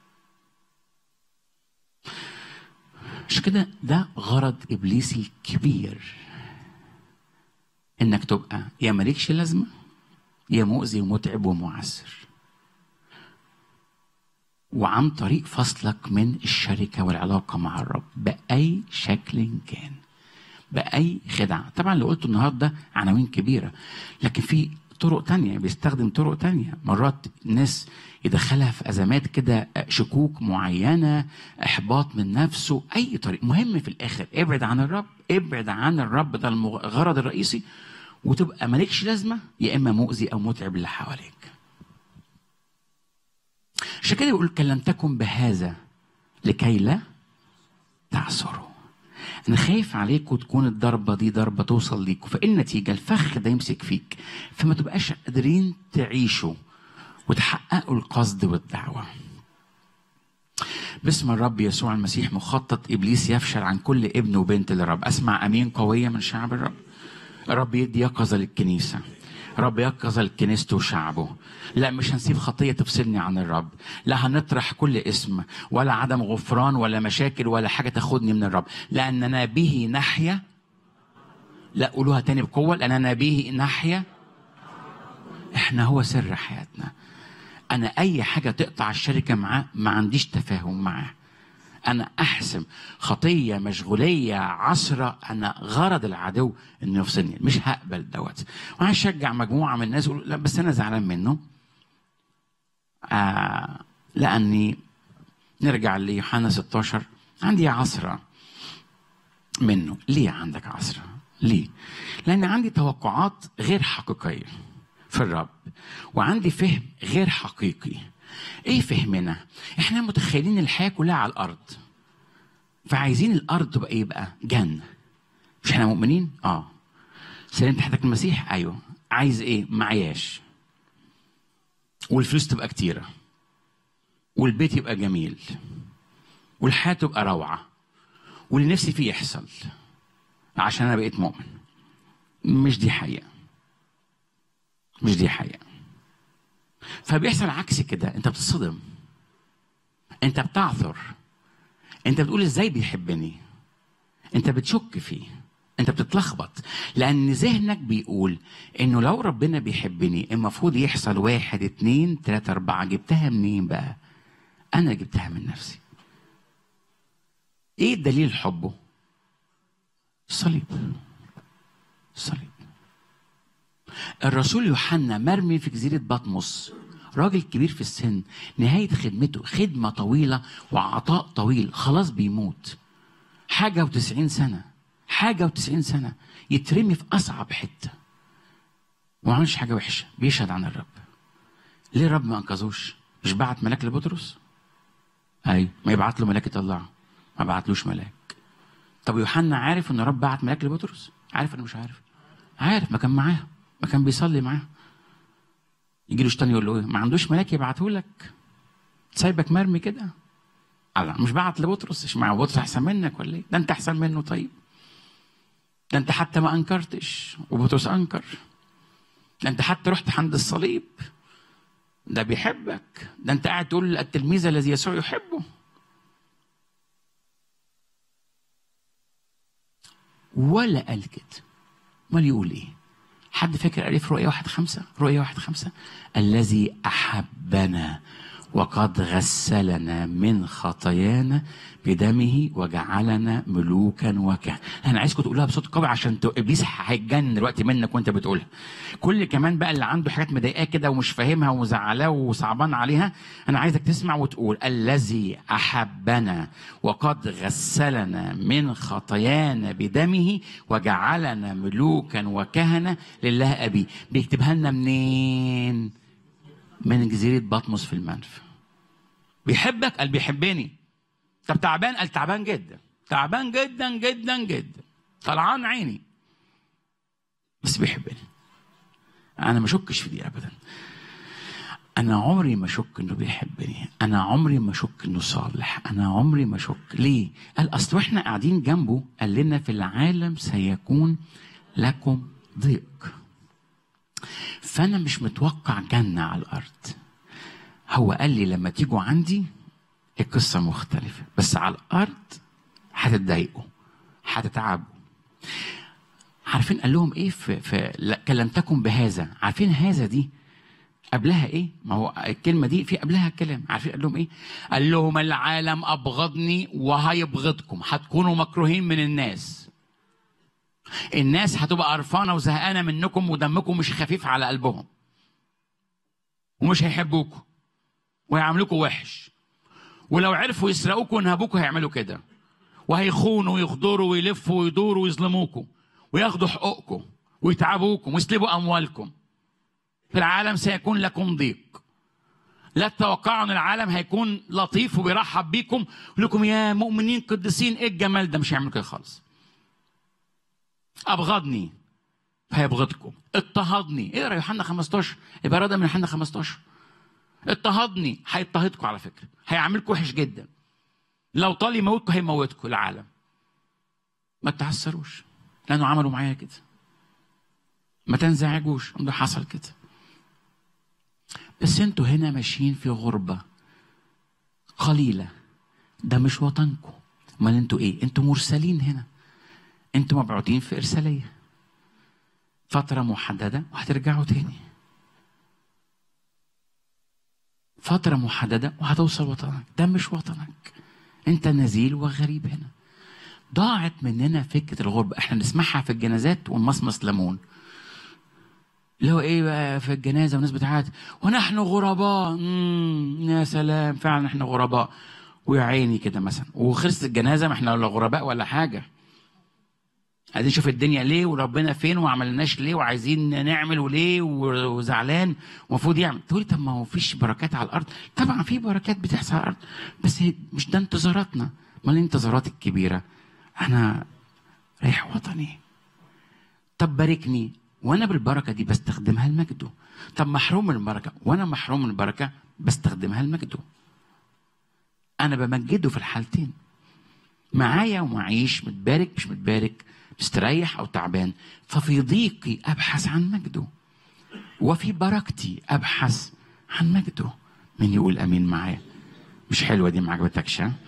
عشان كده ده غرض إبليسي الكبير إنك تبقى يا مالكش لازمة يا مؤذي ومتعب ومعسر وعن طريق فصلك من الشركة والعلاقة مع الرب بأي شكل كان بأي خدعة طبعا اللي قلته النهاردة عناوين كبيرة لكن في طرق تانية بيستخدم طرق تانية مرات الناس يدخلها في أزمات كده شكوك معينة إحباط من نفسه أي طريق مهم في الآخر ابعد عن الرب ابعد عن الرب ده الغرض الرئيسي وتبقى مالكش لازمة يا إما مؤذي أو متعب اللي حواليك عشان كده بيقول كلمتكم بهذا لكي لا تعثروا انا خايف عليكم تكون الضربه دي ضربه توصل ليكم فان النتيجه الفخ ده يمسك فيك فما تبقاش قادرين تعيشوا وتحققوا القصد والدعوه باسم الرب يسوع المسيح مخطط ابليس يفشل عن كل ابن وبنت للرب اسمع امين قويه من شعب الرب الرب يدي يقظه للكنيسه رب يقظ كنيسته وشعبه لا مش هنسيب خطية تفصلني عن الرب لا هنطرح كل اسم ولا عدم غفران ولا مشاكل ولا حاجة تاخدني من الرب لأننا به نحيا لا قولوها تاني بقوة لأننا به نحيا احنا هو سر حياتنا انا اي حاجه تقطع الشركه معاه ما عنديش تفاهم معاه انا احسم خطيه مشغوليه عصره انا غرض العدو انه يفصلني مش هقبل دوت وهشجع مجموعه من الناس يقولوا لا بس انا زعلان منه آه لاني نرجع ليوحنا 16 عندي عصره منه ليه عندك عصره ليه لان عندي توقعات غير حقيقيه في الرب وعندي فهم غير حقيقي ايه فهمنا احنا متخيلين الحياه كلها على الارض فعايزين الارض تبقى ايه بقى جنه مش احنا مؤمنين اه سلمت حياتك المسيح ايوه عايز ايه معياش والفلوس تبقى كتيره والبيت يبقى جميل والحياه تبقى روعه واللي نفسي فيه يحصل عشان انا بقيت مؤمن مش دي حقيقه مش دي حقيقه فبيحصل عكس كده انت بتصدم انت بتعثر انت بتقول ازاي بيحبني انت بتشك فيه انت بتتلخبط لان ذهنك بيقول انه لو ربنا بيحبني المفروض يحصل واحد اتنين تلاتة اربعة جبتها منين بقى انا جبتها من نفسي ايه دليل حبه الصليب الصليب الرسول يوحنا مرمي في جزيرة بطمس راجل كبير في السن نهاية خدمته خدمة طويلة وعطاء طويل خلاص بيموت حاجة وتسعين سنة حاجة وتسعين سنة يترمي في أصعب حتة وما عملش حاجة وحشة بيشهد عن الرب ليه الرب ما أنقذوش مش بعت ملاك لبطرس أي ما يبعت له ملاك يطلعه ما بعتلوش ملاك طب يوحنا عارف ان الرب بعت ملاك لبطرس عارف انا مش عارف عارف ما كان معاه ما كان بيصلي معاه يجي له شيطان يقول له ايه ما عندوش ملاك يبعته لك سايبك مرمي كده الله مش بعت لبطرس مش مع بطرس احسن منك ولا ايه ده انت احسن منه طيب ده انت حتى ما انكرتش وبطرس انكر ده انت حتى رحت عند الصليب ده بيحبك ده انت قاعد تقول التلميذ الذي يسوع يحبه ولا قال كده امال يقول ايه حد فاكر قال ايه في رؤيا واحد خمسة رؤيا واحد خمسة الذي أحبنا وقد غسلنا من خطايانا بدمه وجعلنا ملوكا وكهنة انا عايزكم تقولوها بصوت قوي عشان تو... ابليس هيتجنن دلوقتي منك وانت بتقولها كل كمان بقى اللي عنده حاجات مضايقاه كده ومش فاهمها ومزعلاه وصعبان عليها انا عايزك تسمع وتقول الذي احبنا وقد غسلنا من خطايانا بدمه وجعلنا ملوكا وكهنة لله ابي بيكتبها لنا منين من جزيرة بطمس في المنف بيحبك قال بيحبني طب تعبان قال تعبان جدا تعبان جدا جدا جدا طلعان عيني بس بيحبني انا ما اشكش في دي ابدا انا عمري ما اشك انه بيحبني انا عمري ما اشك انه صالح انا عمري ما اشك ليه قال اصل احنا قاعدين جنبه قال لنا في العالم سيكون لكم ضيق فانا مش متوقع جنه على الارض هو قال لي لما تيجوا عندي القصه مختلفه بس على الارض هتتضايقوا هتتعبوا عارفين قال لهم ايه في, في لا كلمتكم بهذا عارفين هذا دي قبلها ايه ما هو الكلمه دي في قبلها كلام عارفين قال لهم ايه قال لهم العالم ابغضني وهيبغضكم هتكونوا مكروهين من الناس الناس هتبقى قرفانه وزهقانه منكم ودمكم مش خفيف على قلبهم ومش هيحبوكم ويعاملوكوا وحش ولو عرفوا يسرقوكوا وينهبوكوا هيعملوا كده وهيخونوا ويغدروا ويلفوا ويدوروا ويظلموكوا وياخدوا حقوقكم ويتعبوكم ويسلبوا اموالكم في العالم سيكون لكم ضيق لا تتوقعوا ان العالم هيكون لطيف وبيرحب بيكم ويقول لكم يا مؤمنين قديسين ايه الجمال ده مش هيعمل كده خالص ابغضني فيبغضكم اضطهدني اقرا يوحنا 15 يبقى ده من يوحنا 15 اضطهدني هيضطهدكم على فكره هيعملكم وحش جدا لو طال يموتكم هيموتكم العالم ما تتعثروش لانه عملوا معايا كده ما تنزعجوش ده حصل كده بس انتوا هنا ماشيين في غربه قليله ده مش وطنكم امال انتوا ايه انتوا مرسلين هنا انتوا مبعوثين في ارساليه فتره محدده وهترجعوا تاني فترة محددة وهتوصل وطنك ده مش وطنك انت نزيل وغريب هنا ضاعت مننا فكرة الغربة احنا نسمعها في الجنازات ونمصمص ليمون اللي هو ايه بقى في الجنازة والناس بتعاد ونحن غرباء مم يا سلام فعلا احنا غرباء ويا عيني كده مثلا وخلصت الجنازة ما احنا ولا غرباء ولا حاجة عايزين نشوف الدنيا ليه وربنا فين وما عملناش ليه وعايزين نعمل وليه وزعلان ومفروض يعمل تقولي طب ما هو فيش بركات على الارض طبعا في بركات بتحصل على الارض بس هي مش ده انتظاراتنا امال الانتظارات الكبيره انا رايح وطني طب باركني وانا بالبركه دي بستخدمها لمجده طب محروم من البركه وانا محروم من البركه بستخدمها لمجده انا بمجده في الحالتين معايا ومعيش متبارك مش متبارك مستريح او تعبان ففي ضيقي ابحث عن مجده وفي بركتي ابحث عن مجده من يقول امين معايا مش حلوه دي ما عجبتكش ها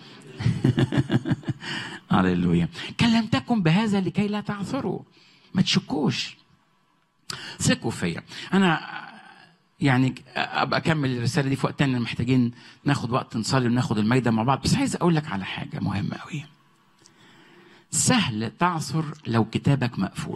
هللويا كلمتكم بهذا لكي لا تعثروا ما تشكوش ثقوا فيا انا يعني ابقى اكمل الرساله دي في وقت تاني محتاجين ناخد وقت نصلي وناخد الميدة مع بعض بس عايز اقول لك على حاجه مهمه قوي سهل تعثر لو كتابك مقفول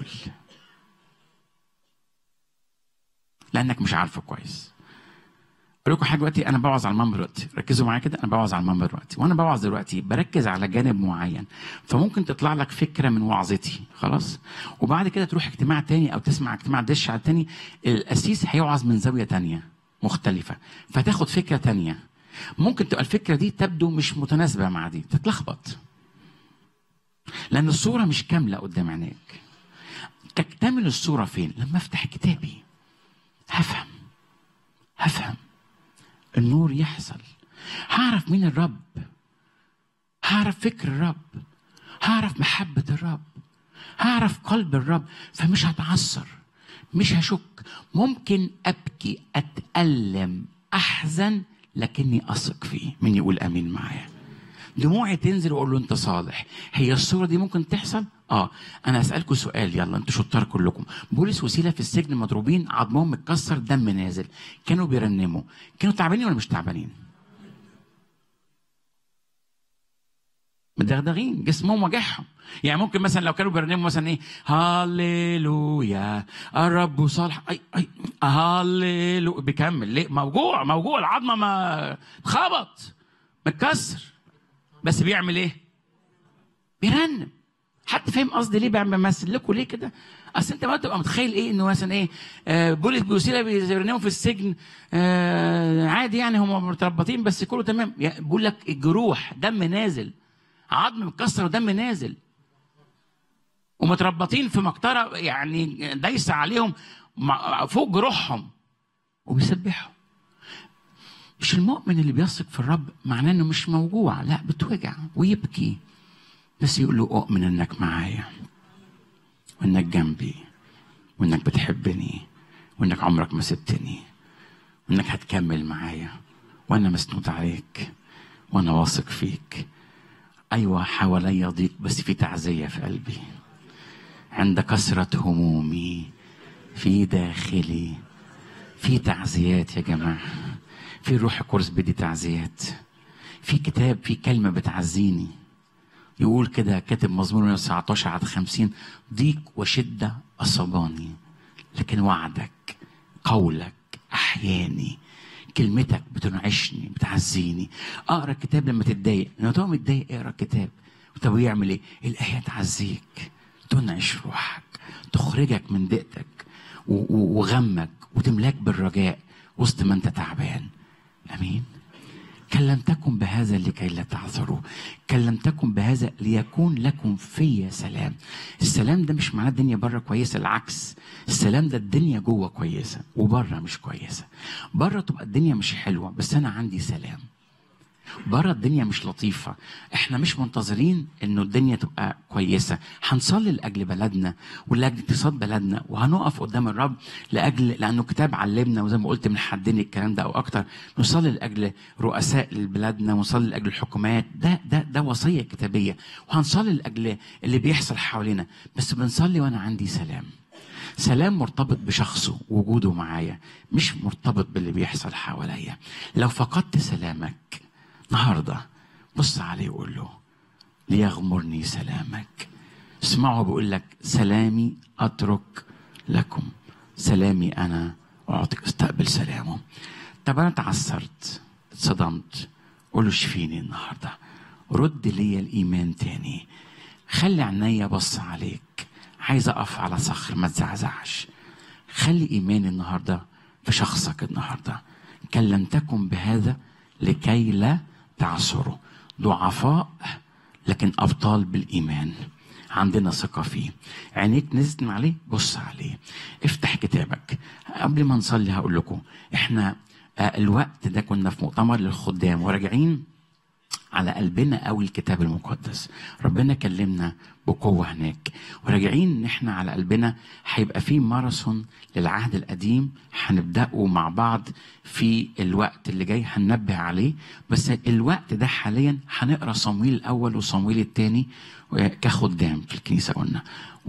لانك مش عارفه كويس اقول لكم حاجه دلوقتي انا بوعظ على المنبر دلوقتي ركزوا معايا كده انا بوعظ على المنبر دلوقتي وانا بوعظ دلوقتي بركز على جانب معين فممكن تطلع لك فكره من وعظتي خلاص وبعد كده تروح اجتماع تاني او تسمع اجتماع دش على تاني القسيس هيوعظ من زاويه تانية مختلفه فتاخد فكره تانية ممكن تبقى الفكره دي تبدو مش متناسبه مع دي تتلخبط لان الصوره مش كامله قدام عينيك تكتمل الصوره فين لما افتح كتابي هفهم هفهم النور يحصل هعرف مين الرب هعرف فكر الرب هعرف محبة الرب هعرف قلب الرب فمش هتعثر مش هشك ممكن أبكي أتألم أحزن لكني أثق فيه مين يقول أمين معايا دموعي تنزل واقول له انت صالح هي الصوره دي ممكن تحصل اه انا اسالكم سؤال يلا انتوا شطار كلكم بولس وسيله في السجن مضروبين عظمهم متكسر دم نازل كانوا بيرنموا كانوا تعبانين ولا مش تعبانين مدغدغين جسمهم وجعهم يعني ممكن مثلا لو كانوا بيرنموا مثلا ايه هللويا الرب صالح اي اي هللويا بيكمل ليه موجوع موجوع العظمه ما خبط متكسر بس بيعمل ايه؟ بيرنم حد فاهم قصدي ليه بعمل بمثل لكم ليه كده؟ اصل انت ما تبقى متخيل ايه انه مثلا ايه آه بولس بيوسيلا بيرنموا في السجن آه عادي يعني هم مرتبطين بس كله تمام يعني بيقول لك الجروح دم نازل عظم متكسر ودم نازل ومتربطين في مقطره يعني دايسه عليهم فوق جروحهم وبيسبحوا مش المؤمن اللي بيثق في الرب معناه انه مش موجوع لا بتوجع ويبكي بس يقول له اؤمن انك معايا وانك جنبي وانك بتحبني وانك عمرك ما سبتني وانك هتكمل معايا وانا مسنود عليك وانا واثق فيك ايوه حواليا ضيق بس في تعزيه في قلبي عند كثره همومي في داخلي في تعزيات يا جماعه في روح القدس بدي تعزيات في كتاب في كلمة بتعزيني يقول كده كاتب مزمور 19 عدد 50 ضيق وشدة أصاباني لكن وعدك قولك أحياني كلمتك بتنعشني بتعزيني اقرا الكتاب لما تتضايق لما تبقى متضايق اقرا الكتاب طب يعمل ايه؟ الايه تعزيك تنعش روحك تخرجك من ضيقتك وغمك وتملاك بالرجاء وسط ما انت تعبان امين كلمتكم بهذا لكي لا تعثروا كلمتكم بهذا ليكون لكم في سلام السلام ده مش معناه الدنيا بره كويسه العكس السلام ده الدنيا جوه كويسه وبره مش كويسه بره تبقى الدنيا مش حلوه بس انا عندي سلام بره الدنيا مش لطيفة احنا مش منتظرين انه الدنيا تبقى كويسة هنصلي لأجل بلدنا ولأجل اقتصاد بلدنا وهنقف قدام الرب لأجل لأنه كتاب علمنا وزي ما قلت من حدين الكلام ده أو أكتر نصلي لأجل رؤساء بلادنا ونصلي لأجل الحكومات ده ده ده وصية كتابية وهنصلي لأجل اللي بيحصل حوالينا بس بنصلي وأنا عندي سلام سلام مرتبط بشخصه وجوده معايا مش مرتبط باللي بيحصل حواليا لو فقدت سلامك النهارده بص عليه وقول له ليغمرني سلامك اسمعه بيقول لك سلامي اترك لكم سلامي انا اعطيك استقبل سلامه طب انا اتعثرت اتصدمت قول له شفيني النهارده رد لي الايمان تاني خلي عينيا بص عليك عايز اقف على صخر ما تزعزعش خلي ايماني النهارده في شخصك النهارده كلمتكم بهذا لكي لا تعثروا ضعفاء لكن ابطال بالايمان عندنا ثقة فيه عينيك نزلت من عليه بص عليه افتح كتابك قبل ما نصلي هقول لكم احنا آه، الوقت ده كنا في مؤتمر للخدام وراجعين على قلبنا قوي الكتاب المقدس ربنا كلمنا بقوة هناك وراجعين ان احنا على قلبنا هيبقى في ماراثون للعهد القديم هنبدأه مع بعض في الوقت اللي جاي هننبه عليه بس الوقت ده حاليا هنقرا صمويل الاول وصمويل الثاني كخدام في الكنيسة قلنا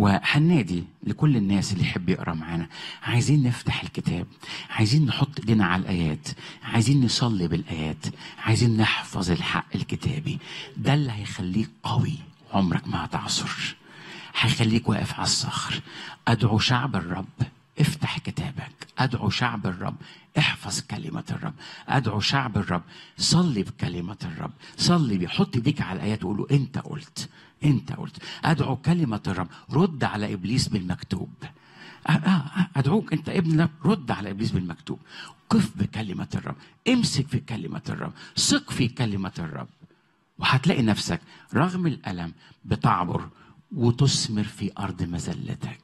وهنادي لكل الناس اللي يحب يقرا معانا عايزين نفتح الكتاب عايزين نحط ايدينا على الايات عايزين نصلي بالايات عايزين نحفظ الحق الكتابي ده اللي هيخليك قوي عمرك ما هتعصر هيخليك واقف على الصخر ادعو شعب الرب افتح كتابك ادعو شعب الرب احفظ كلمة الرب ادعو شعب الرب صلي بكلمة الرب صلي بيحط ايديك على الايات وقول له انت قلت انت قلت ادعو كلمة الرب رد على ابليس بالمكتوب آه، آه، ادعوك انت ابنك رد على ابليس بالمكتوب قف بكلمة الرب امسك في كلمة الرب ثق في كلمة الرب وهتلاقي نفسك رغم الألم بتعبر وتثمر في أرض مذلتك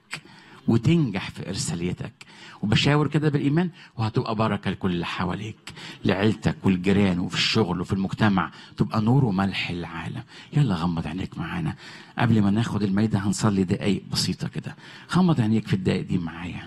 وتنجح في إرساليتك وبشاور كده بالإيمان وهتبقى بركة لكل اللي حواليك لعيلتك والجيران وفي الشغل وفي المجتمع تبقى نور وملح العالم يلا غمض عينيك معانا قبل ما ناخد الميدة هنصلي دقايق بسيطة كده غمض عينيك في الدقايق دي معايا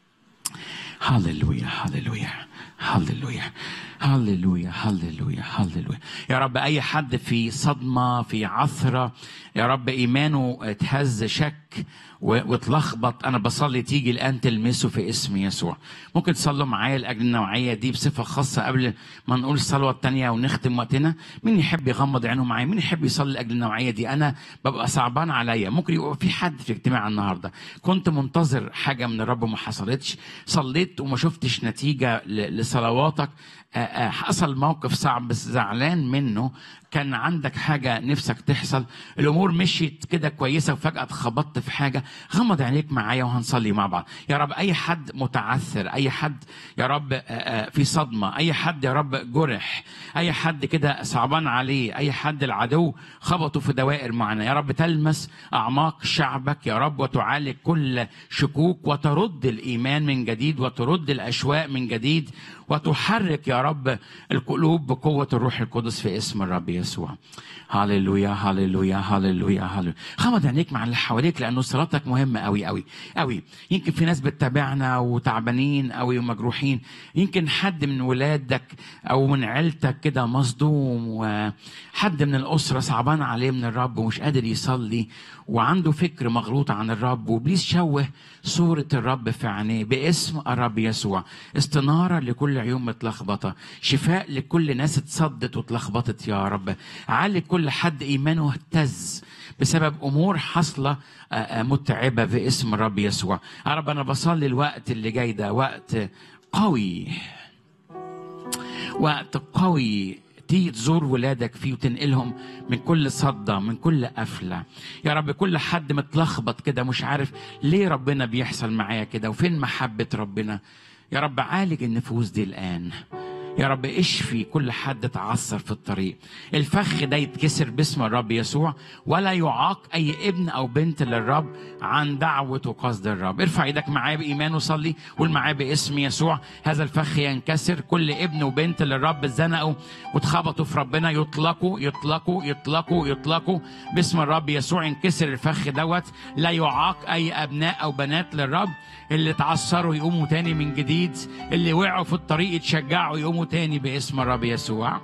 هللويا هللويا هللويا هللويا هللويا هللويا يا رب اي حد في صدمه في عثره يا رب ايمانه اتهز شك و- واتلخبط انا بصلي تيجي الان تلمسه في اسم يسوع ممكن تصلوا معايا لاجل النوعيه دي بصفه خاصه قبل ما نقول الصلوه الثانيه ونختم وقتنا مين يحب يغمض عينه معايا مين يحب يصلي لاجل النوعيه دي انا ببقى صعبان عليا ممكن يبقى في حد في اجتماع النهارده كنت منتظر حاجه من الرب وما حصلتش صليت وما شفتش نتيجه ل- لصلواتك آه، آه، حصل موقف صعب بس زعلان منه كان عندك حاجة نفسك تحصل الأمور مشيت كده كويسة وفجأة اتخبطت في حاجة غمض عينيك معايا وهنصلي مع بعض يا رب أي حد متعثر أي حد يا رب آه، آه، في صدمة أي حد يا رب جرح أي حد كده صعبان عليه أي حد العدو خبطه في دوائر معينة يا رب تلمس أعماق شعبك يا رب وتعالج كل شكوك وترد الإيمان من جديد وترد الأشواق من جديد وتحرك يا رب القلوب بقوة الروح القدس في اسم الرب يسوع هللويا هللويا هللويا هللويا غمض عينيك مع اللي حواليك لأنه صلاتك مهمة أوي أوي أوي يمكن في ناس بتتابعنا وتعبانين أوي ومجروحين يمكن حد من ولادك أو من عيلتك كده مصدوم وحد من الأسرة صعبان عليه من الرب ومش قادر يصلي وعنده فكر مغلوط عن الرب وابليس شوه صورة الرب في عينيه باسم الرب يسوع استنارة لكل عيون متلخبطة شفاء لكل ناس اتصدت واتلخبطت يا رب عالج كل حد إيمانه اهتز بسبب أمور حاصلة آه، آه، متعبة باسم الرب يسوع يا رب أنا بصلي الوقت اللي جاي ده وقت قوي وقت قوي تيجي تزور ولادك فيه وتنقلهم من كل صدى من كل قفلة يا رب كل حد متلخبط كده مش عارف ليه ربنا بيحصل معايا كده وفين محبة ربنا يا رب عالج النفوس دي الآن يا رب اشفي كل حد اتعثر في الطريق الفخ ده يتكسر باسم الرب يسوع ولا يعاق اي ابن او بنت للرب عن دعوة وقصد الرب ارفع ايدك معايا بايمان وصلي قول معايا باسم يسوع هذا الفخ ينكسر كل ابن وبنت للرب اتزنقوا واتخبطوا في ربنا يطلقوا يطلقوا يطلقوا يطلقوا باسم الرب يسوع ينكسر الفخ دوت لا يعاق اي ابناء او بنات للرب اللي اتعثروا يقوموا تاني من جديد اللي وقعوا في الطريق يتشجعوا يقوموا تاني باسم الرب يسوع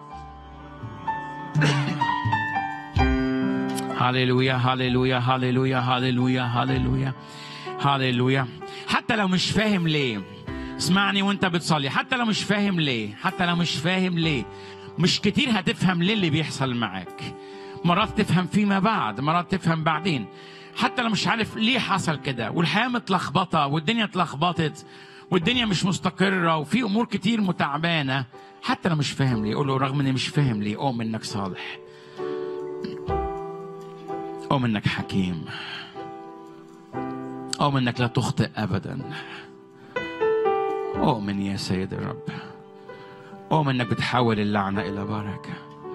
هللويا هللويا هللويا هللويا هللويا هللويا حتى حتى لو مش فاهم ليه اسمعني وانت بتصلي حتى لو مش فاهم ليه حتى لو مش فاهم ليه مش كتير هتفهم ليه اللي بيحصل معاك مرات تفهم فيما بعد مرات تفهم بعدين حتى لو مش عارف ليه حصل كده والحياة متلخبطة والدنيا اتلخبطت والدنيا مش مستقرة وفي أمور كتير متعبانة حتى لو مش فاهم ليه قول له رغم اني مش فاهم ليه أؤمن انك صالح أؤمن انك حكيم أؤمن انك لا تخطئ أبدا أؤمن يا سيد الرب أؤمن انك بتحول اللعنة إلى بركة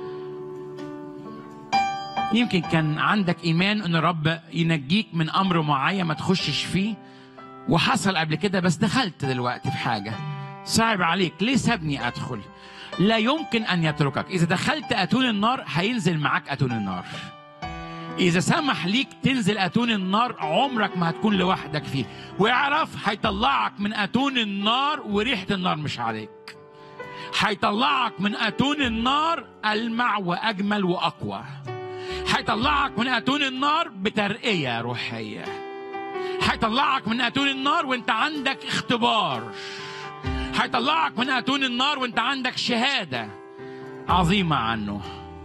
يمكن كان عندك ايمان ان الرب ينجيك من امر معين ما تخشش فيه وحصل قبل كده بس دخلت دلوقتي في حاجه صعب عليك ليه سابني ادخل لا يمكن ان يتركك اذا دخلت اتون النار هينزل معاك اتون النار اذا سمح ليك تنزل اتون النار عمرك ما هتكون لوحدك فيه واعرف هيطلعك من اتون النار وريحه النار مش عليك هيطلعك من اتون النار المع واجمل واقوى هيطلعك من اتون النار بترقيه روحيه هيطلعك من اتون النار وانت عندك اختبار هيطلعك من اتون النار وانت عندك شهاده عظيمه عنه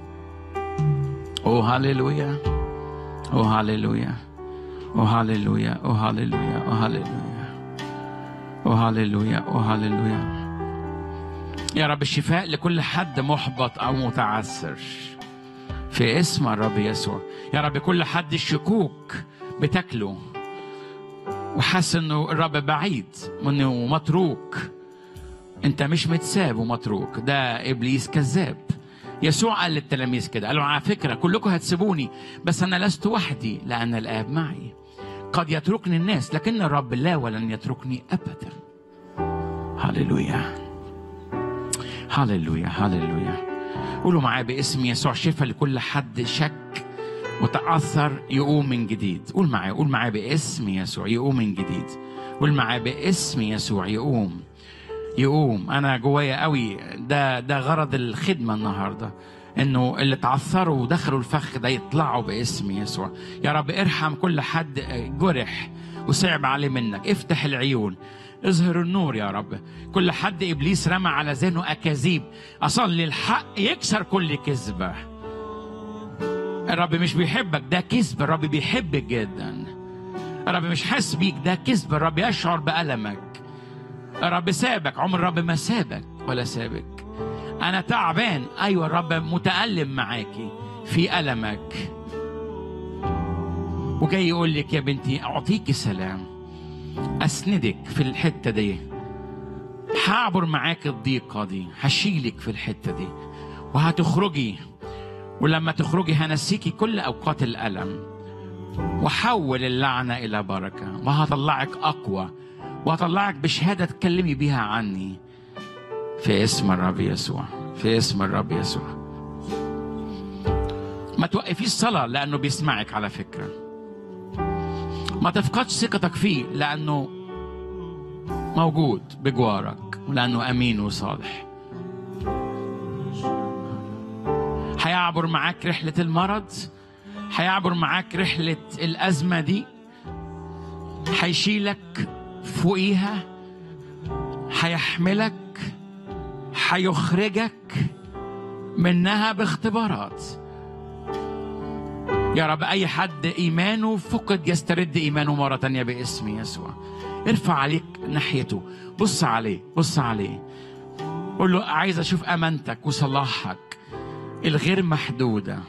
اوه هللويا اوه هللويا اوه هللويا اوه هللويا اوه هللويا اوه هللويا اوه هللويا يا رب الشفاء لكل حد محبط او متعثر في اسم الرب يسوع يا رب كل حد الشكوك بتاكله وحاسس انه الرب بعيد وانه متروك انت مش متساب ومتروك ده ابليس كذاب يسوع قال للتلاميذ كده قال لهم على فكره كلكم هتسيبوني بس انا لست وحدي لان الاب معي قد يتركني الناس لكن الرب لا ولن يتركني ابدا هللويا هللويا هللويا قولوا معايا باسم يسوع شفاء لكل حد شك وتأثر يقوم من جديد قول معايا قول معايا باسم يسوع يقوم من جديد قول معايا باسم يسوع يقوم يقوم انا جوايا قوي ده ده غرض الخدمه النهارده انه اللي تعثروا ودخلوا الفخ ده يطلعوا باسم يسوع يا رب ارحم كل حد جرح وصعب عليه منك افتح العيون اظهر النور يا رب كل حد ابليس رمى على ذهنه اكاذيب اصلي الحق يكسر كل كذبه الرب مش بيحبك ده كذب الرب بيحبك جدا الرب مش حاسس بيك ده كذب الرب يشعر بألمك الرب سابك عمر الرب ما سابك ولا سابك أنا تعبان أيوة الرب متألم معاكي في ألمك وجاي يقول لك يا بنتي أعطيكي سلام أسندك في الحتة دي هعبر معاك الضيقة دي هشيلك في الحتة دي وهتخرجي ولما تخرجي هنسيكي كل أوقات الألم وحول اللعنة إلى بركة وهطلعك أقوى وهطلعك بشهادة تكلمي بيها عني في اسم الرب يسوع في اسم الرب يسوع ما توقفيش صلاة لأنه بيسمعك على فكرة ما تفقدش ثقتك فيه لأنه موجود بجوارك ولأنه أمين وصالح هيعبر معاك رحلة المرض هيعبر معاك رحلة الأزمة دي هيشيلك فوقيها هيحملك هيخرجك منها باختبارات يا رب أي حد إيمانه فقد يسترد إيمانه مرة تانية باسم يسوع ارفع عليك ناحيته بص عليه بص عليه قول له عايز أشوف أمانتك وصلاحك الغير محدودة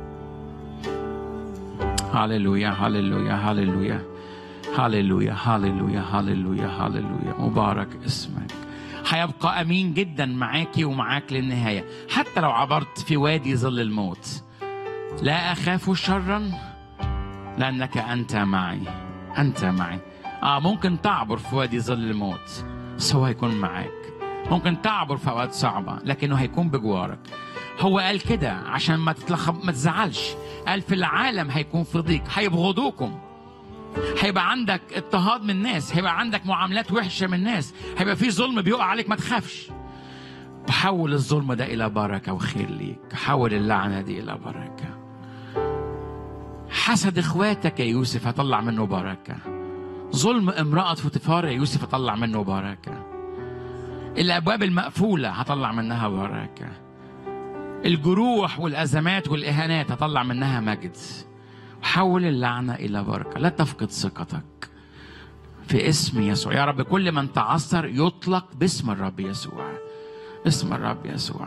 هللويا هللويا هللويا هللويا هللويا هللويا هللويا مبارك اسمك هيبقى امين جدا معاكي ومعاك للنهايه حتى لو عبرت في وادي ظل الموت لا اخاف شرا لانك انت معي انت معي اه ممكن تعبر في وادي ظل الموت بس هو هيكون معاك ممكن تعبر في اوقات صعبه لكنه هيكون بجوارك هو قال كده عشان ما تتلخب ما تزعلش قال في العالم هيكون في ضيق هيبغضوكم هيبقى عندك اضطهاد من الناس هيبقى عندك معاملات وحشه من الناس هيبقى في ظلم بيقع عليك ما تخافش وحول الظلم ده الى بركه وخير ليك حول اللعنه دي الى بركه حسد اخواتك يا يوسف هطلع منه بركه ظلم امرأة فوتيفار يا يوسف هطلع منه بركة الأبواب المقفولة هطلع منها بركة الجروح والأزمات والإهانات هطلع منها مجد حول اللعنة إلى بركة لا تفقد ثقتك في اسم يسوع يا رب كل من تعثر يطلق باسم الرب يسوع اسم الرب يسوع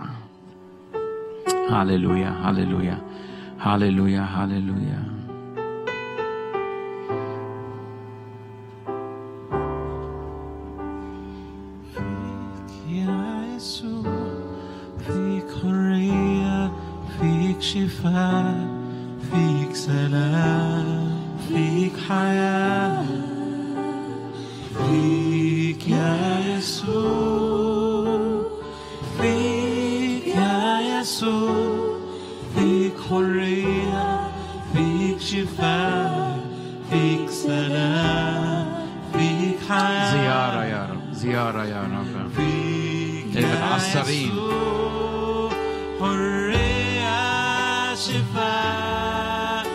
هللويا هللويا هللويا هللويا يا يسوع فيك حرية فيك شفاء فيك سلام فيك حياة فيك يا يسوع فيك يا يسوع فيك حرية فيك شفاء فيك سلام فيك حياة زيارة يا رب زيارة يا رب فيك المتعثرين. يا يسوع حرية شفاء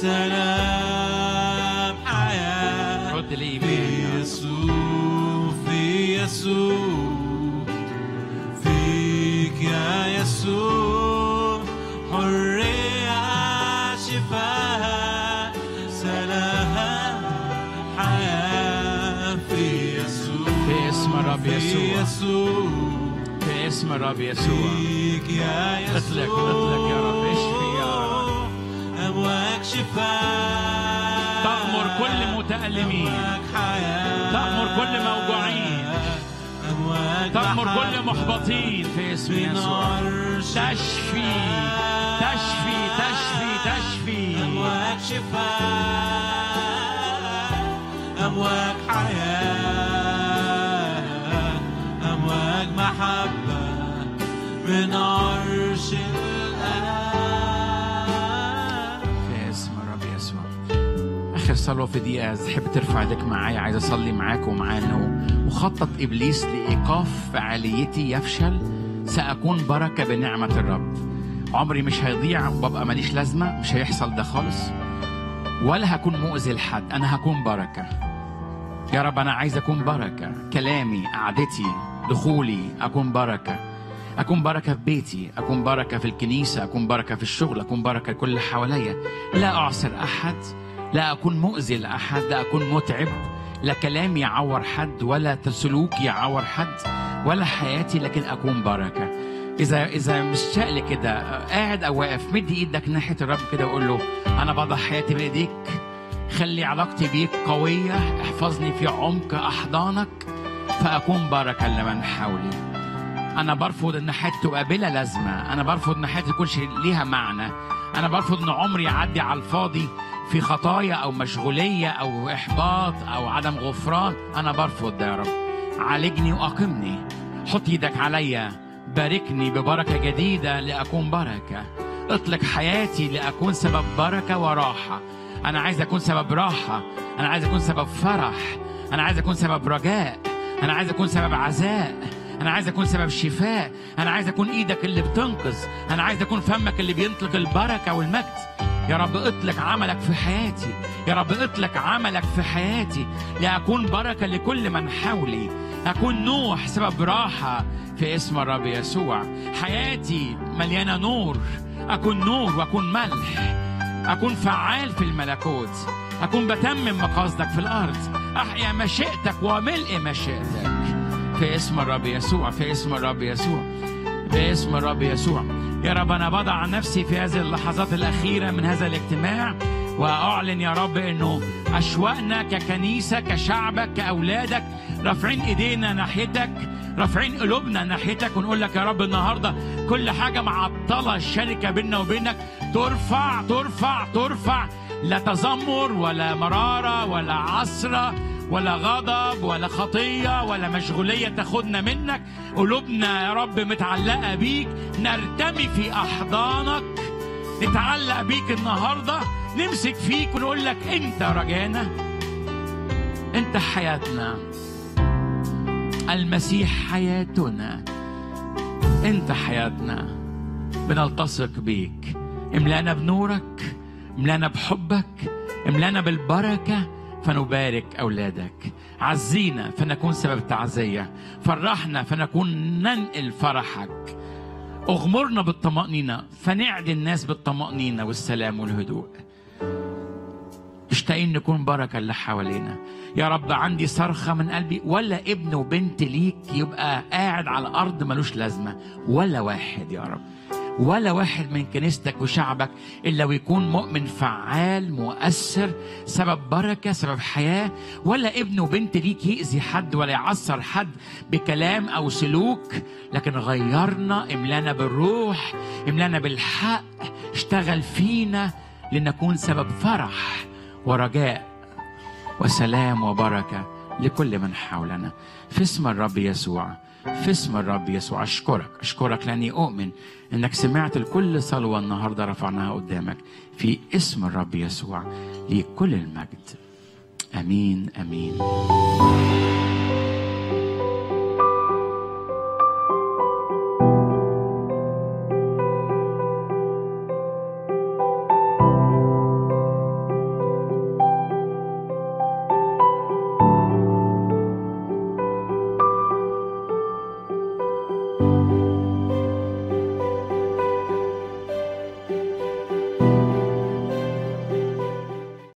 سلام حياة رد الإيمان في يا رب. يسوع في يسوع فيك يا يسوع حرية شفاء سلام حياة في يسوع في اسم الرب في يسوع يسوع في اسم الرب يسوع فيك يا يسوع اطلق اطلق يا رب اشفي يا رب أمواج شفاء تأمر كل متألمين أمواج حياة تأمر كل موجوعين أمواج تأمر محبة كل محبطين في اسم من يسوع عرش تشفي تشفي تشفي تشفي أمواج شفاء أمواج حياة أمواج محبة من عرش الآب في اسم الرب يسوع اخر صلوه في دقيقه إذا تحب ترفع ايدك معايا عايز اصلي معاك ومعانا مخطط ابليس لايقاف فعاليتي يفشل ساكون بركه بنعمه الرب عمري مش هيضيع وببقى ماليش لازمه مش هيحصل ده خالص ولا هكون مؤذي لحد انا هكون بركه يا رب انا عايز اكون بركه كلامي قعدتي دخولي اكون بركه اكون بركه في بيتي اكون بركه في الكنيسه اكون بركه في الشغل اكون بركه لكل اللي حواليا لا اعصر احد لا اكون مؤذي لاحد لا اكون متعب لا كلامي يعور حد ولا سلوكي يعور حد ولا حياتي لكن اكون بركه اذا اذا مش شاء كده قاعد او واقف مدي ايدك ناحيه الرب كده وقول له انا بضع حياتي بايديك خلي علاقتي بيك قوية احفظني في عمق أحضانك فأكون بركة لمن حولي أنا برفض إن حياتي تبقى بلا لازمة أنا برفض إن حياتي تكونش ليها معنى أنا برفض إن عمري يعدي على الفاضي في خطايا أو مشغولية أو إحباط أو عدم غفران أنا برفض ده يا رب عالجني وأقمني حط إيدك عليا باركني ببركة جديدة لأكون بركة اطلق حياتي لأكون سبب بركة وراحة أنا عايز أكون سبب راحة أنا عايز أكون سبب فرح أنا عايز أكون سبب رجاء أنا عايز أكون سبب عزاء أنا عايز أكون سبب شفاء أنا عايز أكون إيدك اللي بتنقذ أنا عايز أكون فمك اللي بينطلق البركة والمجد يا رب اطلق عملك في حياتي يا رب اطلق عملك في حياتي لأكون بركة لكل من حولي أكون نوح سبب راحة في اسم الرب يسوع حياتي مليانة نور أكون نور وأكون ملح أكون فعال في الملكوت أكون بتمم مقاصدك في الأرض أحيا مشيئتك وملء مشيئتك في اسم الرب يسوع في اسم الرب يسوع في اسم الرب يسوع يا رب أنا بضع نفسي في هذه اللحظات الأخيرة من هذا الاجتماع وأعلن يا رب أنه أشواقنا ككنيسة كشعبك كأولادك رافعين إيدينا ناحيتك رافعين قلوبنا ناحيتك ونقول لك يا رب النهارده كل حاجه معطله الشركه بيننا وبينك ترفع ترفع ترفع لا تذمر ولا مراره ولا عسره ولا غضب ولا خطيه ولا مشغوليه تاخدنا منك قلوبنا يا رب متعلقه بيك نرتمي في احضانك نتعلق بيك النهارده نمسك فيك ونقول لك انت رجانا انت حياتنا المسيح حياتنا انت حياتنا بنلتصق بيك املانا بنورك املانا بحبك املانا بالبركه فنبارك أولادك عزينا فنكون سبب تعزية فرحنا فنكون ننقل فرحك اغمرنا بالطمأنينة فنعدي الناس بالطمأنينة والسلام والهدوء مشتاقين نكون بركة اللي حوالينا يا رب عندي صرخة من قلبي ولا ابن وبنت ليك يبقى قاعد على الأرض ملوش لازمة ولا واحد يا رب ولا واحد من كنيستك وشعبك إلا ويكون مؤمن فعال مؤثر سبب بركة سبب حياة ولا ابن وبنت ليك يأذي حد ولا يعصر حد بكلام أو سلوك لكن غيرنا املانا بالروح املانا بالحق اشتغل فينا لنكون سبب فرح ورجاء وسلام وبركة لكل من حولنا في اسم الرب يسوع في اسم الرب يسوع أشكرك أشكرك لأني أؤمن أنك سمعت لكل صلوة النهاردة رفعناها قدامك في اسم الرب يسوع لكل المجد أمين أمين